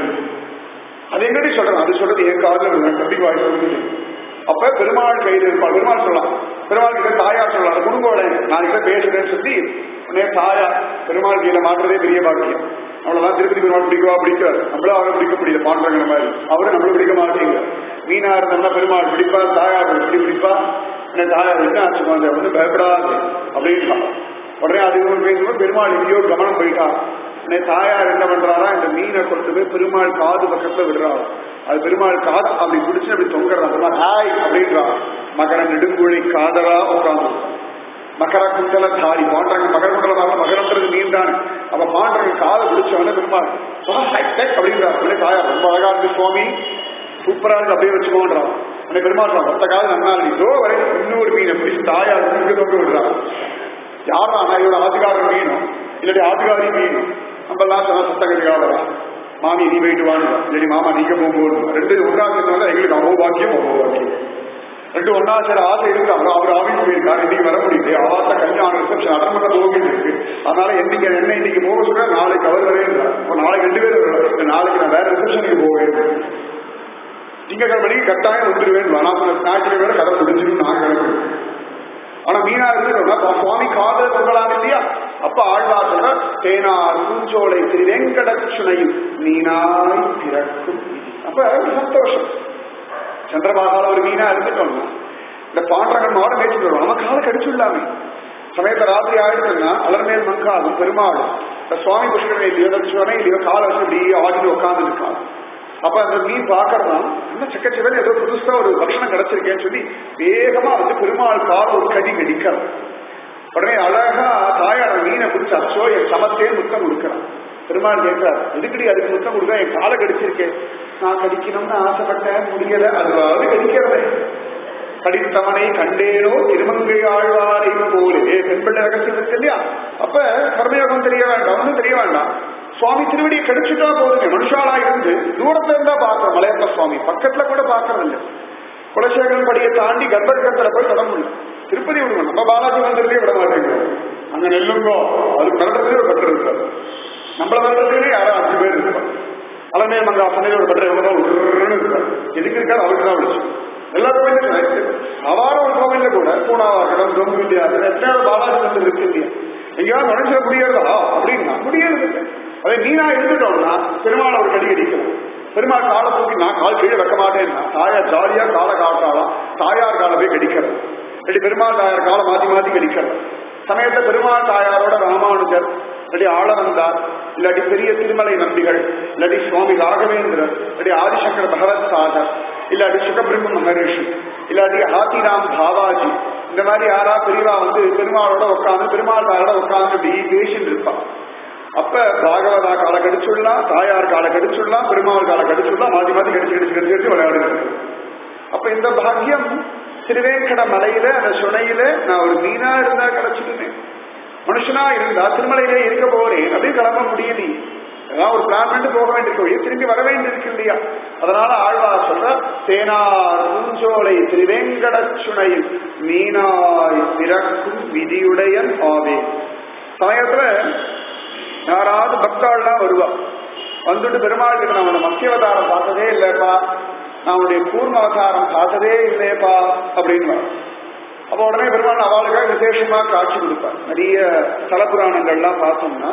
அது எங்கடி சொல்றேன் அது சொல்றது என் காதல் தம்பி வாய் சொல்றது அப்ப பெருமாள் கையில் இருப்பாள் பெருமாள் சொல்லலாம் பெருமாள் கிட்ட தாயார் சொல்லலாம் அது குடும்போட நான் கிட்ட பேசுறேன்னு சொல்லி உடனே தாயார் பெருமாள் கையில மாற்றுறதே பெரிய பாக்கியம் அவ்வளவுதான் திருப்பதி பெருமாள் பிடிக்கவா பிடிக்காது நம்மளும் அவரை பிடிக்க முடியல பாண்டவங்கிற மாதிரி அவரை நம்மளும் பிடிக்க மாட்டீங்க மீனா இருந்தோம்னா பெருமாள் பிடிப்பார் தாயார் எப்படி பிடிப்பா உடனே தாயார் என்ன ஆச்சு குழந்தை ஒன்றும் பயப்படாது அப்படின்னு உடனே அது இவங்க பேசும்போது பெருமாள் எங்கேயோ கவனம் போயிட்டான் உடனே தாயார் என்ன பண்றாரா இந்த மீனை கொண்டு போய் பெருமாள் காது பக்கத்துல விடுறாரு அது பெருமாள் காது அப்படி பிடிச்சு அப்படி தொங்குறான் பெருமாள் ஹாய் அப்படின்றான் மகர நெடுங்குழி காதலா உட்காந்து மகர குண்டல தாரி பாண்டரங்க மகர குண்டல மகரன்றது மீன் தானே அப்ப பாண்டரங்க காதை பிடிச்சவன பெருமாள் வா, ஹை, ஹை அப்படின்றார் உடனே தாயார் ரொம்ப அழகா இருக்கு சுவாமி சூப்பரா இருக்கு அப்படியே வச்சுக்கோன்றான் உடனே பெருமாள் சொல்றான், மொத்த காலம் நன்னா இருக்கு இதோ வரை இன்னொரு மீனை பிடிச்சு தாயார் இங்க தொங்க விடுறான் யாரா நான் இவரோட ஆத்துக்காரர் மீனும் இல்லாட்டி ஆத்துக்காரி மீனும் நம்ம எல்லாம் சொன்னா சத்தகதிகா வரா மாமி நீ போயிட்டு வாங்க இல்லாட்டி மாமா நீங்க போகும்போது ரெண்டு ஒன்றா சேர்ந்தவங்க எங்களுக்கு அவ்வளோ பாக்கியம் அவ்வளோ பாக்கியம் ரெண்டு ஒன்னா சேர ஆசை இருக்கு அவர் அவர் ஆஃபீஸ் போயிருக்காரு இன்னைக்கு வர முடியுது ஆசை கல்யாணம் ரிசப்ஷன் அட்டன் பண்ண போகிட்டு இருக்கு அதனால என்னைக்கு என்ன இன்னைக்கு போக சொல்ற நாளைக்கு அவர் வரேன் இப்போ நாளைக்கு ரெண்டு பேரும் வருவாங்க. நாளைக்கு நான் வேற ரிசப்ஷனுக்கு போவேன் திங்கக்கிழமைக்கு கட்டாயம் வந்துடுவேன் நான் சொன்ன ஞாயிற்றுக்கிழமை கதை முடிஞ்சிடும் நான் கிளம்புவேன் ஆனா மீனா இருந்து சுவாமி காதல் சொல்லலாம் இல்லையா அப்ப ஆழ்வார் சொல்ற தேனார் பூஞ்சோலை திரு வெங்கட சுனையில் மீனாய் பிறக்கும் அப்ப ஒரு சந்தோஷம் சந்திரபாகால ஒரு மீனா இருந்துட்டோம்னா இந்த பாண்டரங்கன் மாட மேய்ச்சிட்டு வருவோம் நம்ம காலை கடிச்சுள்ளாமே சமயத்தை ராத்திரி ஆயிடுச்சுன்னா அலர்மேல் மங்காதும் பெருமாளும் இந்த சுவாமி புஷ்கரனை இல்லையோ இந்த சுனை இல்லையோ காலை வச்சு இப்படி ஆடிட்டு உட்கார்ந்து இருக்காங்க அப்ப அந்த மீன் பாக்குறதா என்ன சக்கச்சவன் ஏதோ புதுசா ஒரு பக்ஷணம் கிடைச்சிருக்கேன்னு சொல்லி வேகமா வந்து பெருமாள் கால ஒரு கடி கடிக்கிறான் உடனே அழகா தாயார மீனை பிடிச்ச அச்சோ என் சமத்தே முத்தம் கொடுக்கிறான் பெருமாள் கேட்கிறார் எதுக்கடி அதுக்கு முத்தம் கொடுக்க என் காலை கடிச்சிருக்கேன் நான் கடிக்கணும்னு ஆசைப்பட்டேன் முடியல அதுவாவது கடிக்கிறதே கடித்தவனை கண்டேனோ திருமங்கை ஆழ்வாரை போலே பெண்பிள்ளை ரகசியம் இருக்கு இல்லையா அப்ப கர்மயோகம் தெரிய வேண்டாம் ஒன்றும் தெரிய வேண்டாம் சுவாமி திருவடியை கடிச்சுட்டா போதுமே மனுஷாலா இருந்து தூரத்துல இருந்தா பாக்குறோம் மலையப்ப சுவாமி பக்கத்துல கூட பாக்குறது இல்லை குலசேகரன் படியை தாண்டி கர்ப்பகிரகத்துல போய் தொட முடியும் திருப்பதி விடுவோம் நம்ம பாலாஜி மந்திரத்தையே விட மாட்டேங்கிறோம் அங்க நெல்லுங்கோ அதுக்கு மிரட்டுறதே ஒரு பட்டர் இருக்காது நம்மள மிரட்டுறதுலே யாரும் அஞ்சு பேர் இருப்பாங்க அலமே மங்கா சந்தையில் ஒரு பட்டர் எவ்வளோ உருன்னு இருக்காரு எதுக்கு இருக்காரு அவருக்கு தான் விളിച്ചു எல்லா கோயிலும் அவார ஒரு கோவில்ல கூட பூனாவாகடம் தொங்குவில்லையா எத்தனை பாலாஜி மந்திரம் இருக்கு இல்லையா எங்கேயாவது நினைச்ச முடியறதா அப்படின்னா முடியறது இல்லை அதே நீனா இருந்துட்டோம்னா பெருமாள் ஒரு கடி அடிக்கலாம் பெருமாள் காலை தூக்கி நான் கால் கீழே வைக்க மாட்டேன்னா தாயார் ஜாலியா காலை காட்டாலாம் தாயார் காலை போய் கடிக்கிறது இல்லாட்டி பெருமாள் தாயார் காலை மாத்தி மாத்தி கடிக்கிறது சமயத்துல பெருமாள் தாயாரோட ராமானுஜர் இல்லாட்டி ஆளவந்தார் இல்லாட்டி பெரிய திருமலை நம்பிகள் இல்லாட்டி சுவாமி ராகவேந்திரர் இல்லாட்டி ஆதிசங்கர பகவத் சாகர் இல்லாட்டி சுகபிரம்ம மகரிஷி இல்லாட்டி ஹாத்திராம் பாபாஜி இந்த மாதிரி யாரா பெரியவா வந்து பெருமாளோட உட்காந்து பெருமாள் தாயோட உட்காந்து இப்படி பேசிட்டு இருப்பா அப்ப பாகவதா காலை கடிச்சுடலாம் தாயார் காலை கடிச்சுடலாம் பெருமாள் காலை கடிச்சுடலாம் மாத்தி மாத்தி கடிச்சு கடிச்சு கடிச்சு கடிச்சு விளையாடுறது அப்ப இந்த பாக்கியம் திருவேங்கட மலையில அந்த சுனையில நான் ஒரு மீனா இருந்தா கிடைச்சிட்டுமே மனுஷனா இருந்தா திருமலையிலே இருக்க போறேன் அப்படியே கிளம்ப முடியலையே ஏதாவது ஒரு பிளான் பண்ணிட்டு போக வேண்டியிருக்கோம் திரும்பி வர வேண்டியிருக்கு இல்லையா அதனால ஆழ்வார் சொல்ற தேனார் பூஞ்சோலை திருவேங்கட சுனையில் மீனாய் பிறக்கும் விதியுடையன் ஆவே சமயத்துல யாராவது பக்தாள்லாம் வருவா வந்துட்டு பெருமாள் கிட்ட நான் உன்னை மத்திய அவதாரம் பார்த்ததே இல்லைப்பா நான் உன்னுடைய கூர்ம அவதாரம் பார்த்ததே இல்லையப்பா அப்படின்னு அப்ப உடனே பெருமாள் அவளுக்காக விசேஷமா காட்சி கொடுப்பார் நிறைய தல புராணங்கள்லாம் பார்த்தோம்னா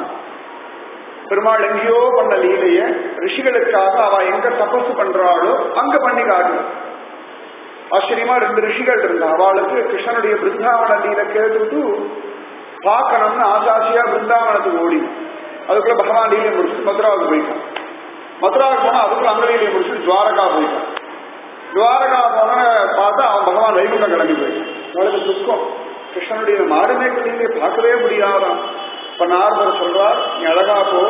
பெருமாள் எங்கேயோ பண்ண லீலைய ரிஷிகளுக்காக அவ எங்க தபசு பண்றாளோ அங்க பண்ணி காட்டுவார் ஆச்சரியமா ரெண்டு ரிஷிகள் இருந்தா அவளுக்கு கிருஷ்ணனுடைய பிருந்தாவன லீலை கேட்டுட்டு பார்க்கணும்னு ஆசாசியா பிருந்தாவனத்துக்கு ஓடி அதுக்குள்ள பகவான் லீலையை முடிச்சுட்டு மதுராவுக்கு போயிட்டான் மதுராவுக்கு போனா அதுக்குள்ள அந்த லீலையை முடிச்சுட்டு துவாரகா போயிட்டான் துவாரகா போன பார்த்தா அவன் பகவான் வைகுண்டம் கிளம்பி போயிட்டான் அவளுக்கு துக்கம் கிருஷ்ணனுடைய மாறுமேக்க லீலையை பார்க்கவே முடியாதான் இப்ப நாரதர் சொல்றார் நீ அழகா போ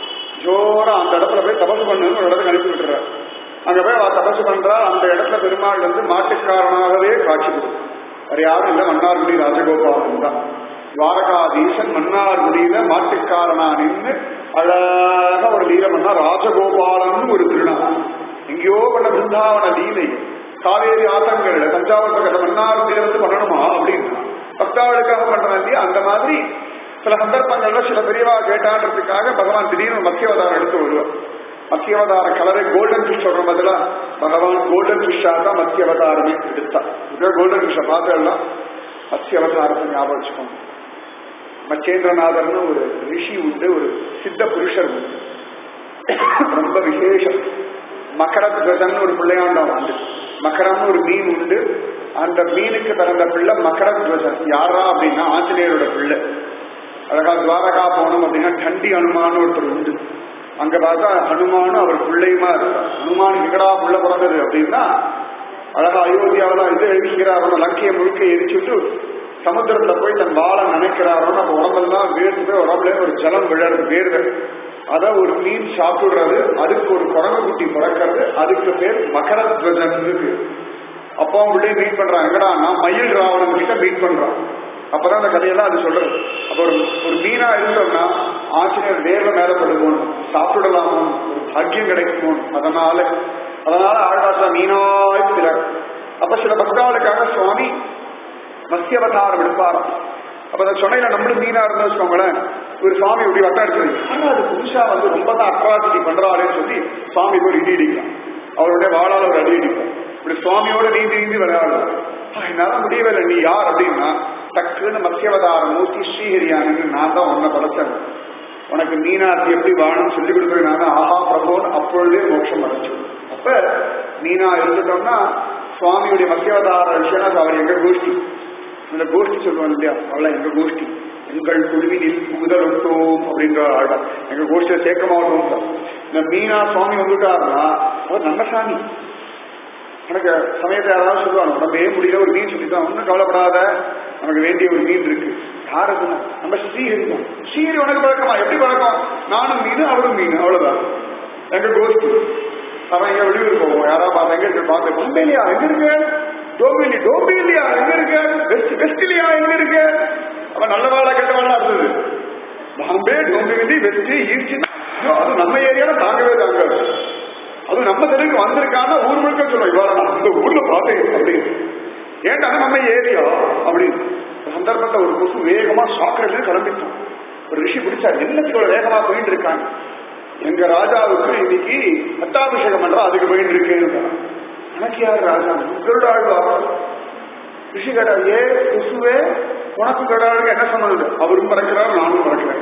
ஜோரா அந்த இடத்துல போய் தபசு பண்ணுன்னு ஒரு இடத்துக்கு அனுப்பி விட்டுறார் அங்க போய் அவ தபசு பண்றா அந்த இடத்துல பெருமாள் வந்து மாட்டுக்காரனாகவே காட்சி கொடுக்கும் வேற யாரும் இல்ல மன்னார்குடி ராஜகோபாலன் தான் துவாரகாதீசன் மன்னார்குடியில மாட்டுக்காரனா நின்று அழகா ஒரு லீலை பண்ணா ராஜகோபாலன் ஒரு திருநாள் எங்கேயோ பண்ண பிருந்தாவன லீலை காவேரி ஆத்தங்கள்ல தஞ்சாவூர் பக்கத்துல மன்னார்குடியில வந்து பண்ணணுமா அப்படின்னா பக்தாவளுக்காக பண்றான் இல்லையா அந்த மாதிரி சில சந்தர்ப்பங்கள்ல சில பெரியவா கேட்டான்றதுக்காக பகவான் திடீர்னு மத்தியவதாரம் எடுத்து வருவார் மத்தியவதார கலரை கோல்டன் ஃபிஷ் சொல்ற பதிலா பகவான் கோல்டன் ஃபிஷ்ஷா தான் மத்தியவதாரமே எடுத்தார் கோல்டன் ஃபிஷ்ஷை பார்த்தெல்லாம் மத்தியவதாரத்தை ஞாபகம் வச்சுக்கோங்க மச்சேந்திரநாதர்னு ஒரு ரிஷி உண்டு ஒரு சித்த புருஷர் உண்டு ரொம்ப விசேஷம் மகரத்வஜன் ஒரு பிள்ளையாண்டம் உண்டு மகரம்னு ஒரு மீன் உண்டு அந்த மீனுக்கு பிறந்த பிள்ளை மகரத்வஜன் யாரா அப்படின்னா ஆஞ்சநேயரோட பிள்ளை அழகா துவாரகா போனோம் அப்படின்னா கண்டி அனுமான்னு ஒருத்தர் உண்டு அங்க பார்த்தா ஹனுமானும் அவர் பிள்ளையுமா இருக்கார் ஹனுமான் எங்கடா புள்ள பிறந்தது அப்படின்னா அழகா அயோத்தியாவில இது எழுதிக்கிறாரோ லங்கையை முழுக்க எரிச்சுட்டு சமுத்திரத்துல போய் தன் வாழை நினைக்கிறாரோ நம்ம உடம்பெல்லாம் வேர்த்து போய் உடம்புல ஒரு ஜலம் விழறது வேர்வை அத ஒரு மீன் சாப்பிடுறது அதுக்கு ஒரு குரங்கு குட்டி பிறக்கிறது அதுக்கு பேர் மகரத்வஜன் இருக்கு அப்பா உள்ளே மீட் பண்றான் எங்கடான்னா மயில் ராவணன் கிட்ட மீட் பண்றான் அப்பதான் அந்த கதையெல்லாம் அது சொல்றது அப்ப ஒரு ஒரு மீனா இருந்தோம்னா ஆசிரியர் நேர்ல மேல படுவோம் சாப்பிடலாமோ ஒரு பாக்கியம் கிடைக்குமோ அதனால அதனால ஆழ்வாசா மீனாய் பிறர் அப்ப சில பக்தாளுக்காக சுவாமி மத்தியவதாரம் எடுப்பாராம் அப்ப அந்த சொன்னையில நம்மளும் மீனா இருந்தா வச்சுக்கோங்களேன் ஒரு சுவாமி இப்படி வட்டம் அடிச்சு ஆனா அது புதுசா வந்து ரொம்ப தான் அட்ராசிட்டி பண்றாருன்னு சொல்லி சுவாமி ஒரு இடி அடிக்கலாம் அவருடைய வாழால ஒரு அடி அடிக்கும் இப்படி சுவாமியோட நீந்தி நீந்தி விளையாடலாம் என்னால முடியவில்லை நீ யார் அப்படின்னா டக்குன்னு மத்தியவதாரம் மூர்த்தி ஸ்ரீஹரியானு நான் தான் உன்னை படைச்சேன் உனக்கு மீனார்த்தி எப்படி வாழணும் சொல்லிக் கொடுக்குறேன் நான் ஆஹா பிரபோன் அப்பொழுதே மோட்சம் அடைச்சு அப்ப மீனா இருந்துட்டோம்னா சுவாமியுடைய மத்தியவதார விஷயம் அவர் எங்க கோஷ்டி இந்த கோஷ்டி சொல்லுவாங்க இல்லையா அவள எங்க கோஷ்டி எங்கள் குழுவினில் புகுதலொட்டோம் அப்படின்ற ஆள் எங்க கோஷ்டியை சேர்க்க மாட்டோம் இந்த மீனா சுவாமி வந்துட்டாருன்னா அவர் நம்ம சாமி எனக்கு சமயத்தை யாராவது சொல்லுவாங்க உடம்பே முடியல ஒரு மீன் சொல்லிதான் ஒன்றும் கவலைப்படாத நமக்கு வேண்டிய ஒரு மீன் இருக்கு யார் அதுனா நம்ம ஸ்ரீஹரி தான் ஸ்ரீஹரி உனக்கு பழக்கமா எப்படி பழக்கம் நானும் மீன் அவரும் மீன் அவ்வளவுதான் எங்க கோஸ்து அவன் எங்க வெளியூர் போவோம் யாராவது பார்த்தா எங்க இருக்கு பார்த்து மும்பைலியா எங்க இருக்கு டோம்பிலி டோம்பிலியா எங்க இருக்கு வெஸ்ட் வெஸ்ட்லியா எங்க இருக்கு அவன் நல்ல வாழ கெட்ட வாழ இருந்தது பாம்பே டோம்பிலி வெஸ்ட் ஈஸ்ட் அது நம்ம ஏரியால தாங்கவே தாங்காது அது நம்ம தெருவுக்கு வந்திருக்கான ஊர் முழுக்க சொல்லுவோம் இவ்வாறு நான் இந்த ஊர்ல பார்த்தேன் அப்படின்னு ஏன்டா நம்ம ஏரியா அப்படின்னு ஒரு சந்தர்ப்பத்தை ஒரு கொசு வேகமா சாக்கடையில கிளம்பிட்டான் ஒரு ரிஷி பிடிச்சார் என்னத்துக்கு இவ்வளவு வேகமா போயிட்டு இருக்காங்க எங்க ராஜாவுக்கு இன்னைக்கு பட்டாபிஷேகம் பண்றா அதுக்கு போயிட்டு இருக்கேன்னு எனக்கு யார் ராஜா கருடாழ்வா ரிஷி கடா ஏ கொசுவே உனக்கு கடாளுக்கு என்ன சம்மந்தம் அவரும் பறக்கிறார் நானும் பறக்கிறேன்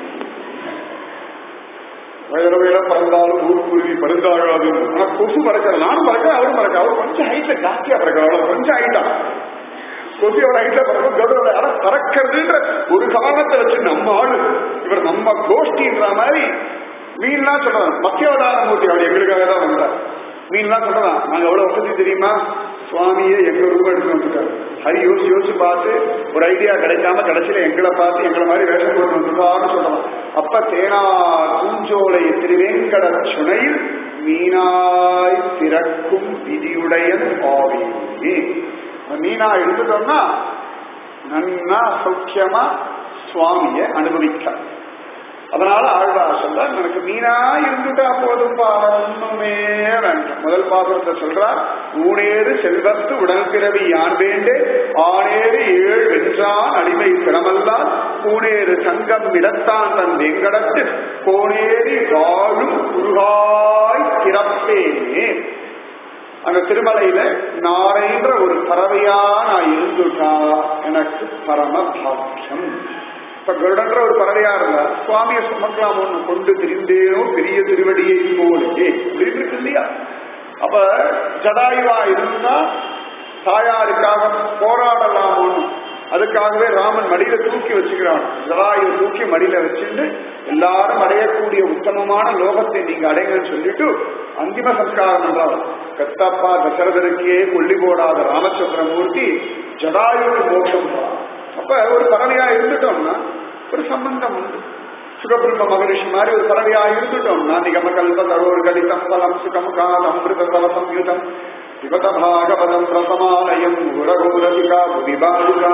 வயலவையில பறந்தாலும் ஊருக்குருவி பருந்தாகாது ஆனா கொசு பறக்கிற நானும் பறக்க அவரும் பறக்க அவர் கொஞ்சம் ஹைட்ல ஜாஸ்தியா பறக்க அவ்வளவு கொஞ்சம் ஹைட்டா கொசு எவ்வளவு ஹைட்ல பறக்கும் கௌரவ ஆனா பறக்கிறதுன்ற ஒரு காரணத்தை வச்சு நம்ம ஆளு இவர் நம்ம கோஷ்டின்ற மாதிரி மீன்லாம் சொல்றாங்க மத்தியவதார மூர்த்தி அவர் எங்களுக்காக தான் வந்தார் மீன்லாம் சொல்றதான் நாங்க எவ்வளவு வசதி தெரியுமா சுவாமியே எங்க ரூபா எடுத்து வந்துட்டாரு ஹரி யோசி யோசிச்சு பார்த்து ஒரு ஐடியா கிடைக்காம கடைசியில எங்களை பார்த்து எங்களை மாதிரி வேஷம் போட்டு வந்துருக்காருன்னு சொல்லலாம் அப்ப தேனா பூஞ்சோலை திருவேங்கட சுனையில் மீனாய் திறக்கும் விதியுடைய ஆவியே மீனா எடுத்துட்டோம்னா நன்னா சௌக்கியமா சுவாமிய அனுபவிக்க அதனால ஆழ்வார் சொல்ற எனக்கு மீனா இருந்துட்டா போதும் ஒண்ணுமே வேண்டாம் முதல் பாசுரத்தை சொல்றார் ஊனேறு செல்வத்து உடல் பிறவி யான் வேண்டே ஆனேறு ஏழ் வென்றான் அடிமை சிரமல்லால் பூனேறு சங்கம் இடத்தான் தன் வெங்கடத்து கோனேறி வாழும் குருகாய் திறப்பேனே அந்த திருமலையில நாரைன்ற ஒரு பறவையா நான் இருந்துட்டா எனக்கு பரம பாக்கியம் இப்ப கருடன்ற ஒரு பறவையா இருந்தா சுவாமியை சுமக்கலாம் ஒண்ணு கொண்டு திரிந்தேனோ பெரிய திருவடியை போலே அப்படின்னு இருக்கு இல்லையா அப்ப ஜடாயுவா இருந்தா தாயாருக்காக போராடலாம் ஒண்ணு அதுக்காகவே ராமன் மடியில தூக்கி வச்சுக்கிறான் ஜடாயுவை தூக்கி மடியில வச்சுட்டு எல்லாரும் அடையக்கூடிய உத்தமமான லோகத்தை நீங்க அடைங்கன்னு சொல்லிட்டு அந்திம சம்ஸ்காரம் பண்றார் கத்தப்பா தசரதனுக்கே கொல்லி போடாத ராமச்சந்திரமூர்த்தி ஜடாயுக்கு மோட்சம் போறான் அப்ப ஒரு பறவையா இருந்துட்டோம்னா ஒரு சம்பந்தம் உண்டு சுகபிரம்ம மகரிஷி மாதிரி ஒரு பறவையா இருந்துட்டோம்னா நிகம கல்ப தரோர் கலிதம் பலம் சுகம் காலம் அமிர்த பல சம்யுதம் விபத பாகவதம் பிரசமாலயம் உரகூரதிகா புதிபாதுகா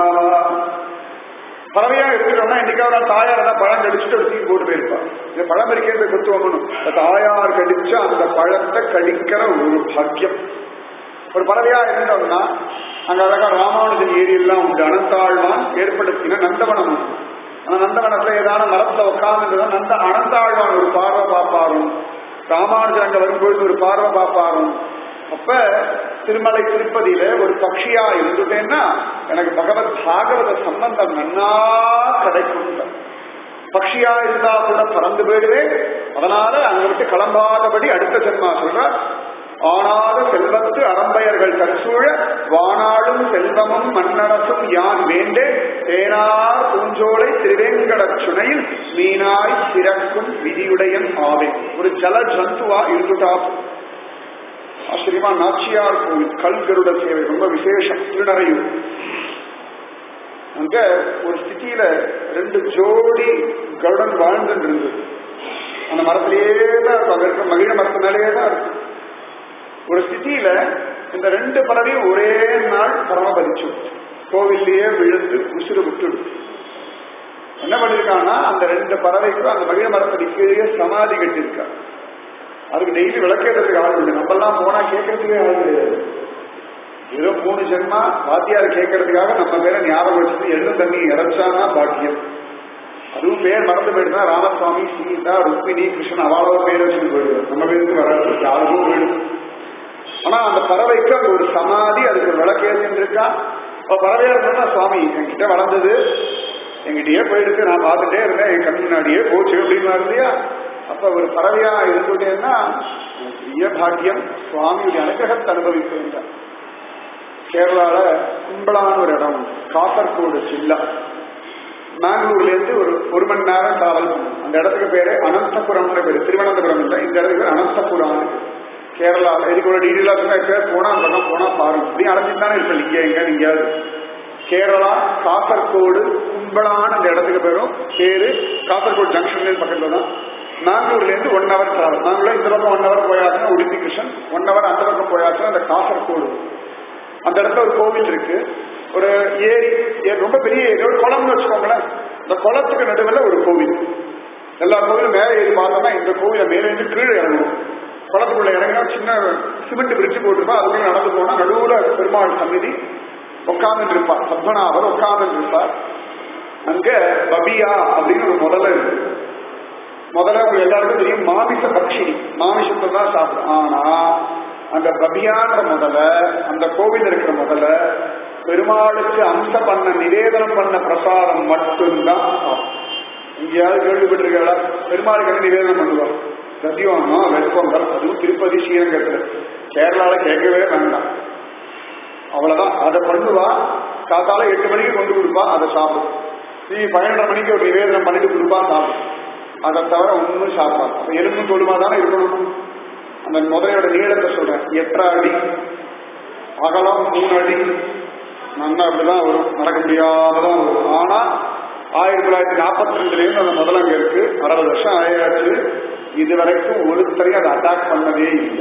பறவையா இருந்துட்டோம்னா என்னைக்காவது தாயார் தான் பழம் கடிச்சுட்டு ஒரு தீ போட்டு போயிருப்பா இந்த பழம் இருக்கிறது குத்துவமனும் தாயார் கடிச்ச அந்த பழத்தை கடிக்கிற ஒரு பாக்கியம் ஒரு பறவையா இருந்தோம்னா அங்க அழகா ராமானுஜன் ஏரி எல்லாம் உண்டு அனந்தாழ்வான் ஏற்படுத்தின நந்தவனம் உண்டு அந்த நந்தவனத்துல ஏதான மரத்துல உட்கார்ந்துதான் நந்த அனந்தாழ்வான் ஒரு பார்வை பார்ப்பாரும் ராமானுஜன் அங்க வரும்பொழுது ஒரு பார்வை பார்ப்பாரும் அப்ப திருமலை திருப்பதியில ஒரு பக்ஷியா இருந்துட்டேன்னா எனக்கு பகவத் பாகவத சம்பந்தம் நன்னா கிடைக்கும் பக்ஷியா இருந்தா கூட பறந்து போயிடுவேன் அதனால அங்க விட்டு கிளம்பாதபடி அடுத்த ஜென்மா சொல்ற ஆனாத செல்வத்து அறம்பயர்கள் தற்சூழ வானாளும் செல்வமும் மன்னரசும் யான் வேண்டே தேனார் பூஞ்சோலை திருவேங்கட சுனையில் மீனாய் பிறக்கும் விதியுடையன் ஆவேன் ஒரு ஜல ஜந்துவா இருந்துட்டா ஆச்சரியமா நாச்சியார் கோவில் கல்கருட சேவை ரொம்ப விசேஷம் திருநறையூர் அங்க ஒரு ஸ்திதியில ரெண்டு ஜோடி கருடன் வாழ்ந்துட்டு இருந்தது அந்த மரத்திலேயே தான் இருக்கும் அங்க இருக்கிற மகிழ மரத்து மேலேயே தான் இருக்கும் ஒரு ஸ்திதியில இந்த ரெண்டு பறவையும் ஒரே நாள் பரமபதிச்சு கோவில்லையே விழுந்து உசுறு விட்டுடு என்ன பண்ணிருக்காங்கன்னா அந்த ரெண்டு பறவைக்கும் அந்த மகிழ மரத்தடிக்கையே சமாதி கட்டியிருக்கா அதுக்கு டெய்லி விளக்கேறதுக்கு ஆள் உண்டு நம்மெல்லாம் போனா கேட்கறதுக்கே ஆள் கிடையாது ஏதோ மூணு ஜென்மா வாத்தியார் கேட்கறதுக்காக நம்ம பேரை ஞாபகம் வச்சுட்டு எள்ளு தண்ணி இறைச்சானா பாக்கியம் அதுவும் பேர் மறந்து போயிடுதா ராமசுவாமி சீதா ருக்மிணி கிருஷ்ணன் அவாளோ பேர் வச்சுட்டு போயிடுவோம் நம்ம பேருக்கு வராது யாருக்கும் போயிடும் ஆனா அந்த பறவைக்கு அங்க ஒரு சமாதி அதுக்கு ஒரு விளக்கேற்றி இருக்கா அப்ப பறவையா இருந்தா சுவாமி என்கிட்ட வளர்ந்தது என்கிட்டயே போயிடுச்சு நான் பார்த்துட்டே இருந்தேன் என் கண் முன்னாடியே போச்சு அப்படின்னு இல்லையா அப்ப ஒரு பறவையா இருந்துட்டேன்னா பெரிய பாக்கியம் சுவாமியுடைய அனுகிரகத்தை அனுபவிக்கின்றார் கேரளால கும்பலான்னு ஒரு இடம் உண்டு காசர்கோடு ஜில்லா மேங்களூர்ல இருந்து ஒரு ஒரு மணி நேரம் டிராவல் பண்ணும் அந்த இடத்துக்கு பேரு அனந்தபுரம்னு பேரு திருவனந்தபுரம் இல்லை இந்த இடத்துக்கு பேரு அனந்தபுரம் கேரளா இதுக்கு ஒரு டீடெயிலா சொன்னா எப்பயாவது போனா அந்த பக்கம் போனா பாருங்க இப்படி அடைஞ்சிட்டு தானே இருப்பேன் இங்க எங்க நீங்கயாவது கேரளா காசர்கோடு கும்பலான அந்த இடத்துக்கு போயிடும் பேரு காசர்கோடு ஜங்ஷன்ல பக்கத்துல தான் நாங்கூர்ல இருந்து ஒன் ஹவர் டிராவல் நாங்களும் இந்த பக்கம் ஒன் ஹவர் போயாச்சுன்னா உடுப்பி கிருஷ்ணன் ஒன் ஹவர் அந்த பக்கம் போயாச்சுன்னா அந்த காசர்கோடு அந்த இடத்துல ஒரு கோவில் இருக்கு ஒரு ஏரி ஏ- ரொம்ப பெரிய ஏரி ஒரு குளம்னு வச்சுக்கோங்களேன் இந்த குளத்துக்கு நடுவில் ஒரு கோவில் எல்லா கோவிலும் மேலே ஏறி பார்த்தோம்னா இந்த கோவிலை மேலே இருந்து கீழே இறங்கணும் குளத்துக்குள்ள இறங்கினா சின்ன சிமெண்ட் பிரிட்ஜ் போட்டிருப்பா அதுக்குள்ள நடந்து போனா நடுவுல பெருமாள் சந்நிதி உட்கார்ந்து இருப்பார் பத்மநாபர் உட்கார்ந்து இருப்பார் அங்க பபியா அப்படின்னு ஒரு முதல்ல இருக்கு முதல்ல உங்க எல்லாருக்கும் தெரியும் மாமிச பட்சி மாமிசத்தை தான் சாப்பிடும் ஆனா அந்த பபியான்ற முதல்ல அந்த கோவில் இருக்கிற முதல்ல பெருமாளுக்கு அம்ச பண்ண நிவேதனம் பண்ண பிரசாதம் மட்டும்தான் சாப்பிடும். எங்கேயாவது கேள்விப்பட்டிருக்கா பெருமாளுக்கு என்ன நிவேதனம் பண்ணுவார் சத்தியமா வெப்பங்கள் அதுவும் திருப்பதி ஸ்ரீரங்கத்துல கேரளால கேட்கவே வேண்டாம் அவ்வளவுதான் அதை பண்ணுவா காத்தால எட்டு மணிக்கு கொண்டு கொடுப்பா அதை சாப்பிடும் நீ பன்னெண்டரை மணிக்கு ஒரு நிவேதனம் பண்ணிட்டு கொடுப்பா சாப்பிடும் அதை தவிர ஒன்றும் சாப்பிடாது அப்ப எலும்பும் தொழுமா தானே இருக்கணும் அந்த முதலையோட நீளத்தை சொல்றேன் எட்டரை அடி அகலம் மூணு அடி நல்லா அப்படிதான் வரும் நடக்க முடியாமதான் வரும் ஆனா ஆயிரத்தி தொள்ளாயிரத்தி நாற்பத்தி ரெண்டுலேருந்து அந்த முதல்ல அங்க இருக்கு அறுபது வருஷம் ஆயாச்சு இது வரைக்கும் ஒருத்தரையும் அதை அட்டாக் பண்ணவே இல்லை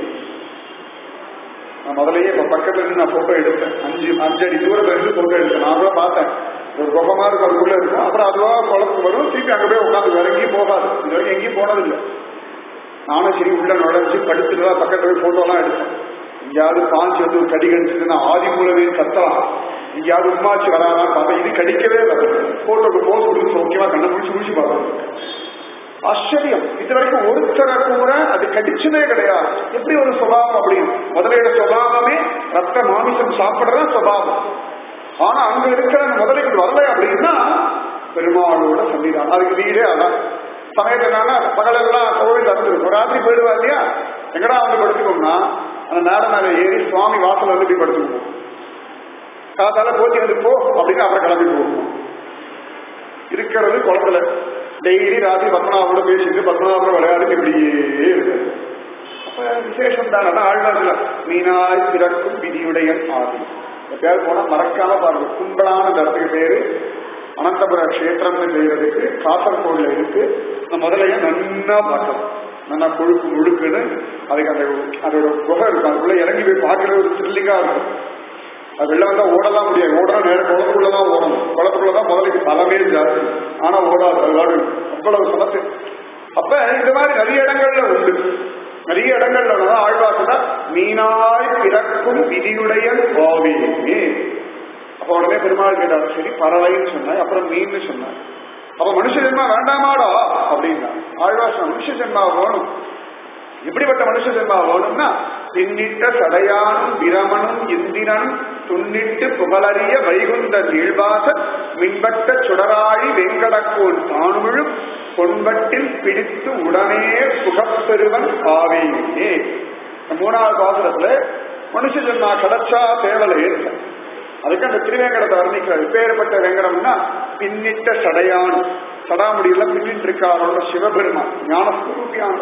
நான் முதலையே இப்ப பக்கத்துல இருந்து நான் போட்டோ எடுத்தேன் அஞ்சு அஞ்சு அடி தூரத்துல இருந்து போட்டோ எடுத்தேன் நான் கூட பார்த்தேன் ஒரு குகமா இருக்கும் அதுக்குள்ள இருக்கும் அப்புறம் அதுவா குளத்துக்கு வரும் திருப்பி அங்க போய் உட்காந்து வேற எங்கேயும் போகாது இது வரைக்கும் எங்கேயும் போனதில்லை நானும் சரி உள்ள நுழைஞ்சு படுத்துட்டு தான் பக்கத்துல போய் போட்டோ எல்லாம் எடுத்தேன் எங்கேயாவது பாஞ்சு வந்து ஒரு கடி கடிச்சுட்டு ஆதி மூலவே கத்தலாம் எங்கேயாவது உமாச்சு வராதான் பார்த்தா இது கடிக்கவே இல்லை போட்டோக்கு போஸ் கொடுத்து சௌக்கியமா கண்ணை முடிச்சு முடிச்சு பார்த்தோம் ஆச்சரியம் இது வரைக்கும் ஒருத்தரை கூட அது கடிச்சதே கிடையாது எப்படி ஒரு சுபாவம் அப்படின்னு முதலையோட சுபாவமே ரத்த மாமிசம் சாப்பிடுறது சுபாவம் ஆனா அங்க இருக்கிற அந்த முதலைக்கு வரல அப்படின்னா பெருமாளோட சன்னிதானம் அதுக்கு வீடே அதான் சமயத்து என்னன்னா பகலெல்லாம் கோவில் திறந்துருக்கும் ராத்திரி போயிடுவா இல்லையா எங்கடா வந்து படுத்துக்கோம்னா அந்த மேடம் மேல ஏறி சுவாமி வாசல் வந்து இப்படி படுத்துக்குவோம் காத்தால போத்தி வந்து போ அப்படின்னு அப்புறம் கிளம்பி போகும் இருக்கிறது குளத்துல டெய்லி ராத்திரி பத்மநாபோட பேசிட்டு பத்மநாபோட விளையாடிட்டு இப்படியே இருக்கு அப்ப விசேஷம் தான் ஆழ்வார்கள் மீனாய் பிறக்கும் விதியுடைய ஆதி எப்பயாவது போனா மறக்காம பாருங்க கும்பலான அந்த இடத்துக்கு பேரு அனந்தபுர கஷேத்திரம்னு செய்யறதுக்கு காசர்கோடுல இருக்கு இந்த முதலைய நன்னா பார்த்தோம் நல்லா கொழுப்பு முழுக்குன்னு அதுக்கு அந்த அதோட குகை இருக்கும் அதுக்குள்ள இறங்கி போய் பார்க்கறது ஒரு த்ரில்லிங்கா இருக்கும் அது வெளில வந்தா ஓடலாம் முடியாது ஓடணும் நேரம் குளத்துக்குள்ளதான் ஓடணும் குளத்துக்குள்ளதான் முதலுக்கு பலமே ஜாஸ்தி ஆனா ஓடாது அது வாடு அவ்வளவு சமத்து அப்ப இந்த மாதிரி நிறைய இடங்கள்ல உண்டு நிறைய இடங்கள்ல உள்ளதா ஆழ்வாக்குதான் மீனாய் பிறக்கும் விதியுடைய கோவிலே அப்ப உடனே பெருமாள் கேட்டார் சரி பறவைன்னு சொன்னாய் அப்புறம் மீன்னு சொன்னார் அப்ப மனுஷ ஜென்மா வேண்டாமாடா அப்படின்னா ஆழ்வாச மனுஷ ஜென்மா வேணும் எப்படிப்பட்ட மனுஷ ஜென்மா வேணும்னா பின்னிட்ட சடையானும் பிரமனும் இந்திரனும் துன்னிட்டு புகழறிய வைகுந்த நீழ்வாச மின்பட்ட சுடராழி வெங்கடக்கோன் தானுமிழும் பொன்பட்டில் பிடித்து உடனே புகப்பெருவன் ஆவேனே இந்த மூணாவது பாசுரத்துல மனுஷ ஜென்மா கிடைச்சா தேவலை ஏற்க அதுக்கு அந்த திருவேங்கடத்தை வர்ணிக்கிறார் இப்பேற்பட்ட வெங்கடம்னா பின்னிட்ட சடையான் சடாமுடியில பின்னிட்டு இருக்காரோட சிவபெருமான் ஞானஸ்வரூபியான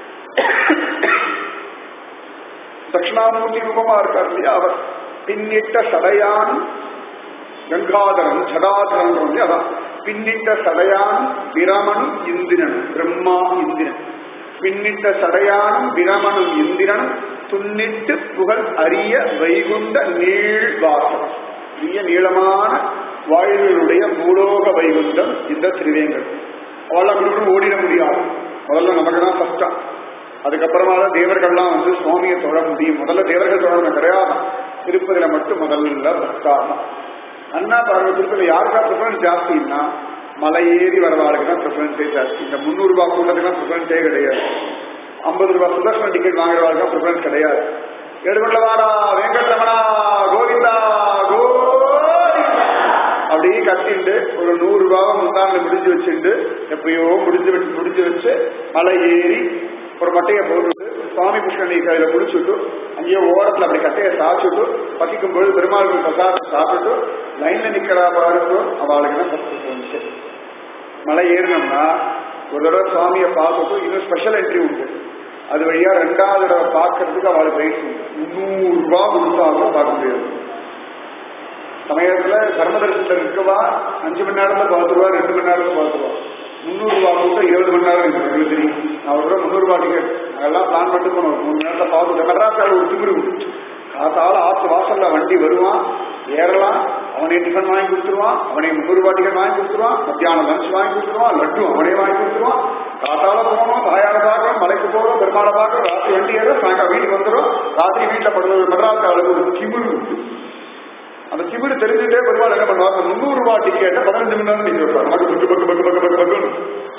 தட்சிணாமூர்த்தி ரூபமா இருக்கார் இல்லையா அவர் பின்னிட்ட சடையானும் கங்காதரன் ஜடாதரன் வந்து அதான் பின்னிட்ட சடையானும் பிரமனும் இந்திரனும் பிரம்மா இந்திரன் பின்னிட்ட சடையானும் பிரமனும் இந்திரனும் துன்னிட்டு புகழ் அரிய வைகுண்ட நீள்வாசம் பெரிய நீளமான வாயில்களுடைய பூலோக வைகுண்டம் இந்த திருவேங்கல் அவள் அப்படி ஓடிட முடியாது முதல்ல நமக்கு தான் கஷ்டம் அதுக்கப்புறமா தான் தேவர்கள்லாம் வந்து சுவாமியை தொழ முடியும் முதல்ல தேவர்கள் தொழணும் கிடையாது திருப்பதியில மட்டும் முதல்ல பிரஸ்தாபம் அண்ணா பாருங்க திருப்பதியில யாருக்கா ப்ரிஃபரன்ஸ் ஜாஸ்தின்னா மலை ஏறி வரவாளுக்கு தான் ப்ரிஃபரன்ஸே ஜாஸ்தி இந்த முந்நூறு ரூபாய் கூட்டத்துக்குலாம் ப்ரிஃபரன்ஸே கிடையாது ஐம்பது ரூபாய் சுதர்ஷன டிக்கெட் வாங்குறவாளுக்கு தான் ப்ரிஃபரன்ஸ் கிடையாது எடுக்கொள்ளவாடா வெங்கட்ரமணா கோவிந்தா கோவிந்தா அப்படியே கட்டிண்டு ஒரு நூறு ரூபாவை முந்தாண்டு முடிஞ்சு வச்சுட்டு எப்பயோ முடிஞ்சு வச்சு முடிஞ்சு வச்சு மலை ஏறி ஒரு மட்டையை போட்டுட்டு சுவாமி புஷ்கரணி கையில குளிச்சுட்டு அங்கேயே ஓரத்துல அப்படி கட்டையை சாச்சுட்டு பசிக்கும் பொழுது பெருமாள் பிரசாதம் சாப்பிட்டு லைன்ல நிக்கிறா பாருங்க அவளுக்கு தான் ஃபர்ஸ்ட் தோணுச்சு மலை ஏறினோம்னா ஒரு தடவை சுவாமியை பார்த்துட்டு இன்னும் ஸ்பெஷல் என்ட்ரி உண்டு அது வழியா ரெண்டாவது தடவை பார்க்கறதுக்கு அவளுக்கு வயசு முந்நூறு ரூபாய் கொடுத்தாலும் பார்க்க முடியாது சமயத்துல தர்ம தரிசனத்துல இருக்கவா அஞ்சு மணி நேரத்துல பார்த்துருவா ரெண்டு மணி நேரத்துல பார்த்துருவா முந்நூறு ரூபா கொடுத்தா இருபது மணி நேரம் இருக்கு எனக்கு தெரியும் நான் ஒரு ரூபா முந்நூறு ரூபா டிக்கெட் அதெல்லாம் பிளான் பண்ணிட்டு போனோம் ஒரு மூணு நேரத்துல பார்த்து மெட்ராஸால ஒரு திமிரு உண்டு. காத்தால ஆத்து வாசல்ல வண்டி வருவான் ஏறலாம் அவனே டிஃபன் வாங்கி கொடுத்துருவான் அவனே முந்நூறு ரூபாய் டிக்கெட் வாங்கி கொடுத்துருவான் மத்தியானம் லஞ்ச் வாங்கி கொடுத்துருவான் லட்டு அவனே வாங்கி கொடுத்துருவான் காத்தால போனோம் தாயார பார்க்கறோம் மலைக்கு போறோம் பெருமாளை பார்க்கறோம் ராத்திரி வண்டி ஏறும் சாயங்காலம் வீட்டுக்கு வந்துடும் ராத்திரி வீட்டுல படுறது மெட்ராஸ் ஆளுக்கு ஒரு திமிரு உண்டு. அந்த திமிரு தெரிஞ்சுட்டே பெருமாள் என்ன பண்ணுவாங்க முந்நூறு ரூபாய் டிக்கெட்டை பதினஞ்சு மணி நேரம் நீங்க வைப்பாங்க நமக்கு பக்கு பக்கு பக்கு பக்கு பக்கு பக்குன்னு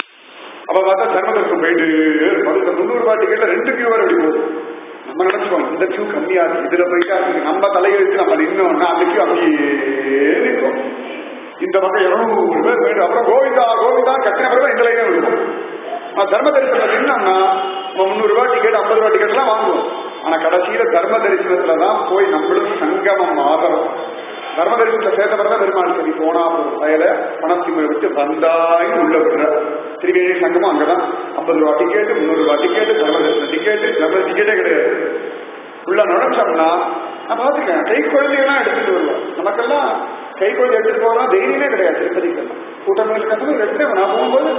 அப்ப பார்த்தா தர்மதர்சனம் போயிட்டு இருப்பாரு. இந்த முந்நூறு ரூபாய் டிக்கெட்ல ரெண்டு கியூ வரை அப்படி போகுது நம்ம நினைச்சுக்கோம் இந்த கியூ கம்மியா இருக்கு இதுல போயிட்டா இருக்கு. நம்ம தலையெழுத்து நம்ம நின்னோம்னா அந்த கியூ அப்படியே நிற்கும் இந்த பக்கம் இருநூறு பேர் போயிட்டு அப்புறம் கோவிந்தா கோவிந்தா கட்டின பிறகு இந்த லைனே விடுவோம் நான் தர்ம தரிசனத்துல நின்னோம்னா நம்ம முந்நூறு ரூபாய் டிக்கெட் ஐம்பது ரூபாய் டிக்கெட் எல்லாம் வாங்குவோம் ஆனா கடைசியில தர்ம தரிசனத்துல தான் போய் நம்மளும் சங்கமம் ஆகிறோம் தர்ம தரிசனத்தை சேர்த்த பிறகு பெருமாள் சரி போனா போதும் வயல பணத்திமை விட்டு வந்தாய் உள்ள விடுற திரிவேணி சங்கமும் அங்கதான் ஐம்பது ரூபாய் டிக்கெட் முந்நூறு ரூபாய் டிக்கெட் தர்ம தரிசன டிக்கெட் தர்ம டிக்கெட்டே கிடையாது உள்ள நுழைச்சோம்னா நான் பார்த்துருக்கேன் கை குழந்தையெல்லாம் எடுத்துட்டு வருவோம் நமக்கெல்லாம் கை குழந்தை எடுத்துட்டு போகலாம் தைரியமே கிடையாது திருப்பதிக்கெல்லாம் கூட்டம் இருக்கிறது எடுத்து நான் போகும்போது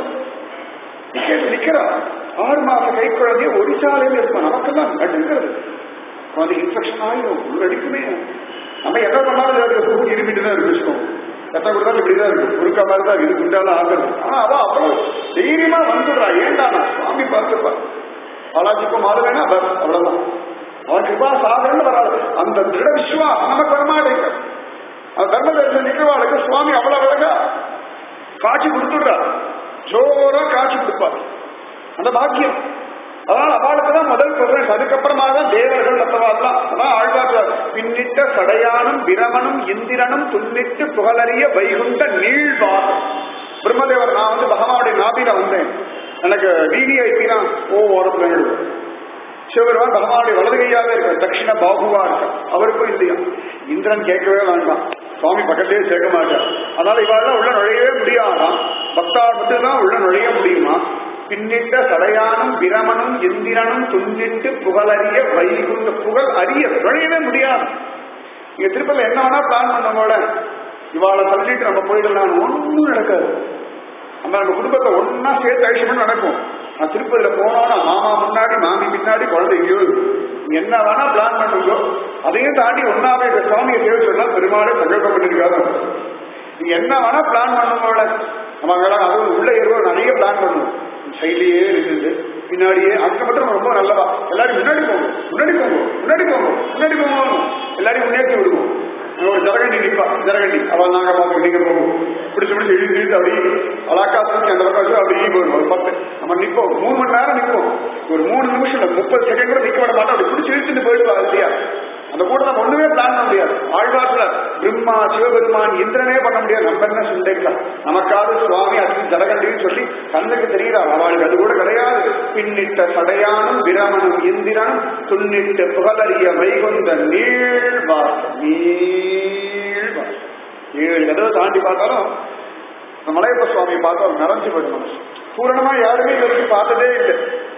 டிக்கெட் நிக்கிறோம் ஆறு மாச கை குழந்தைய ஒடிசாலையில் இருக்கும் நமக்கெல்லாம் நடுங்கிறது குழந்தை இன்ஃபெக்ஷன் ஆயிடும் உள்ளடிக்குமே நம்ம என்ன பண்ணாலும் இருக்கு இருமிட்டு தான் இருக்கு வச்சுக்கோங்க எத்தனை கொடுத்தாலும் இப்படிதான் இருக்கு குறுக்க மாதிரி தான் இது குண்டாலும் ஆகுது ஆனா அவ அவ்வளவு தைரியமா வந்துடுறா ஏன்டா நான் சுவாமி பார்த்துப்பா பாலாஜிக்கும் மாறு வேணா பஸ் அவ்வளவுதான் அவன் கிருபா சாதனை வராது அந்த திருட விஸ்வாசம் நமக்கு வரமாட்டேங்க அந்த தர்ம தரிசனம் நிக்கிறவாளுக்கு சுவாமி அவ்வளவு அழகா காட்சி கொடுத்துடுறா ஜோரா காட்சி கொடுப்பார் அந்த பாக்கியம் அதான் அவளுக்கு தான் முதல் ப்ரிஃபரன்ஸ் அதுக்கப்புறமா தான் தேவர்கள் மற்றவாள்லாம் அதான் ஆழ்வார்கள் பின்னிட்ட சடையானும் பிரமனும் இந்திரனும் துன்னிட்டு புகழறிய வைகுண்ட நீழ்வாகம் பிரம்மதேவர் நான் வந்து பகவானுடைய நாபில வந்தேன் எனக்கு விவிஐபினா ஓ ஓரத்துல எழுதும் சிவபெருமான் பகவானுடைய வலது கையாவே இருக்கார் தட்சிண பாகுவா இருக்கார் அவருக்கும் இல்லையா இந்திரன் கேட்கவே வேண்டாம் சுவாமி பக்கத்திலே சேர்க்க மாட்டார் அதனால இவாளெல்லாம் உள்ள நுழையவே முடியாதாம் பக்தாள் மட்டும்தான் உள்ள நுழைய முடியுமா பின்னிட்ட சடையானும் பிரமனும் இந்திரனும் துன்னிட்டு புகழறிய வைகுண்ட புகழ் அறிய நுழையவே முடியாது நீங்க திருப்பதில என்ன வேணா பிளான் பண்ணவோட இவாளை தள்ளிட்டு நம்ம போயிடலாம் ஒன்றும் நடக்காது நம்ம நம்ம குடும்பத்தை ஒன்னா சேர்த்து அழிச்சுட்டு நடக்கும் நான் திருப்பதியில போனோம்னா மாமா முன்னாடி மாமி பின்னாடி குழந்தை எங்கேயோ இருக்கு. நீங்க என்ன வேணா பிளான் பண்ணுங்க அதையும் தாண்டி ஒன்னாவே இந்த சுவாமியை சேவை சொல்லலாம் பெருமாளே சங்கல்பம் பண்ணிருக்காரு நீங்க என்ன வேணா பிளான் பண்ணுங்களோட நம்ம அங்கெல்லாம் அதுவும் உள்ள ஏறுவோம் நிறைய பிளான் பண்ணுவோம் சைட்லயே இருக்குது பின்னாடியே அதுக்கு மட்டும் நம்ம ரொம்ப நல்லதா எல்லாரும் முன்னாடி போங்க முன்னாடி போங்க முன்னாடி போங்க முன்னாடி போங்க எல்லாரையும் முன்னேற்றி விடுவோம் அங்க ஒரு ஜரகண்டி நிப்பா ஜரகண்டி அவள் நாங்க பார்ப்போம் நீங்க போவோம் பிடிச்சு பிடிச்சு இழுத்து இழுத்து அப்படியே அலாக்காசுக்கு அந்த பக்கம் வச்சு அப்படியே போயிடும் ஒரு பத்து நம்ம நிப்போம் மூணு மணி நேரம் நிப்போம் ஒரு மூணு நிமிஷம் இல்ல முப்பது செகண்ட் கூட நிக்க விட மாட்டோம் அப்படி பிடிச்சு இழுத்துட்டு போயிடுவா இல்லையா அந்த கூட நம்ம ஒண்ணுமே பிளான் பண்ண முடியாது ஆழ்வார்ல பிரம்மா சிவபெருமான் இந்திரனே பண்ண முடியாது நம்ம என்ன சிந்தைக்கலாம் நமக்காவது சுவாமி அச்சு ஜலகண்டின்னு சொல்லி கண்ணுக்கு தெரிகிறார் அவளுக்கு அது கூட கிடையாது பின்னிட்ட சடையானும் பிரமனும் இந்திரனும் துன்னிட்டு புகழறிய வைகுந்த நீழ்வாசம் நீழ்வாசம் ஏழு கதவை தாண்டி பார்த்தாலும் இந்த மலையப்ப சுவாமியை பார்த்தாலும் நிறைஞ்சு போயிடும் மனசு பூரணமா யாருமே இது வரைக்கும் பார்த்ததே இல்லை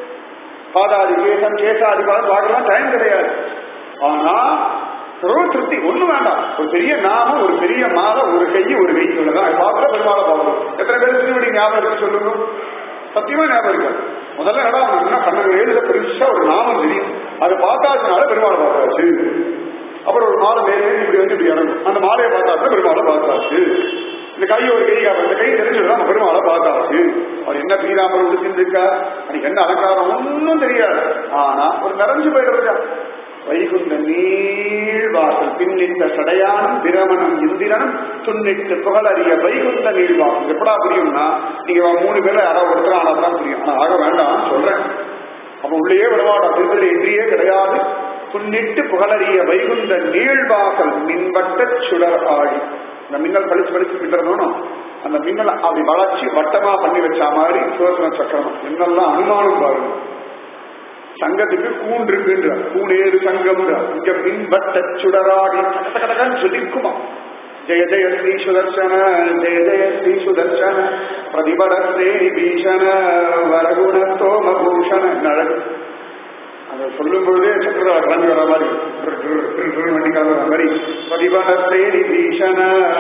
பாதாதி கேசம் கேசாதி பாதம் பார்க்கலாம் டைம் கிடையாது ஆனா சர்வ திருப்தி ஒண்ணு வேண்டாம் ஒரு பெரிய நாமம் ஒரு பெரிய மாலை ஒரு கை ஒரு கை சொல்லலாம் பார்க்கல பெருமாளை பார்க்கணும் எத்தனை பேர் திருவடி ஞாபகம் இருக்கு சொல்லுங்க சத்தியமா ஞாபகம் இருக்காது முதல்ல என்னடா என்ன பன்னெண்டு ஏழுல பெருசா ஒரு நாமம் தெரியும் அதை பார்த்தாச்சுனால பெருமாளை பார்த்தாச்சு அப்புறம் ஒரு மாலை மேலே ஏறி இப்படி வந்து இப்படி இறங்கும் அந்த மாலையை பார்த்தாச்சு பெருமாளை பார்த்தாச்சு இந்த கை ஒரு கை காப்பா இந்த கை தெரிஞ்சுதான் நம்ம பெருமாளை பார்த்தாச்சு அவர் என்ன பீராமரம் உடுத்திருக்கா அது என்ன அலங்காரம் ஒன்றும் தெரியாது ஆனா ஒரு நிறைஞ்சு போயிடுறதா வைகுந்த நீழ்வாசல் பின்னிட்ட சடையானும் பிரமணம் இந்திரனும் துன்னிட்டு புகழறிய வைகுந்த நீழ்வாசல் எப்படா புரியும்னா நீங்க மூணு பேர்ல யாராவது ஒருத்தர் ஆனாதான் புரியும் ஆனா ஆக வேண்டாம் சொல்றேன் அப்ப உள்ளேயே விடவாடா திருப்பதில எதிரியே கிடையாது புன்னிட்டு புகழறிய வைகுந்த நீழ்வாசல் மின்வட்ட சுடர் ஆடி இந்த மின்னல் பளிச்சு பளிச்சு மின்றணும் அந்த மின்னல் அப்படி வளர்ச்சி வட்டமா பண்ணி வச்ச மாதிரி சுதர்சன சக்கரம் என்னெல்லாம் அனுமானம் பாருங்க சங்கத்துக்கு கூண் இருக்குன்ற கூணேறு சங்கம் இங்க பின்பட்ட சுடராடி கடகடகன்னு சொல்லிருக்குமா ஜெய ஜெய ஸ்ரீ சுதர்சன ஜெய ஜெய ஸ்ரீ சுதர்சன பிரதிபட ஸ்ரீ பீஷண வரகுண சோமபூஷண அழகு அதை சொல்லும் பொழுதே சக்கர கிளம்பி வர மாதிரி டிரு, டிரு, டிரு, டிரு வண்டி கிளம்பி வர மாதிரி பதிவனத்தேரி பீஷண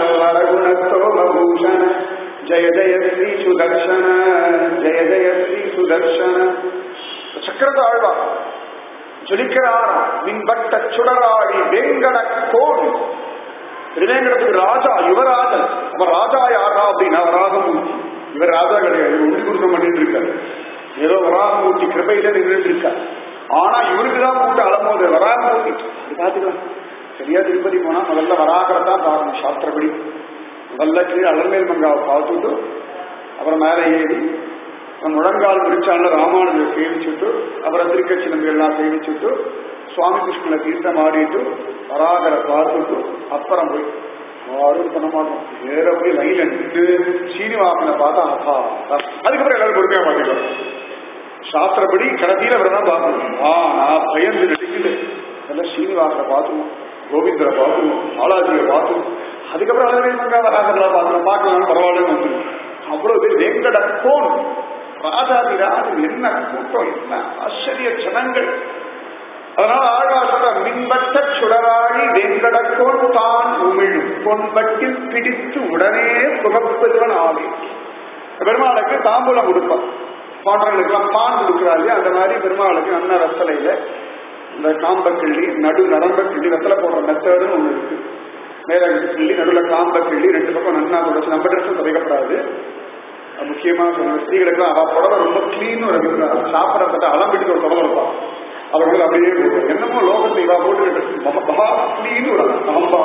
வரகுணத்தோமபூஷண ஜெய ஜெய ஸ்ரீ சுதர்ஷன ஜெய ஜெய ஸ்ரீ சுதர்ஷன சக்கரத ஆழ்வா ஜொலிக்கிறார் மின்பட்ட சுடராடி வேங்கட கோடு திருவேங்கடத்துக்கு ராஜா யுவராஜன் அவன் ராஜா யாரா அப்படின்னா வராகமூர்த்தி இவர் ராஜா கிடையாது இவர் உண்டி குடும்பம் பண்ணிட்டு இருக்காரு ஏதோ வராகமூர்த்தி கிருபையில நின்றுட்டு இருக்கார் ஆனா இவருக்கு தான் கூட்ட அலமோது வராகமூர்த்தி இது பாத்துக்கலாம் சரியா திருப்பதி போனா முதல்ல வராகரை தான் பார்க்கணும் சாஸ்திரப்படி முதல்ல கீழே அலர்மேல் மங்காவை பார்த்துட்டு அப்புறம் மேலே ஏறி அவன் முழங்கால் முடிச்சான ராமானுஜர் சேவிச்சுட்டு அப்புறம் திருக்கட்சி நம்பி எல்லாம் சேவிச்சுட்டு சுவாமி கிருஷ்ணனை தீர்த்தம் ஆடிட்டு வராகரை பார்த்துட்டு அப்புறம் போய் யாரும் பண்ண மாட்டோம் வேற போய் லைன்ல நின்று சீனிவாசனை பார்த்தா அப்பா அதுக்கப்புறம் எல்லாரும் பொறுமையா பார்த்துக்கலாம் சாஸ்திரப்படி கடைசியில அவரை தான் பார்க்கணும் ஆ நான் பயந்து நடிக்கல அதெல்லாம் சீனிவாசனை பார்த்துருவோம் கோவிந்தரை பார்த்துருவோம் பாலாஜியை பார்த்துருவோம் அதுக்கப்புறம் அழகே மங்கா வராகரா பார்க்கணும் பார்க்கலாம் பரவாயில்லன்னு வந்துடும் அவ்வளவு பேர் வெங்கட கோன் ராஜாதி ராஜு என்ன கூட்டம் என்ன ஆச்சரிய ஜனங்கள் அதனால ஆழ்வா சொல்ற மின்பட்ட சுடராழி வெங்கடக்கோன் தான் உமிழும் பொன்பட்டில் பிடித்து உடனே புகப்பெருவன் ஆவி பெருமாளுக்கு தாம்பூலம் கொடுப்பான் பாண்டவர்களுக்கெல்லாம் பான் கொடுக்குறாரு அந்த மாதிரி பெருமாளுக்கு நல்ல ரத்தலையில இந்த காம்ப கிள்ளி நடு நரம்ப கிள்ளி வெத்தலை போடுற மெத்தடுன்னு ஒண்ணு இருக்கு மேல கிள்ளி நடுவில் காம்ப கிள்ளி ரெண்டு பக்கம் நன்னா தொடச்சு நம்ம ட்ரெஸ்ஸும் துவைக்கப்படாது அது முக்கியமா சொல்ற ஸ்திரீகளுக்கு அவ புடவை ரொம்ப கிளீன் ஒரு சாப்பிடப்பட்ட அலம்பிட்டு ஒரு புடவை இருப்பான் அவர்கள் அப்படியே போட்டு என்னமோ லோகத்தை இவா போட்டு மகா கிளீன் ஒரு அம்பா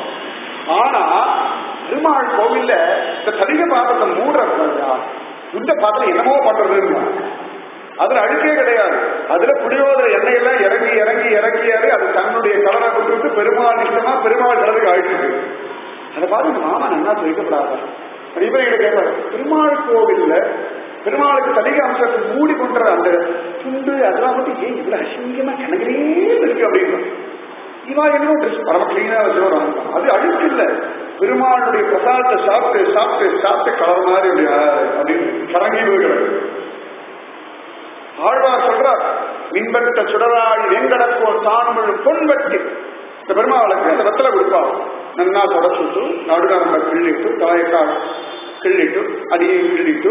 ஆனா பெருமாள் கோவில்ல இந்த கடிக பாத்திரத்தை மூடுற இந்த பாத்திரம் என்னமோ பண்றதுன்னு அதுல அழுக்கே கிடையாது அதுல புளியோதர எண்ணெய் எல்லாம் இறங்கி இறங்கி இறங்கியாரு அது தன்னுடைய கலரை கொடுத்து பெருமாள் இஷ்டமா பெருமாள் கலருக்கு அழிச்சிருக்கு அதை பார்த்து மாமா நல்லா துவைக்கப்படாதா இவர்களை கேட்பாரு பெருமாள் கோவில்ல பெருமாளுக்கு தலிக அம்சத்தை மூடி கொண்ட அந்த துண்டு அதெல்லாம் மட்டும் ஏன் இவ்வளவு அசிங்கமா கணக்கிலே இருக்கு அப்படின்னு இவா என்னமோ ட்ரெஸ் பரம கிளீனா வச்சுருவாங்க அது அழுக்கு இல்ல பெருமாளுடைய பிரசாதத்தை சாப்பிட்டு சாப்பிட்டு சாப்பிட்டு கலர் மாதிரி அப்படி, ஆ, அப்படின்னு கரங்கி விடுகிறது ஆழ்வார் சொல்றார் மின்பட்ட சுடராழி வெங்கடப்போர் தானுமிழ் பொன்வட்டி இந்த பெருமாளுக்கு அந்த வெத்தலை கொடுப்பாங்க நன்னா தொடச்சுட்டு நடுநரம்ப கிள்ளிட்டு தலையக்கால் கிள்ளிட்டு அடியையும் கிள்ளிட்டு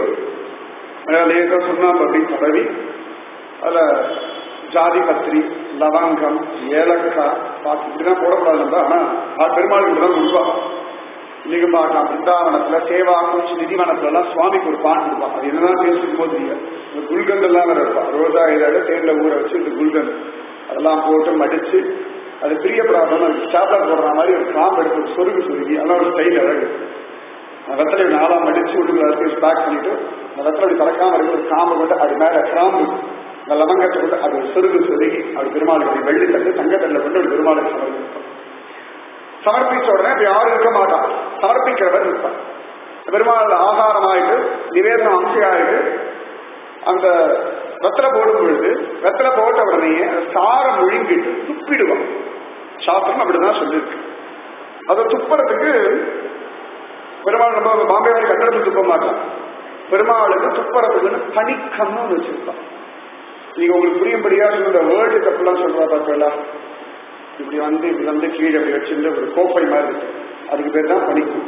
லேசா சுண்ணாம்பு அப்படி தடவி அதில் ஜாதி பத்திரி லவங்கம் ஏலக்காய் பாக்கு இப்படிதான் போடக்கூடாது நம்ம ஆனா பெருமாளுக்கு இப்படிதான் கொடுப்பா இன்னைக்கு பார்க்கலாம் பிருந்தாவனத்துல சேவா குச்சி நிதிவனத்துல எல்லாம் சுவாமிக்கு ஒரு பான் கொடுப்பான் அது என்னதான் பேசும் போது தெரியாது இந்த குல்கந்த் எல்லாம் வேற இருப்பா ரோஜா இதழ தேன்ல ஊற வச்சு இந்த குல்கந்த் அதெல்லாம் போட்டு மடிச்சு அது பிரிய பிரார்த்தம் ஸ்டாப்லர் போடுற மாதிரி ஒரு காம்பு எடுத்து ஒரு சொருகு சொருகி அதெல்லாம் ஒரு ஸ்டைல் அழகு அந்த வெத்தலை நாளா மடிச்சு விட்டு பேக் பண்ணிட்டு அந்த வெத்தலை அப்படி திறக்காம இருக்கிற ஒரு காம்பை கொண்டு அது மேல கிராம்பு அந்த லவங்கத்தை கொண்டு அது ஒரு சொருகு சொருகி அப்படி பெருமாளுக்கு வெள்ளி தட்டு தங்கத்தட்டில் கொண்டு ஒரு பெருமாளுக்கு சமர்ப்பிப்பான் சமர்ப்பிச்ச உடனே அப்படி யாரும் இருக்க மாட்டான் சமர்ப்பிக்கிறவர் இருப்பான் பெருமாள் ஆகாரமாயிட்டு நிவேதனம் அம்சையாயிட்டு அந்த வெத்தலை போடும் பொழுது வெத்தலை போட்ட உடனே சார முழுங்கிட்டு துப்பிடுவான் சாஸ்திரம் அப்படிதான் சொல்லியிருக்கு அதை துப்புறதுக்கு பெருமாள் நம்ம பாம்பே வரை கட்டடத்துக்கு துப்ப மாட்டான் பெருமாளுக்கு துப்புறதுக்குன்னு பனிக்கம்னு ஒண்ணு வச்சிருப்பான் நீங்க உங்களுக்கு புரியும்படியா சொல்ற வேர்ல்டு கப்லாம் சொல்றா பார்த்தா இப்படி வந்து இப்படி வந்து கீழே அப்படி வச்சிருந்து ஒரு கோப்பை மாதிரி இருக்கு அதுக்கு பேர் தான் பனிக்கும்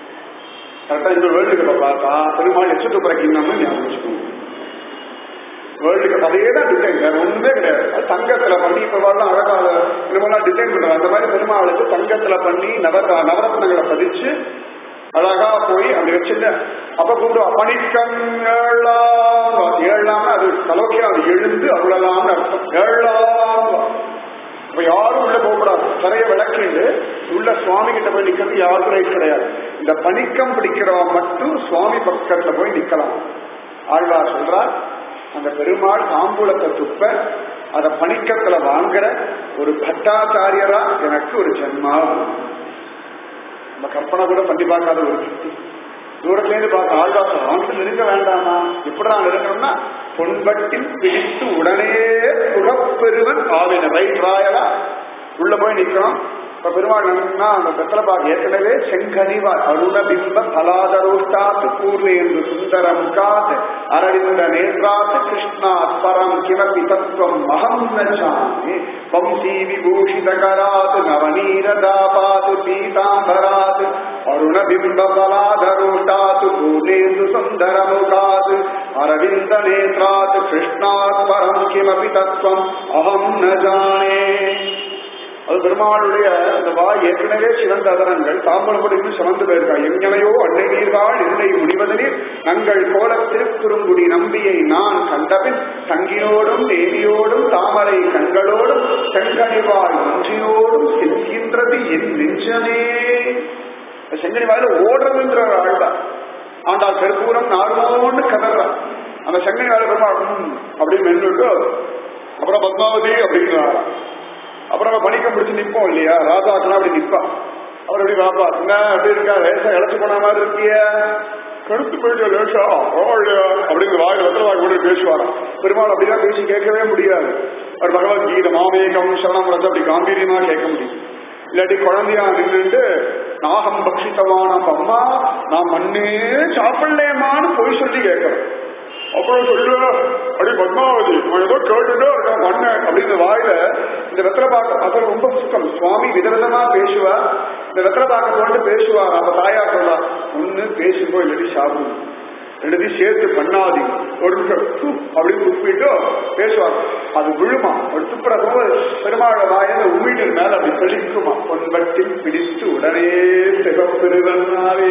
கரெக்டா இந்த வேர்ல்டு கப்பை பார்த்தா பெருமாள் எச்சு துப்புற கிண்ணம்னு ஞாபகம் வச்சுக்கோங்க வேர்ல்டு கப் அதே தான் டிசைன் வேற ஒண்ணுமே கிடையாது அது தங்கத்துல பண்ணி இப்ப வரலாம் அழகாக இவங்கெல்லாம் டிசைன் பண்றாங்க அந்த மாதிரி பெருமாளுக்கு தங்கத்துல பண்ணி நவர நவரத்னங்களை பதிச்சு அழகா போய் அப்படி வச்சுட்டு அப்ப கூப்பிடுவா பணிக்கம் ஏழாம் ஏழாம் அது கலோக்கியம் அது எழுந்து அருளலாம்னு அர்த்தம் ஏழாம் இப்ப யாரும் உள்ள போகக்கூடாது தரைய விளக்கிண்டு உள்ள சுவாமி கிட்ட போய் நிக்கிறது யாருக்கும் ரைட் கிடையாது இந்த பணிக்கம் பிடிக்கிறவா மட்டும் சுவாமி பக்கத்துல போய் நிக்கலாம் ஆழ்வார் சொல்றார் அந்த பெருமாள் தாம்பூலத்தை துப்ப அத பணிக்கத்துல வாங்குற ஒரு பட்டாச்சாரியரா எனக்கு ஒரு ஜென்மா நம்ம கற்பனை கூட பண்ணி பார்க்காத ஒரு திருப்தி தூரத்துல இருந்து பார்க்க ஆழ்வாசம் அவனுக்கு நெருங்க வேண்டாமா எப்படி நான் நெருங்கணும்னா பொன்பட்டில் பிடித்து உடனே புறப்பெருவன் ஆவின ரைட் ராயலா உள்ள போய் நிக்கிறோம் இப்ப பெருமாள் நன்னா அந்த பெத்தலபாக ஏற்கனவே செங்கனிவார் அருணபிம்ப பலாதரோஷ்டாத்து பூர்வேந்து சுந்தர முகாத் அரவிந்த நேத்ராத் கிருஷ்ணாத் பரம் கிமபி தத்துவம் மகம் நச்சாமி வம்சீ விபூஷித கராத் நவநீரதாபாத் பீதாம்பராத் அருணபிம்ப பலாதரோஷ்டாத் பூர்வேந்து சுந்தர முகாத் அரவிந்த நேத்ராத் கிருஷ்ணாத் பரம் கிமபி தத்துவம் அகம் ந ஜானே அது பெருமாளுடைய அந்த வாய் ஏற்கனவே சிவந்த அதரங்கள் தாம்பரப்படி சிவந்து போயிருக்கா எங்கனையோ அன்னை நீர்வாள் என்னை முடிவதனில் நங்கள் கோல திருக்குறுங்குடி நம்பியை நான் கண்டபின் தங்கினோடும் தேவியோடும் தாமரை கண்களோடும் செங்கனிவாள் ஒன்றினோடும் செல்கின்றது என் நெஞ்சமே செங்கனி வாயில ஓடுறதுன்ற ஒரு ஆழ்தான் ஆண்டாள் கருப்பூரம் நார்மோன்னு கதறான் அந்த செங்கனி வாயில பெருமாள் "ம்" அப்படின்னு மென்னுட்டு அப்புறம் பத்மாவதி அப்படிங்கிறார் அப்புறம் நம்ம பணிக்க பிடிச்சு நிப்போம் இல்லையா ராஜாக்கெல்லாம் அப்படி நிப்பான் அவர் எப்படி பாப்பா என்ன அப்படி இருக்கா லேசா இழைச்சு போன மாதிரி இருக்கிய கருத்து போயிட்டு லேசா பரவாயில்லையா அப்படிங்கிற வாயில் வெத்தல வாய் கூட பேசுவாராம் பெருமாள் அப்படிதான் பேசி கேட்கவே முடியாது அவர் பகவத்கீதை மாமேகம் சரணம் வந்து அப்படி காம்பீரியமா கேட்க முடியும் இல்லாட்டி குழந்தையா நின்றுட்டு நாகம் பக்ஷித்தவான அம்மா நான் மண்ணே சாப்பிடலேமான்னு போய் சொல்லி கேட்கிறேன் அப்புறம் சொல்லுவ அப்படி பத்மாவதி அவன் ஏதோ கேட்டுட்டோ இருக்கான் மண்ண அப்படின்னு வாயில இந்த வெத்தலை பாக்க அதில் ரொம்ப சுத்தம் சுவாமி விதவிதமா பேசுவா இந்த வெத்தலை பாக்க போட்டு பேசுவா நம்ம தாயா சொல்றா ஒண்ணு பேசுங்கோ இல்லாட்டி சாப்பிடுங்க ரெண்டுத்தையும் சேர்த்து பண்ணாதி ஒரு நிமிஷம் து அப்படின்னு துப்பிட்டு பேசுவாங்க அது விழுமா ஒரு துப்புற போது பெருமாள் வாயில உமிழ்நீர் மேல அப்படி தெளிக்குமா பொன்பட்டில் பிடித்து உடனே சிவப்பெருவனாவே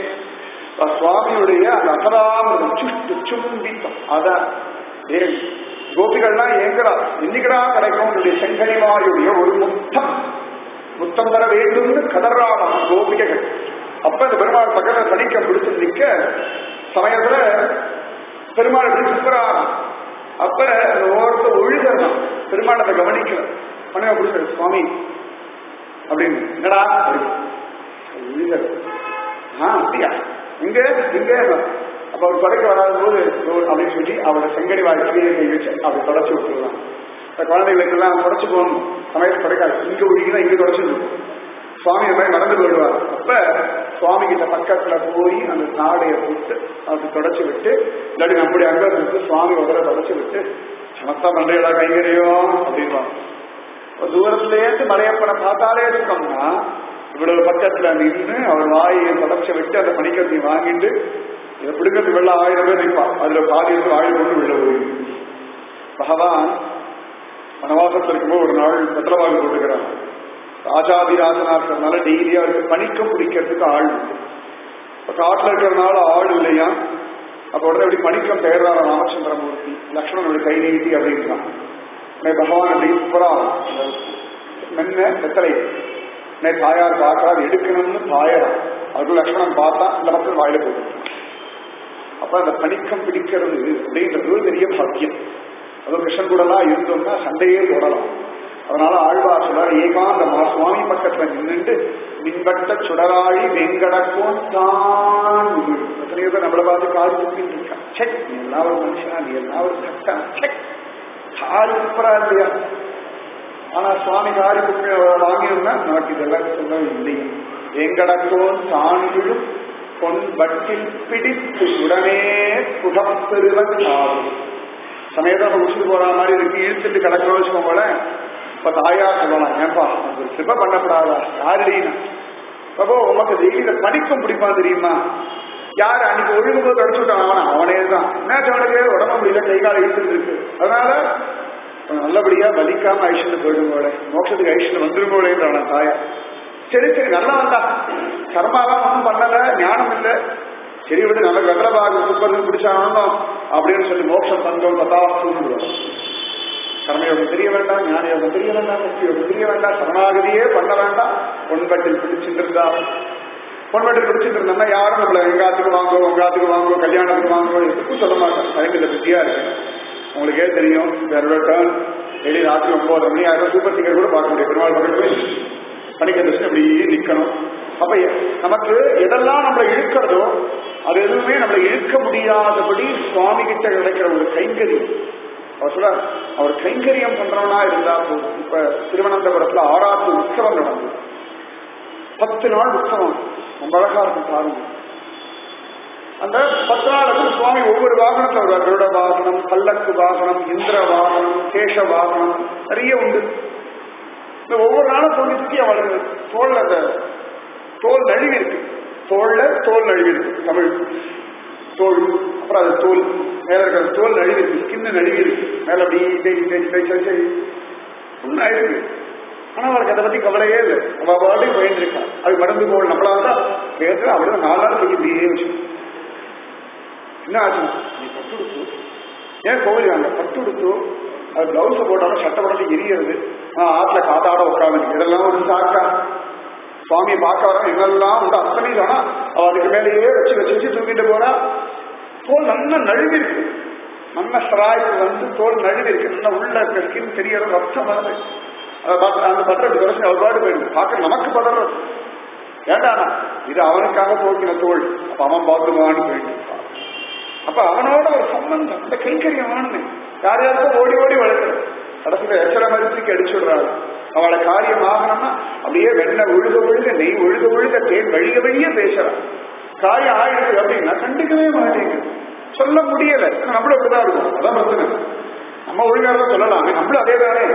சுவாமியுடைய அந்த அசராம சுட்டு சும்பித்தம் அதான் ஏன் கோபிகள்லாம் ஏங்கடா இன்னைக்கடா கிடைக்கும் உன்னுடைய செங்கனிவாயுடைய ஒரு முத்தம் முத்தம் தர வேண்டும்னு கதறாளாம் கோபிகைகள் அப்ப இந்த பெருமாள் பக்கத்துல தனிக்க பிடிச்சு நிக்க சமயத்துல பெருமாள் எப்படி சுத்துறாராம் அப்ப அந்த ஓரத்தை ஒழுகிறான் பெருமாள் அதை கவனிக்கல மனைவி பிடிச்ச சுவாமி அப்படின்னு என்னடா ஒழுகிறது ஆ அப்படியா இங்க இங்க அப்ப அவர் தொடக்க வராத போது அப்படின்னு சொல்லி அவரோட செங்கடி வாழ்க்கையை கை வச்சு அப்படி தொடச்சு விட்டுருலாம் இந்த குழந்தைகளுக்கு எல்லாம் தொடச்சு போகணும் சமயத்து தொடக்காது இங்க ஒழுகினா இங்க தொடச்சு சுவாமி அந்த மாதிரி நடந்து போயிடுவார் அப்ப சுவாமி கிட்ட பக்கத்துல போய் அந்த தாடையை போட்டு அப்படி தொடச்சு விட்டு இல்லாட்டி நம்முடைய அங்க இருந்து சுவாமி உதர தொடச்சு விட்டு சமத்தா பண்றீங்களா கைங்கரியம் அப்படின்வாங்க தூரத்திலேருந்து மலையப்பனை பார்த்தாலே சுகம்னா இவ்வளவு பக்கத்துல நின்று அவர் வாயை தொடர்ச்சி விட்டு அந்த பணிக்கத்தை வாங்கிட்டு இதை பிடுங்கிறது வெள்ள ஆயிரம் பேர் நிற்பான் அதுல பாதி இருந்து ஆயுள் கொண்டு விழ போய் பகவான் வனவாசத்தில் இருக்கும்போது ஒரு நாள் பத்திரவாக போட்டுக்கிறான் ராஜாதிராஜனா இருக்கிறதுனால டெய்லி அவருக்கு பணிக்கம் பிடிக்கிறதுக்கு ஆள் உண்டு இப்ப காட்டுல இருக்கிறதுனால ஆள் இல்லையா அப்ப உடனே எப்படி பணிக்கம் பெயர்றார ராமச்சந்திரமூர்த்தி லக்ஷ்மணனுடைய கை நீட்டி அப்படின்றான் பகவான் அப்படி சூப்பரா மென்ன வெத்தலை நே தாயார் பார்க்கறா அது எடுக்கணும்னு தாயறான் அதுக்கு லக்ஷ்மணன் பார்த்தா இந்த பக்கம் வாயில போகும் அப்ப அந்த பணிக்கம் பிடிக்கிறது அப்படின்றது ஒரு பெரிய பாக்கியம் அதுவும் கிருஷ்ணன் கூடலாம் இருந்தோம்னா சண்டையே போடலாம் அதனால ஆழ்வார் சொல்றார் ஏகாந்தமா சுவாமி பக்கத்துல நின்றுட்டு மின்பட்ட சுடராழி வெங்கடக்கும் தான் எத்தனையோ பேர் நம்மளை பார்த்து காது துப்பிட்டு இருக்கான் செக் நீ எல்லாம் ஒரு மனுஷனா நீ எல்லாம் ஒரு சட்டம் செக் காது துப்புறா இல்லையா ஆனா சுவாமி காரி குப்பை வாங்கியிருந்தா நமக்கு இதெல்லாம் சொல்ல இல்லை எங்கடக்கோன் தாண்டிடும் பொன் வட்டில் பிடித்து உடனே புகப்பெருவன் ஆகும் சமயத்தை நம்ம உச்சிட்டு போற மாதிரி இருக்கு இழுத்துட்டு கிடக்கிறோம் வச்சுக்கோங்களேன் இப்ப தாயா சொல்லலாம் ஏன்பா ஒரு சிப்ப பண்ணப்படாதா யாருடீனா அப்போ உமக்கு டெய்லி படிப்பும் பிடிப்பான் தெரியுமா யார் அன்னைக்கு ஒழுங்கும்போது தொடச்சு விட்டான் அவனா அவனே தான் என்ன அவனுக்கு உடம்பு முடியல கை கால இழுத்துட்டு இருக்கு அதனால நல்லபடியா வலிக்காம ஐஷன் போயிடும் போல மோட்சத்துக்கு ஐஷன் வந்துடும் போலேன்றான தாயா சரி சரி நல்லா வந்தா கர்மாலாம் ஒன்றும் பண்ணல ஞானம் இல்லை சரி விட்டு நல்ல வெள்ளபாக துப்பது பிடிச்சானோ அப்படின்னு சொல்லி மோட்சம் தந்தோம் பத்தா சொல்லுவாங்க கர்மயோகம் தெரிய வேண்டாம் ஞான யோகம் தெரிய வேண்டாம் முக்தி யோகம் தெரிய வேண்டாம் சரணாகதியே பண்ண வேண்டாம் பொன்பட்டில் பிடிச்சிட்டு இருந்தா பொன்வெட்டு பிடிச்சிட்டு இருந்தோம்னா யாரும் நம்மள எங்காத்துக்கு வாங்கோ உங்காத்துக்கு வாங்கோ கல்யாணத்துக்கு வாங்கோ எதுக்கும் சொல்ல மாட்டேன் டைமில் பிஸியா இருக்கு உங்களுக்கே தெரியும் வேற டேர்ன் டெய்லி ராத்திரி ஒன்பது மணி ஆயிரம் சூப்பர் சிங்கர் கூட பார்க்க முடியும் பெருமாள் பக்கத்து படிக்க வச்சு அப்படியே நிக்கணும் அப்ப நமக்கு எதெல்லாம் நம்மளை இழுக்கிறதோ அது எதுவுமே நம்மளை இழுக்க முடியாதபடி சுவாமி கிட்ட கிடைக்கிற ஒரு கைங்கரியம் அவர் சொல்ல அவர் கைங்கரியம் பண்றவனா இருந்தா போதும் இப்ப திருவனந்தபுரத்துல ஆறாவது உற்சவம் நடந்தது பத்து நாள் உற்சவம் ரொம்ப அழகா இருக்கும் பாருங்க அந்த பத்து நாளுக்கு சுவாமி ஒவ்வொரு வாகனத்துல வருவார் கருட வாகனம் பல்லக்கு வாகனம் இந்திர வாகனம் கேச வாகனம் நிறைய உண்டு இந்த ஒவ்வொரு நாளும் சுவாமி சுத்தி அவளுக்கு தோல்ல அந்த தோல் நழுவி இருக்கு தோல்ல தோல் நழுவி இருக்கு தமிழ் தோல் அப்புறம் அது தோல் மேல இருக்கிற தோல் நழுவி இருக்கு ஸ்கின் நழுவி இருக்கு மேல அப்படி தேடி தேடி தேடி சரி சரி ஒன்னா இருக்கு ஆனா அவருக்கு அதை பத்தி கவலையே இல்லை அவ பாட்டுக்கு போயிட்டு இருக்கா அது மறந்து போகல நம்மளால தான் பேசுற அவரு நாலு நாள் செய்ய இப்படியே வச்சு என்ன ஆச்சு நீ பட்டு கொடுத்து ஏன் கோவில் அந்த பட்டு கொடுத்து அது பிளவுஸ் போட்டாலும் சட்டை போட்டாலும் எரியறது நான் ஆத்துல காத்தாட உட்காந்து இதெல்லாம் ஒரு சாக்கா சுவாமியை பார்க்க வர என்னெல்லாம் உண்டு அத்தனை தானா அவ அதுக்கு மேலேயே வச்சு வச்சு வச்சு தூக்கிட்டு போறா தோல் நல்லா நழுவி இருக்கு நல்ல ஸ்ராய்க்கு வந்து தோல் நழுவி இருக்கு நல்லா உள்ள இருக்க ஸ்கின் தெரியறது ரத்தம் வருது அதை பார்த்து அந்த பட்டத்தை குறைச்சி அவர் பாடு போயிடுது பார்க்க நமக்கு பதறது ஏண்டானா இது அவனுக்காக போக்கின தோல் அப்ப அவன் பார்த்துவான்னு போயிட்டு இருப்பான். அப்ப அவனோட ஒரு சம்பந்தம் இந்த கைங்கரியம் வேணுமே யார் யாருக்கும் ஓடி ஓடி வளர்க்கணும் கடைசியில எச்சர மருத்துக்கு அடிச்சு விடுறாரு அவளை காரியம் ஆகணும்னா அப்படியே வெண்ணெய் ஒழுக ஒழுக நெய் ஒழுக ஒழுக தேன் வழிய வழிய பேசுறான் காரியம் ஆயிடுச்சு அப்படின்னா கண்டுக்கவே மாட்டேங்குது சொல்ல முடியல ஏன்னா நம்மளும் அப்படிதான் இருக்கும் அதான் பிரச்சனை நம்ம ஒழுங்காக சொல்லலாம் நம்மளும் அதே தானே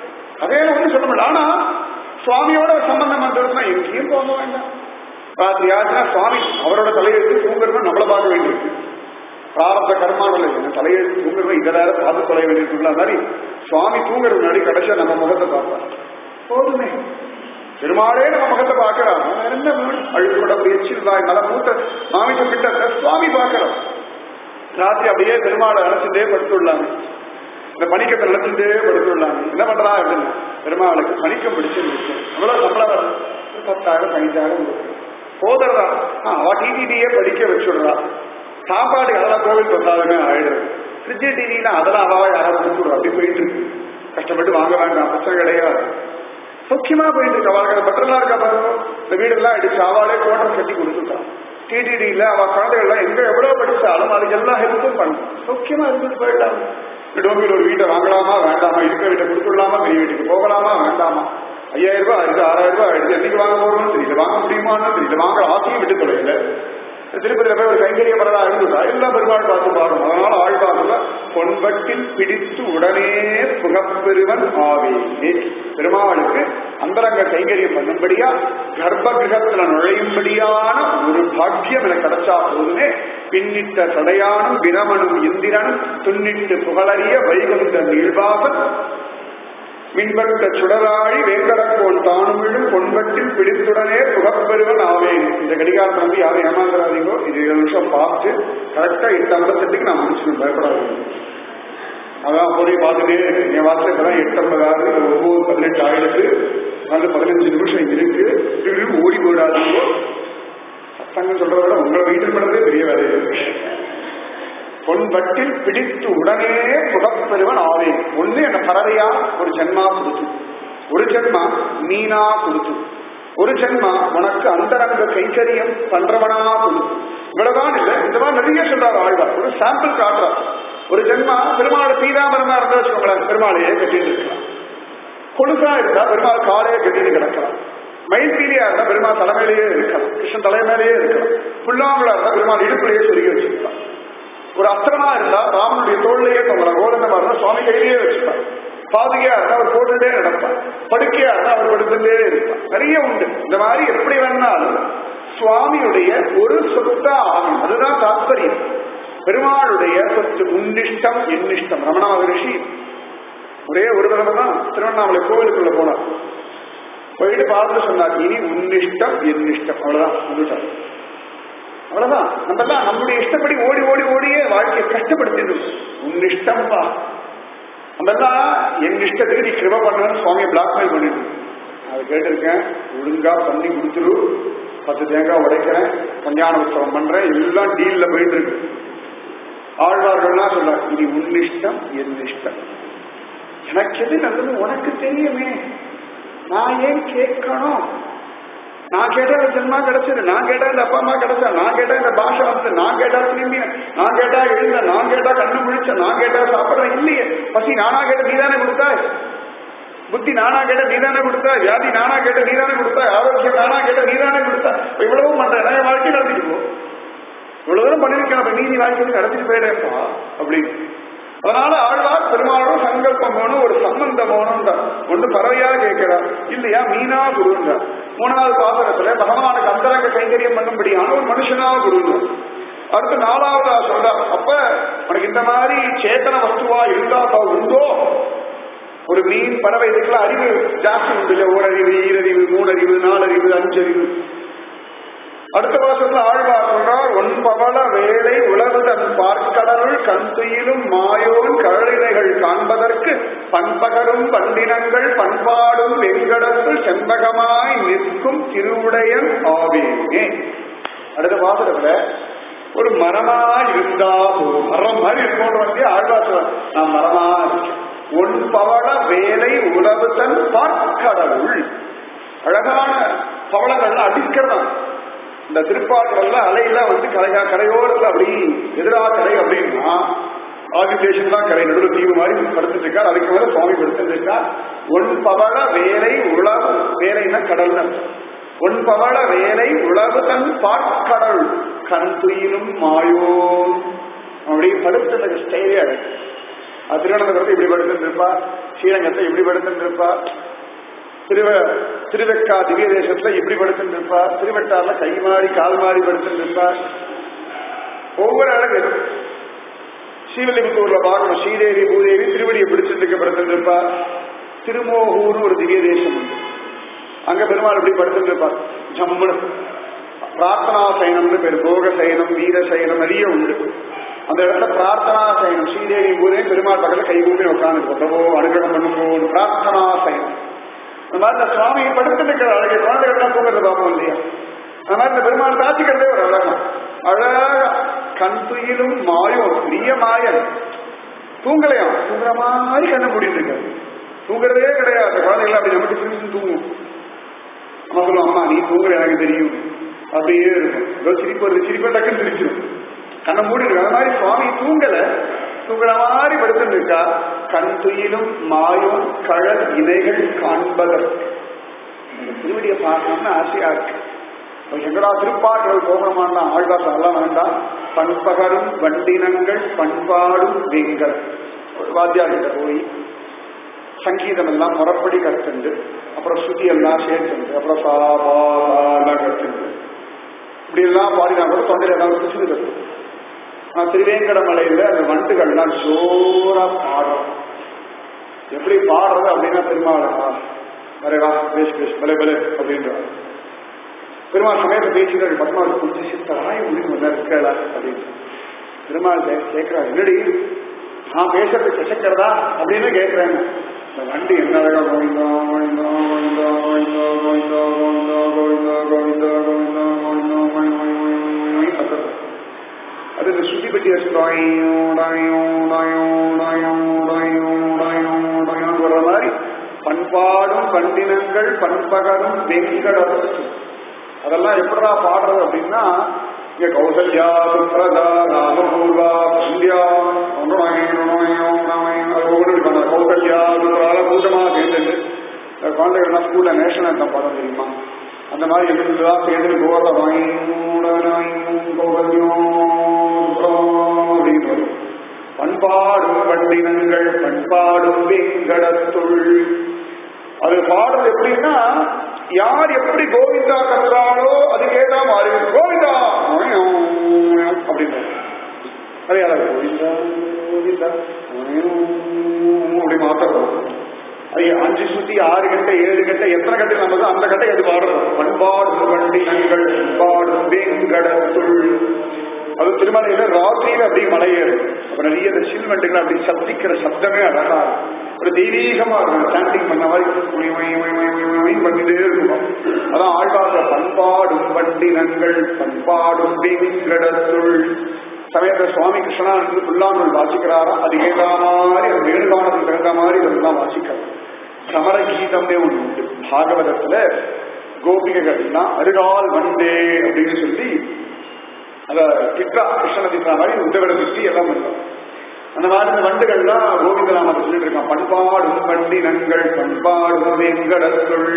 அதே ஒன்றும் சொல்ல முடியல ஆனா சுவாமியோட ஒரு சம்பந்தம் வந்துருச்சுன்னா எங்கேயும் போக வேண்டாம் ராத்திரி ஆச்சுன்னா சுவாமி அவரோட தலையெழுத்து தூங்குறதுனா நம்மளை பார்க்க வேண்டியிருக்கு பிராரத்த கர்மாவில் என்ன தலையெழுத்து தூங்குறவன் இதை வேற பார்த்து தொலைய வேண்டியிருக்குள்ள மாதிரி சுவாமி தூங்குறது முன்னாடி கடைசியா நம்ம முகத்தை பார்ப்பார் போதுமே பெருமாளே நம்ம முகத்தை பார்க்கிறான் வேற என்ன வேணும் அழுக்கூட எச்சில் வாய் மலை மூத்த மாமிசம் கிட்ட சுவாமி பார்க்கிறோம் ராத்திரி அப்படியே பெருமாளை அழைச்சிட்டே படுத்துள்ளாங்க இந்த பணிக்கத்தை நினைச்சுட்டே படுத்துள்ளாங்க என்ன பண்றா அப்படின்னு பெருமாளுக்கு பணிக்கம் பிடிச்சிருந்துச்சு அவ்வளவு சம்பளம் வருது ஒரு பத்தாயிரம் பதினஞ்சாயிரம் கொடுக்குது. போதுறதா ஆ, அவ டிவிடியே படிக்க வச்சுடுறா சாப்பாடு அதெல்லாம் கோவில் பிரசாதமே ஆயிடுது ஃப்ரிட்ஜ் டிவினா அதெல்லாம் அவாவா யாராவது கொடுத்துடுறா அப்படி போயிட்டு இருக்கு கஷ்டப்பட்டு வாங்க வேண்டாம் பிரச்சனை கிடையாது சௌக்கியமா போயிட்டு இருக்கு அவளுக்கு பத்திரம்லாம் இருக்கா பாருங்க இந்த வீடெல்லாம் அடிச்சு அவளே கோட்டம் கட்டி கொடுத்துட்டான் டிடிடியில அவ குழந்தைகள்லாம் எங்க எவ்வளவு படிச்சாலும் அதுக்கு எல்லாம் ஹெல்ப்பும் பண்ணும் சௌக்கியமா இருந்துட்டு போயிடலாம் டோம்பியில் ஒரு வீட்டை வாங்கலாமா வேண்டாமா இருக்கிற வீட்டை கொடுத்துடலாமா பெரிய வீட்டுக்கு போகலாமா வேண்டாமா ஐயாயிரம் ரூபாய் ஆயிடுச்சு ஆறாயிரம் ரூபாய் ஆயிடுச்சு என்னைக்கு வாங்க போறோம்னு தெரியல வாங்க முடியுமான்னு தெரியல வாங்க ஆசையும் விட்டு தொலைல திருப்பதியில போய் ஒரு கைங்கரிய பரதா இருந்துட்டா எல்லாம் பெருமாள் பார்த்து பாருங்க அதனால ஆழ்வார்ல பொன்பட்டில் பிடித்து உடனே புகப்பெருவன் ஆவேனே பெருமாளுக்கு அந்தரங்க கைங்கரியம் பண்ணும்படியா கர்ப்ப கிரகத்துல நுழையும்படியான ஒரு பாக்கியம் எனக்கு கிடைச்சா போதுமே பின்னிட்ட சடையானும் பிரமனும் இந்திரனும் துன்னிட்டு புகழறிய வைகுந்த நீழ்வாசன் மின்பட்ட சுடராழி வேங்கடக்கோள் தானுமிழும் பொன்பட்டில் பிடித்துடனே புகப்பெருவன் ஆவேன் இந்த கடிகாரம் நம்பி யாரும் ஏமாந்துடாதீங்கோ இது ஏழு நிமிஷம் பார்த்து கரெக்டா எட்டு ஐம்பத்தெட்டுக்கு நான் முடிச்சுக்கணும் பயப்படாதீங்க அதான் போய் பார்த்துட்டே இருக்கு என் வாசல் இப்பதான் எட்டு ஐம்பதாவது ஒன்பது பதினெட்டு ஆயிடுச்சு அது பதினஞ்சு நிமிஷம் இருக்கு திரும்பி ஓடி போயிடாதீங்கோ சத்தங்கம் சொல்றத விட உங்களை வீட்டில் பண்ணதே பெரிய வேலை இருக்கு பொன்பட்டில் பிடித்து உடனே புகப்பெருவன் ஆவேன் ஒண்ணு என்ன பறவையா ஒரு ஜென்மா கொடுத்து ஒரு ஜென்மா மீனா கொடுத்து ஒரு ஜென்மா உனக்கு அந்தரங்க கைக்கரியம் பண்றவனா கொடுத்து இவ்வளவுதான் இல்ல இந்த மாதிரி நிறைய சொல்றாரு ஆழ்வார் ஒரு சாம்பிள் காட்டுறார் ஒரு ஜென்மா பெருமாள் பீதாமரமா இருந்தா வச்சுக்கோங்களேன் பெருமாளையே கட்டிட்டு இருக்கலாம் கொழுசா இருந்தா பெருமாள் காலையே கட்டிட்டு கிடக்கலாம் மயில்பீலியா இருந்தா பெருமாள் தலைமையிலேயே இருக்கலாம் கிருஷ்ணன் தலைமையிலேயே இருக்கலாம் புல்லாங்குழா இருந்தா பெருமாள் இடுப்புலயே சொருகி வச்சிருக்கலாம் ஒரு அஸ்திரமா இருந்தா ராமனுடைய தோல்லையே தொங்கலாம் கோதண்டமா இருந்தா சுவாமி கையிலேயே வச்சுப்பார் பாதுகையா இருந்தா அவர் போட்டுட்டே நடப்பார் படுக்கையா இருந்தா அவர் படுத்துட்டே இருப்பார் நிறைய உண்டு இந்த மாதிரி எப்படி வேணாலும் சுவாமியுடைய ஒரு சொத்தா ஆகும் அதுதான் தாத்பரியம் பெருமாளுடைய சொத்து உன்னிஷ்டம் என்னிஷ்டம் ரமண மகரிஷி ஒரே ஒரு தடவை தான் திருவண்ணாமலை கோவிலுக்குள்ள போனார் போயிட்டு பார்த்துட்டு சொன்னார் இனி உன்னிஷ்டம் என்னிஷ்டம் அவ்வளவுதான் வந்துட்டார் அவ்வளவுதான் நம்ம எல்லாம் நம்முடைய இஷ்டப்படி ஓடி ஓடி ஓடியே வாழ்க்கையை கஷ்டப்படுத்திடும் உன் இஷ்டம்பா நம்ம எல்லாம் என் இஷ்டத்துக்கு நீ கிருப பண்ணணும்னு சுவாமியை பிளாக்மெயில் பண்ணிட்டு அதை கேட்டிருக்கேன் ஒழுங்கா பண்ணி கொடுத்துரு பத்து தேங்காய் உடைக்கிறேன் கல்யாண உற்சவம் பண்றேன் எல்லாம் டீல்ல போயிட்டு இருக்கு ஆழ்வார்கள்லாம் சொல்றாங்க இனி உன் இஷ்டம் என் இஷ்டம் எனக்கு எது நல்லது உனக்கு தெரியுமே நான் ஏன் கேட்கணும் நான் கேட்டா இந்த ஜென்மா கிடைச்சது நான் கேட்டா இந்த அப்பா அம்மா கிடைச்சா நான் கேட்டா இந்த பாஷை வந்து நான் கேட்டா திரும்பி நான் கேட்டா எழுந்த நான் கேட்டா கண்ணு முழிச்ச நான் கேட்டா சாப்பிடுறேன் இல்லையே பசி நானா கேட்ட நீதானே கொடுத்தாய் புத்தி நானா கேட்ட நீதானே கொடுத்தா வியாதி நானா கேட்ட நீதானே கொடுத்தா ஆரோக்கியம் நானா கேட்ட நீதானே கொடுத்தா இவ்வளவும் பண்றேன் நான் என் வாழ்க்கை நடத்திட்டு போ இவ்வளவு தூரம் பண்ணிருக்கேன் அப்ப நீதி வாழ்க்கை நடத்திட்டு போயிடேப்பா அப்படின்னு அதனால ஆழ்வார் பெருமாளும் சங்கல்பம் வேணும் ஒரு சம்பந்தம் வேணும்ன்ற ஒன்று பறவையா கேட்கிறார் இல்லையா மீனா குருன்ற மூணாவது பாசனத்துல பகவானுக்கு அந்தரங்க கைங்கரியம் பண்ணும்படியான ஒரு மனுஷனா குருன்ற அடுத்து நாலாவதா சொல்ற அப்ப உனக்கு இந்த மாதிரி சேத்தன வஸ்துவா இருந்தா உண்டோ ஒரு மீன் பறவை இதுக்கெல்லாம் அறிவு ஜாஸ்தி உண்டு இல்லையா ஓரறிவு ஈரறிவு மூணறிவு நாலறிவு அஞ்சறிவு அடுத்த வருஷத்துல ஆழ்வார் சொல்றார் ஒன்பவள வேலை உலகு தன் பார்க்கடலுள் கண்துயிலும் மாயோன் கழலினைகள் காண்பதற்கு பண்பகரும் பண்டினங்கள் பண்பாடும் வெங்கடத்துள் செண்பகமாய் நிற்கும் திருவுடையன் ஆவேனே அடுத்த வாசகத்துல ஒரு மரமா இருந்தா போதும் மரம் மாதிரி இருக்கணும் வந்து ஆழ்வார் சொல்றார் நான் மரமா இருக்கேன் ஒன்பவள வேலை உலகு தன் பார்க்கடலுள் அழகான பவளங்கள்லாம் அடிக்கிறதான் இந்த திருப்பாக்கடல்ல அலையெல்லாம் வந்து கரையா கரையோரத்துல அப்படி எதிரா கரை அப்படின்னா ஆதிசேஷன் தான் கரை நடுவில் தீவு மாதிரி படுத்துட்டு இருக்கார் அதுக்கு மேல சுவாமி படுத்துட்டு இருக்கார் ஒன் பவள வேலை உழவு வேலைன்னா கடல் ஒன் பவள வேலை உழவு தன் பாற்கடல் கண் துயிலும் மாயோ அப்படி படுத்துட்டு ஸ்டைலே அழகு திருவனந்தபுரத்தை இப்படி படுத்துட்டு இருப்பா ஸ்ரீரங்கத்தை இப்படி படுத்துட்டு இருப்பா திருவ திருவெக்கா திவ்ய தேசத்துல இப்படி படுத்துட்டு இருப்பா திருவெட்டார்ல கை மாறி கால் மாறி படுத்துட்டு இருப்பா ஒவ்வொரு அழகு ஸ்ரீவில்லிபுத்தூர்ல பார்க்கணும் ஸ்ரீதேவி பூதேவி திருவடியை பிடிச்சிட்டு இருக்க படுத்துட்டு இருப்பா திருமோகூர்னு ஒரு திவ்ய தேசம் உண்டு அங்க பெருமாள் இப்படி படுத்துட்டு இருப்பா ஜம்முனு பிரார்த்தனா சயனம்னு பேர் போக சயனம் வீர சயனம் நிறைய உண்டு அந்த இடத்துல பிரார்த்தனா சயனம் ஸ்ரீதேவி பூதேவி பெருமாள் பக்கத்துல கை கூப்பி உட்காந்து பிரபோ அனுகிரகம் பண்ணுவோம் பிரார்த்தனா சயனம் அந்த மாதிரி இந்த சுவாமி படுத்துட்டு இருக்கிற அழகை குழந்தைகள்லாம் தூங்குறது பார்ப்போம் இல்லையா அந்த மாதிரி இந்த பெருமாள் காட்சிக்கிறதே ஒரு அழகம் அழகா கண் துயிலும் மாயம் பெரிய மாயன் தூங்கலையாம் தூங்குற மாதிரி கண்ணை மூடிட்டு இருக்காரு தூங்குறதே கிடையாது குழந்தைகள் அப்படி நமக்கு பிரிச்சு தூங்கும் அம்மா சொல்லுவோம் அம்மா நீ தூங்குற எனக்கு தெரியும் அப்படியே இருக்கும் ஏதோ சிரிப்பு வருது சிரிப்பை டக்குன்னு சிரிச்சிடும் கண்ணை மூடி இருக்கு அந்த மாதிரி சுவாமி தூங்கல தூங்குற மாதிரி படுத்துட்டு இருக்கா கண் துயிலும் மாயம் கழல் இணைகள் காண்பதற்கு அந்த திருவடியை பார்க்கணும்னு ஆசையா இருக்கு எங்கடா திருப்பாற்றல் போகணுமான்னா ஆழ்வாசம் எல்லாம் வேண்டாம் பண்பகரும் வண்டினங்கள் பண்பாடும் வெங்கல் ஒரு வாத்தியார்கிட்ட போய் சங்கீதம் எல்லாம் முறப்படி கற்றுண்டு அப்புறம் ஸ்ருதி எல்லாம் சேர்த்துண்டு அப்புறம் சாபாலாம் கற்றுண்டு இப்படி எல்லாம் பாடினா கூட தொண்டையில் எல்லாம் பிசுறு கட்டும் நான் திருவேங்கடமலையில அந்த வண்டுகள்லாம் ஜோரா பாடும் எப்படி பாடுறது அப்படின்னா பெருமாளா வரேவா பேசு பேசு பலே பலே அப்படின்றார் பெருமாள் சமயத்தை பேச்சுகள் பத்மாவுக்கு கொஞ்சம் சித்தராய் முடிவு ஒன்றா இருக்கல அப்படின்னு பெருமாள் கேட்கிறார் என்னடி நான் பேசுறது கசக்கிறதா அப்படின்னு கேட்கிறேன் இந்த வண்டி என்ன அழகா கோவிந்தா கோவிந்தா கோவிந்தா கோவிந்தா கோவிந்தா கோவிந்தா கோவிந்தா கோவிந்தா கோவிந்தா கோவிந்தா அது இந்த சுத்தி பற்றி வர்ற மாதிரி பண்பாடும் பண்டினங்கள் பண்பகரும் வெங்கடத்து அதெல்லாம் எப்படா பாடுறது அப்படின்னா இங்க கௌசல்யா சுப்ரதா ராமபூர்வா சந்தியா கௌசல்யா சுப்ரதா கூட்டமா சேர்ந்துட்டு குழந்தைகள்லாம் ஸ்கூல்ல நேஷனல் அந்தம் பாடம் தெரியுமா அந்த மாதிரி எல்லாம் சேர்ந்து அப்படின்னு பண்பாடும் பண்டினங்கள் பண்பாடும் வெங்கடத்துள் அது பாடுறது எப்படின்னா யார் எப்படி கோவிந்தா கத்துறாளோ அது கேட்டா மாறி கோவிந்தா அப்படின்னு அதே கோவிந்தா கோவிந்தா அப்படி மாத்தணும் அது அஞ்சு சுத்தி ஆறு கட்டை ஏழு கட்டை எத்தனை கட்டை நமக்கு அந்த கட்டை அது பாடுறோம் பண்பாடு வண்டினங்கள் பண்பாடு வேங்கடத்துள் அது திருமலையில ராத்திரியில அப்படியே மலையேறு அப்ப நிறைய இந்த சில்வெண்டுகள் அப்படி சப்திக்கிற சப்தமே அழகா ஒரு தெய்வீகமா இருக்கும் சாண்டிங் பண்ண மாதிரி பண்ணிட்டே இருக்கும் அதான் ஆழ்வாச பண்பாடும் வண்டினங்கள் பண்பாடும் வேங்கடத்துள் சமயத்துல சுவாமி கிருஷ்ணானந்து புல்லாங்குள் வாசிக்கிறாரா அது ஏதா மாதிரி அந்த வேணுகானத்துக்கு தகுந்த மாதிரி இதெல்லாம் வாசிக்கிறார் சமர கீதம்னே ஒண்ணு உண்டு பாகவதத்துல கோபிகைகள்லாம் அருகால் வந்தே அப்படின்னு சொல்லி அத திட்டா கிருஷ்ண திட்டா மாதிரி உதவிட திட்டி எல்லாம் பண்ணுவோம் அந்த மாதிரி இந்த வண்டுகள்லாம் கோவிந்தராமத்தை சொல்லிட்டு இருக்கான் பண்பாடும் வண்டினங்கள் பண்பாடும் வெங்கடத்துள்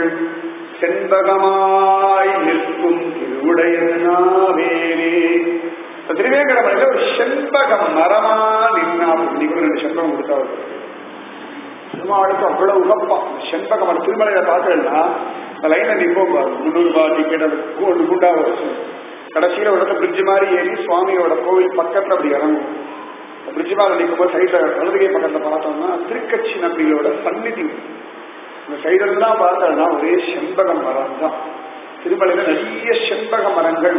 செண்பகமாய் நிற்கும் திருவுடையனாவேனே திருவேங்கடமலையில ஒரு செண்பகம் மரமா நின்னா இன்னைக்கு ரெண்டு செண்பகம் கொடுத்தாரு பெருமாளுக்கு அவ்வளவு உகப்பான் செண்பக மரம் திருமலையில பாக்குறேன்னா இந்த லைன்ல நிற்போம் பாரு முந்நூறு ரூபாய் டிக்கெட் ஒன்று குண்டா வச்சு கடைசியில ஒரு இடத்துல பிரிட்ஜ் மாதிரி ஏறி சுவாமியோட கோவில் பக்கத்துல அப்படி இறங்கும் பிரிட்ஜ் மேல நிற்கும் போது சைட்ல வலதுகை பக்கத்துல பார்த்தோம்னா திருக்கட்சி நம்பிகளோட சந்நிதி இந்த சைடெல்லாம் பார்த்தோம்னா ஒரே செண்பக மரம் தான் திருமலையில நிறைய செண்பக மரங்கள்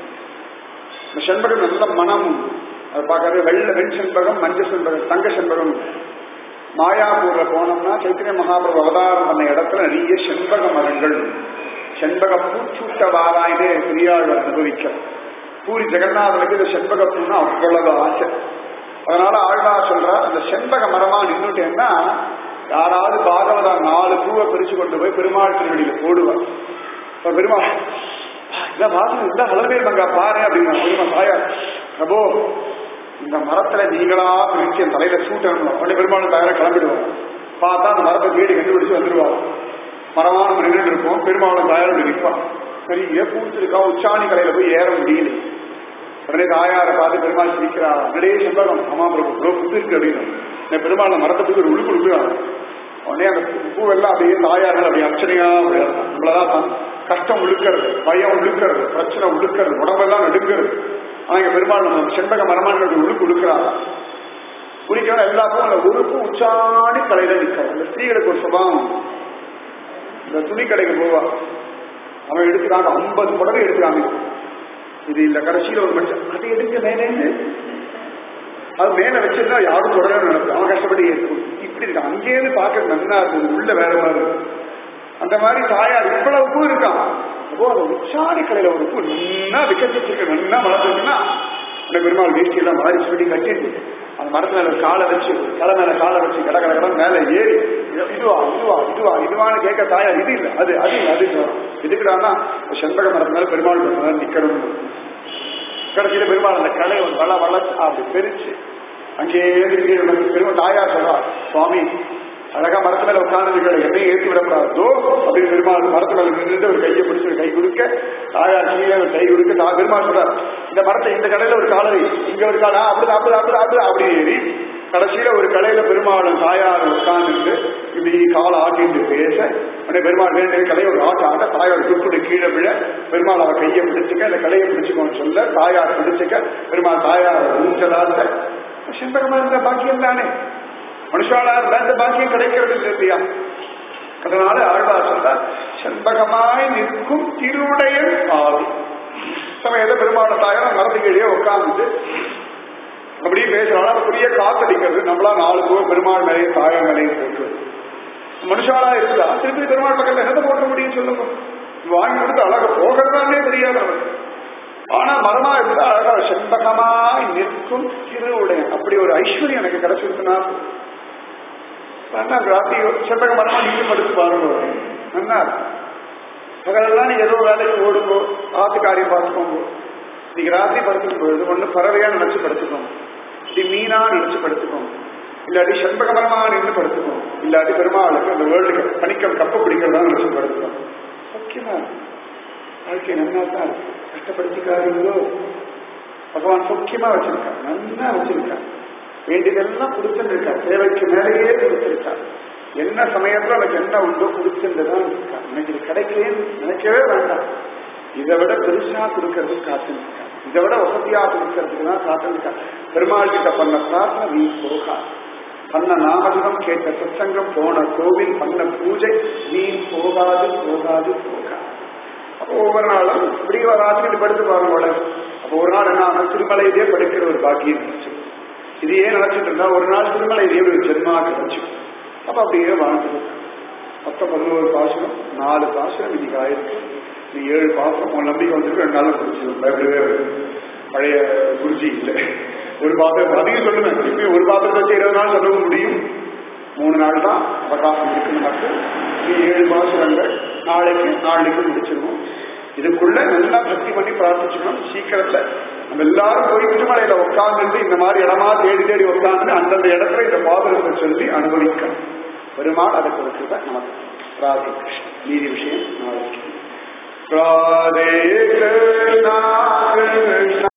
இந்த செண்பகம் நல்ல மனம் அது பார்க்கறது வெள்ள வெண் செண்பகம் மஞ்சள் செண்பகம் தங்க செண்பகம் மாயாப்பூர்ல போனோம்னா சைத்தன்ய மகாபிரபு அவதாரம் பண்ண இடத்துல நிறைய செண்பக மரங்கள் செண்பக பூச்சூட்ட வாராயினே பெரியாள் அனுபவிக்க பூரி ஜெகநாதனுக்கு இந்த செண்பக பூன்னா அவ்வளவு ஆசை அதனால ஆழ்வா சொல்றா அந்த செண்பக மரமா நின்றுட்டேன்னா யாராவது பாகவதா நாலு பூவை பிரிச்சு கொண்டு போய் பெருமாள் திருவடியில போடுவார் இப்ப பெருமாள் இந்த வாசம் இந்த வளர்வே மங்கா பாரு அப்படின்னா பெருமா தாயா பிரபோ இந்த மரத்துல நீங்களா பிரிச்சு என் தலையில சூட்டணும் உடனே பெருமாள் தயாரா கிளம்பிடுவோம் பார்த்தா அந்த மரத்தை தேடி கண்டுபிடிச்சு வந்துருவாங்க மரமான நின்று இருப்போம் பெருமாளும் தயாரா நிற்பான் பெரிய பூச்சிருக்கா உச்சாணி கலையில போய் ஏற முடியல உடனே தாயாரை பார்த்து பெருமாள் சிரிக்கிறா உடனே செம்பகம் ஆமா பிரபு இவ்வளவு புத்து இருக்கு அப்படின்னு இந்த பெருமாள் மரத்தை போய் ஒரு உழுப்பு உழுப்புறாங்க உடனே அந்த பூவெல்லாம் அப்படியே தாயார்கள் அப்படி அர்ச்சனையா விளையாடுறாங்க நம்மளதான் கஷ்டம் உழுக்கிறது பயம் உழுக்கிறது பிரச்சனை உழுக்கிறது உடம்பெல்லாம் நடுக்கிறது ஆனா இங்க பெருமாள் நம்ம செண்பக மரமான உழுப்பு உழுக்கிறாங்க குளிக்கணும் எல்லாருக்கும் அந்த உறுப்பு உச்சாணி தலையில நிற்கும் இந்த ஸ்திரீகளுக்கு ஒரு சுபாவம் இந்த துணி கடைக்கு போவா அவன் எடுக்கிறாங்க ஐம்பது புடவை எடுக்கிறாங்க இது இல்ல கடைசியில ஒரு மனுஷன் அது எடுக்க மேலேன்னு அது மேல வச்சிருந்தா யாரும் தொடர நடக்கும் அவன் கஷ்டப்பட்டு இருக்கும் இப்படி இருக்கு அங்கேயிருந்து பார்க்க நன்னா இருக்கும் உள்ள வேற மாதிரி இருக்கும் அந்த மாதிரி தாயார் இவ்வளவு பூ இருக்கான் அப்போ அந்த உச்சாணி கலையில ஒரு பூ நன்னா விக்கச்சிருக்கு நன்னா வளர்ந்துருக்குன்னா இந்த பெருமாள் வேஷ்டி எல்லாம் மாறி சொல்லி கட்டிட்டு அந்த மரத்து மேல காலை வச்சு தலை மேல காலை வச்சு கட கட கடன் மேல ஏறி இதுவா இதுவா இதுவா இதுவான்னு கேட்க தாயார் இது இல்லை அது அது இல்லை அது எதுக்குடான்னா செண்பக மரத்து மேல பெருமாள் மேல நிக்கணும் கடைசியில பெருமாள் அந்த கலை ஒரு வள வளர்ச்சி அப்படி பெருச்சு அங்கே பெருமாள் தாயார் சொல்றா சுவாமி அழகா மரத்து மேல உட்கார்ந்து என்னையும் ஏற்றி விடக்கூடாதோ அப்படின்னு பெருமாள் மரத்து மேல நின்று ஒரு கையை பிடிச்சி ஒரு கை கொடுக்க தாயார் கீழே ஒரு கை கொடுக்க நான் பெருமாள் சொல்றார் இந்த மரத்தை இந்த கடையில ஒரு காலரி இங்க ஒரு காலா அப்படி அப்படி அப்படி அப்படி அப்படி ஏறி கடைசியில ஒரு கடையில பெருமாளும் தாயார் உட்கார்ந்து இப்படி காலை ஆட்டிட்டு பேச உடனே பெருமாள் வேண்டிய கலையை ஒரு ஆட்ட ஆட்ட தாயார் துருக்குடி கீழே விழ பெருமாள் அவ கையை பிடிச்சுக்க அந்த கலையை பிடிச்சுக்கோன்னு சொல்ல தாயார் பிடிச்சுக்க பெருமாள் தாயார் ஊஞ்சலாத்த செண்பகமா இருந்த பாக்கியம் தானே மனுஷாலா இருந்தா இந்த பாக்கியம் கிடைக்கிறது இல்லை இல்லையா அதனால ஆழ்வார் சொல்ற செண்பகமாய் நிற்கும் திருவுடையன் ஆவி சமயத்தை பெருமாள் தாயார் மரத்துக்கிடையே உட்கார்ந்து அப்படியே பேசுறாலும் அது பெரிய காத்தடிக்கிறது நம்மளா நாலு பூ பெருமாள் மேலேயும் தாயார் மேலேயும் போட்டுருது மனுஷாலா இருந்தா திருப்பி பெருமாள் பக்கத்துல என்னத்தை போட முடியும் சொல்லுங்க வாங்கி கொடுத்து அழகா போகிறதானே தெரியாது அவனுக்கு ஆனா மரமா இருந்தா அழகா செண்பகமாய் நிற்கும் திருவுடையன் அப்படி ஒரு ஐஸ்வர்யம் எனக்கு கிடைச்சிருக்குன்னா ராத்திரி செண்பக மரமா நின்று படுத்து பாருங்க நல்லா பகலெல்லாம் நீங்க ஏதோ வேலைக்கு ஓடுங்கோ ஆத்து காரியம் பார்த்துக்கோங்க இன்னைக்கு ராத்திரி படுத்துக்கும் பொழுது ஒண்ணு பறவையா நினைச்சு படுத்துக்கோங்க இப்படி மீனா நினைச்சு படுத்துக்கோங்க இல்லாட்டி செண்பக மரமா நின்று படுத்துக்கோங்க இல்லாட்டி பெருமாளுக்கு அந்த வேர்ல்டு பணிக்கம் கப்ப பிடிக்கிறதா நினைச்சு படுத்துக்கோங்க முக்கியமா வாழ்க்கை நன்னா தான் இருக்கு கஷ்டப்படுத்திக்காதீங்களோ பகவான் முக்கியமா வச்சிருக்கான் நன்னா வச்சிருக்கான் வேண்டியதெல்லாம் கொடுத்துருக்கான் தேவைக்கு மேலேயே கொடுத்துருக்கான் என்ன சமயத்துல அவனுக்கு என்ன உண்டோ கொடுத்துருந்துதான் இருக்கான் இன்னைக்கு இது கிடைக்கலன்னு நினைக்கவே வேண்டாம் இதை விட பெருசா கொடுக்கறதுக்கு காத்துருக்கான் இதை விட வசதியா கொடுக்கறதுக்கு தான் காத்துருக்கான் பெருமாள் கிட்ட பண்ண பிரார்த்தனை நீ போகா பண்ண நாமஜபம் கேட்ட சத்சங்கம் போன கோவில் பண்ண பூஜை நீ போகாது போகாது போகாது அப்போ ஒவ்வொரு நாளும் இப்படி ஒரு ராத்திரி படுத்து பாருங்க அப்போ ஒரு நாள் என்ன ஆனா திருமலையிலே படுக்கிற ஒரு பாக்கியம் இருந்துச்சு இதையே நினைச்சிட்டு இருந்தா ஒரு நாள் திருமலையிலே ஒரு ஜென்மா கிடைச்சு அப்ப அப்படியே வாழ்ந்துடும் மொத்தம் பதினோரு பாசனம் நாலு பாசனம் இன்னைக்கு ஆயிருக்கு நீ ஏழு பாசனம் உன் நம்பிக்கை வந்துட்டு ரெண்டு நாள் குடிச்சிடும் பயப்படவே பழைய குருஜி இல்லை ஒரு பாத்திரம் அதிகம் சொல்லுவேன் இப்பயும் ஒரு பாத்திரத்தை வச்சு இருபது நாள் சொல்லவும் முடியும் மூணு நாள் தான் அவகாசம் இருக்கு நமக்கு நீ ஏழு பாசுரங்கள் நாளைக்கு நாளைக்கு முடிச்சிருவோம் இதுக்குள்ள நல்லா பக்தி பண்ணி பிரார்த்திச்சுக்கணும் சீக்கிரத்துல நம்ம எல்லாரும் போய் திருமலையில உட்கார்ந்து இந்த மாதிரி இடமா தேடி தேடி உட்கார்ந்து அந்தந்த இடத்துல இந்த பாதகத்தை சொல்லி அனுபவிக்கணும் பெருமாள் அதை கொடுக்கிறத நமக்கு ராதே கிருஷ்ணன் நீதி விஷயம் நாளைக்கு ராதே கிருஷ்ணா கிருஷ்ணா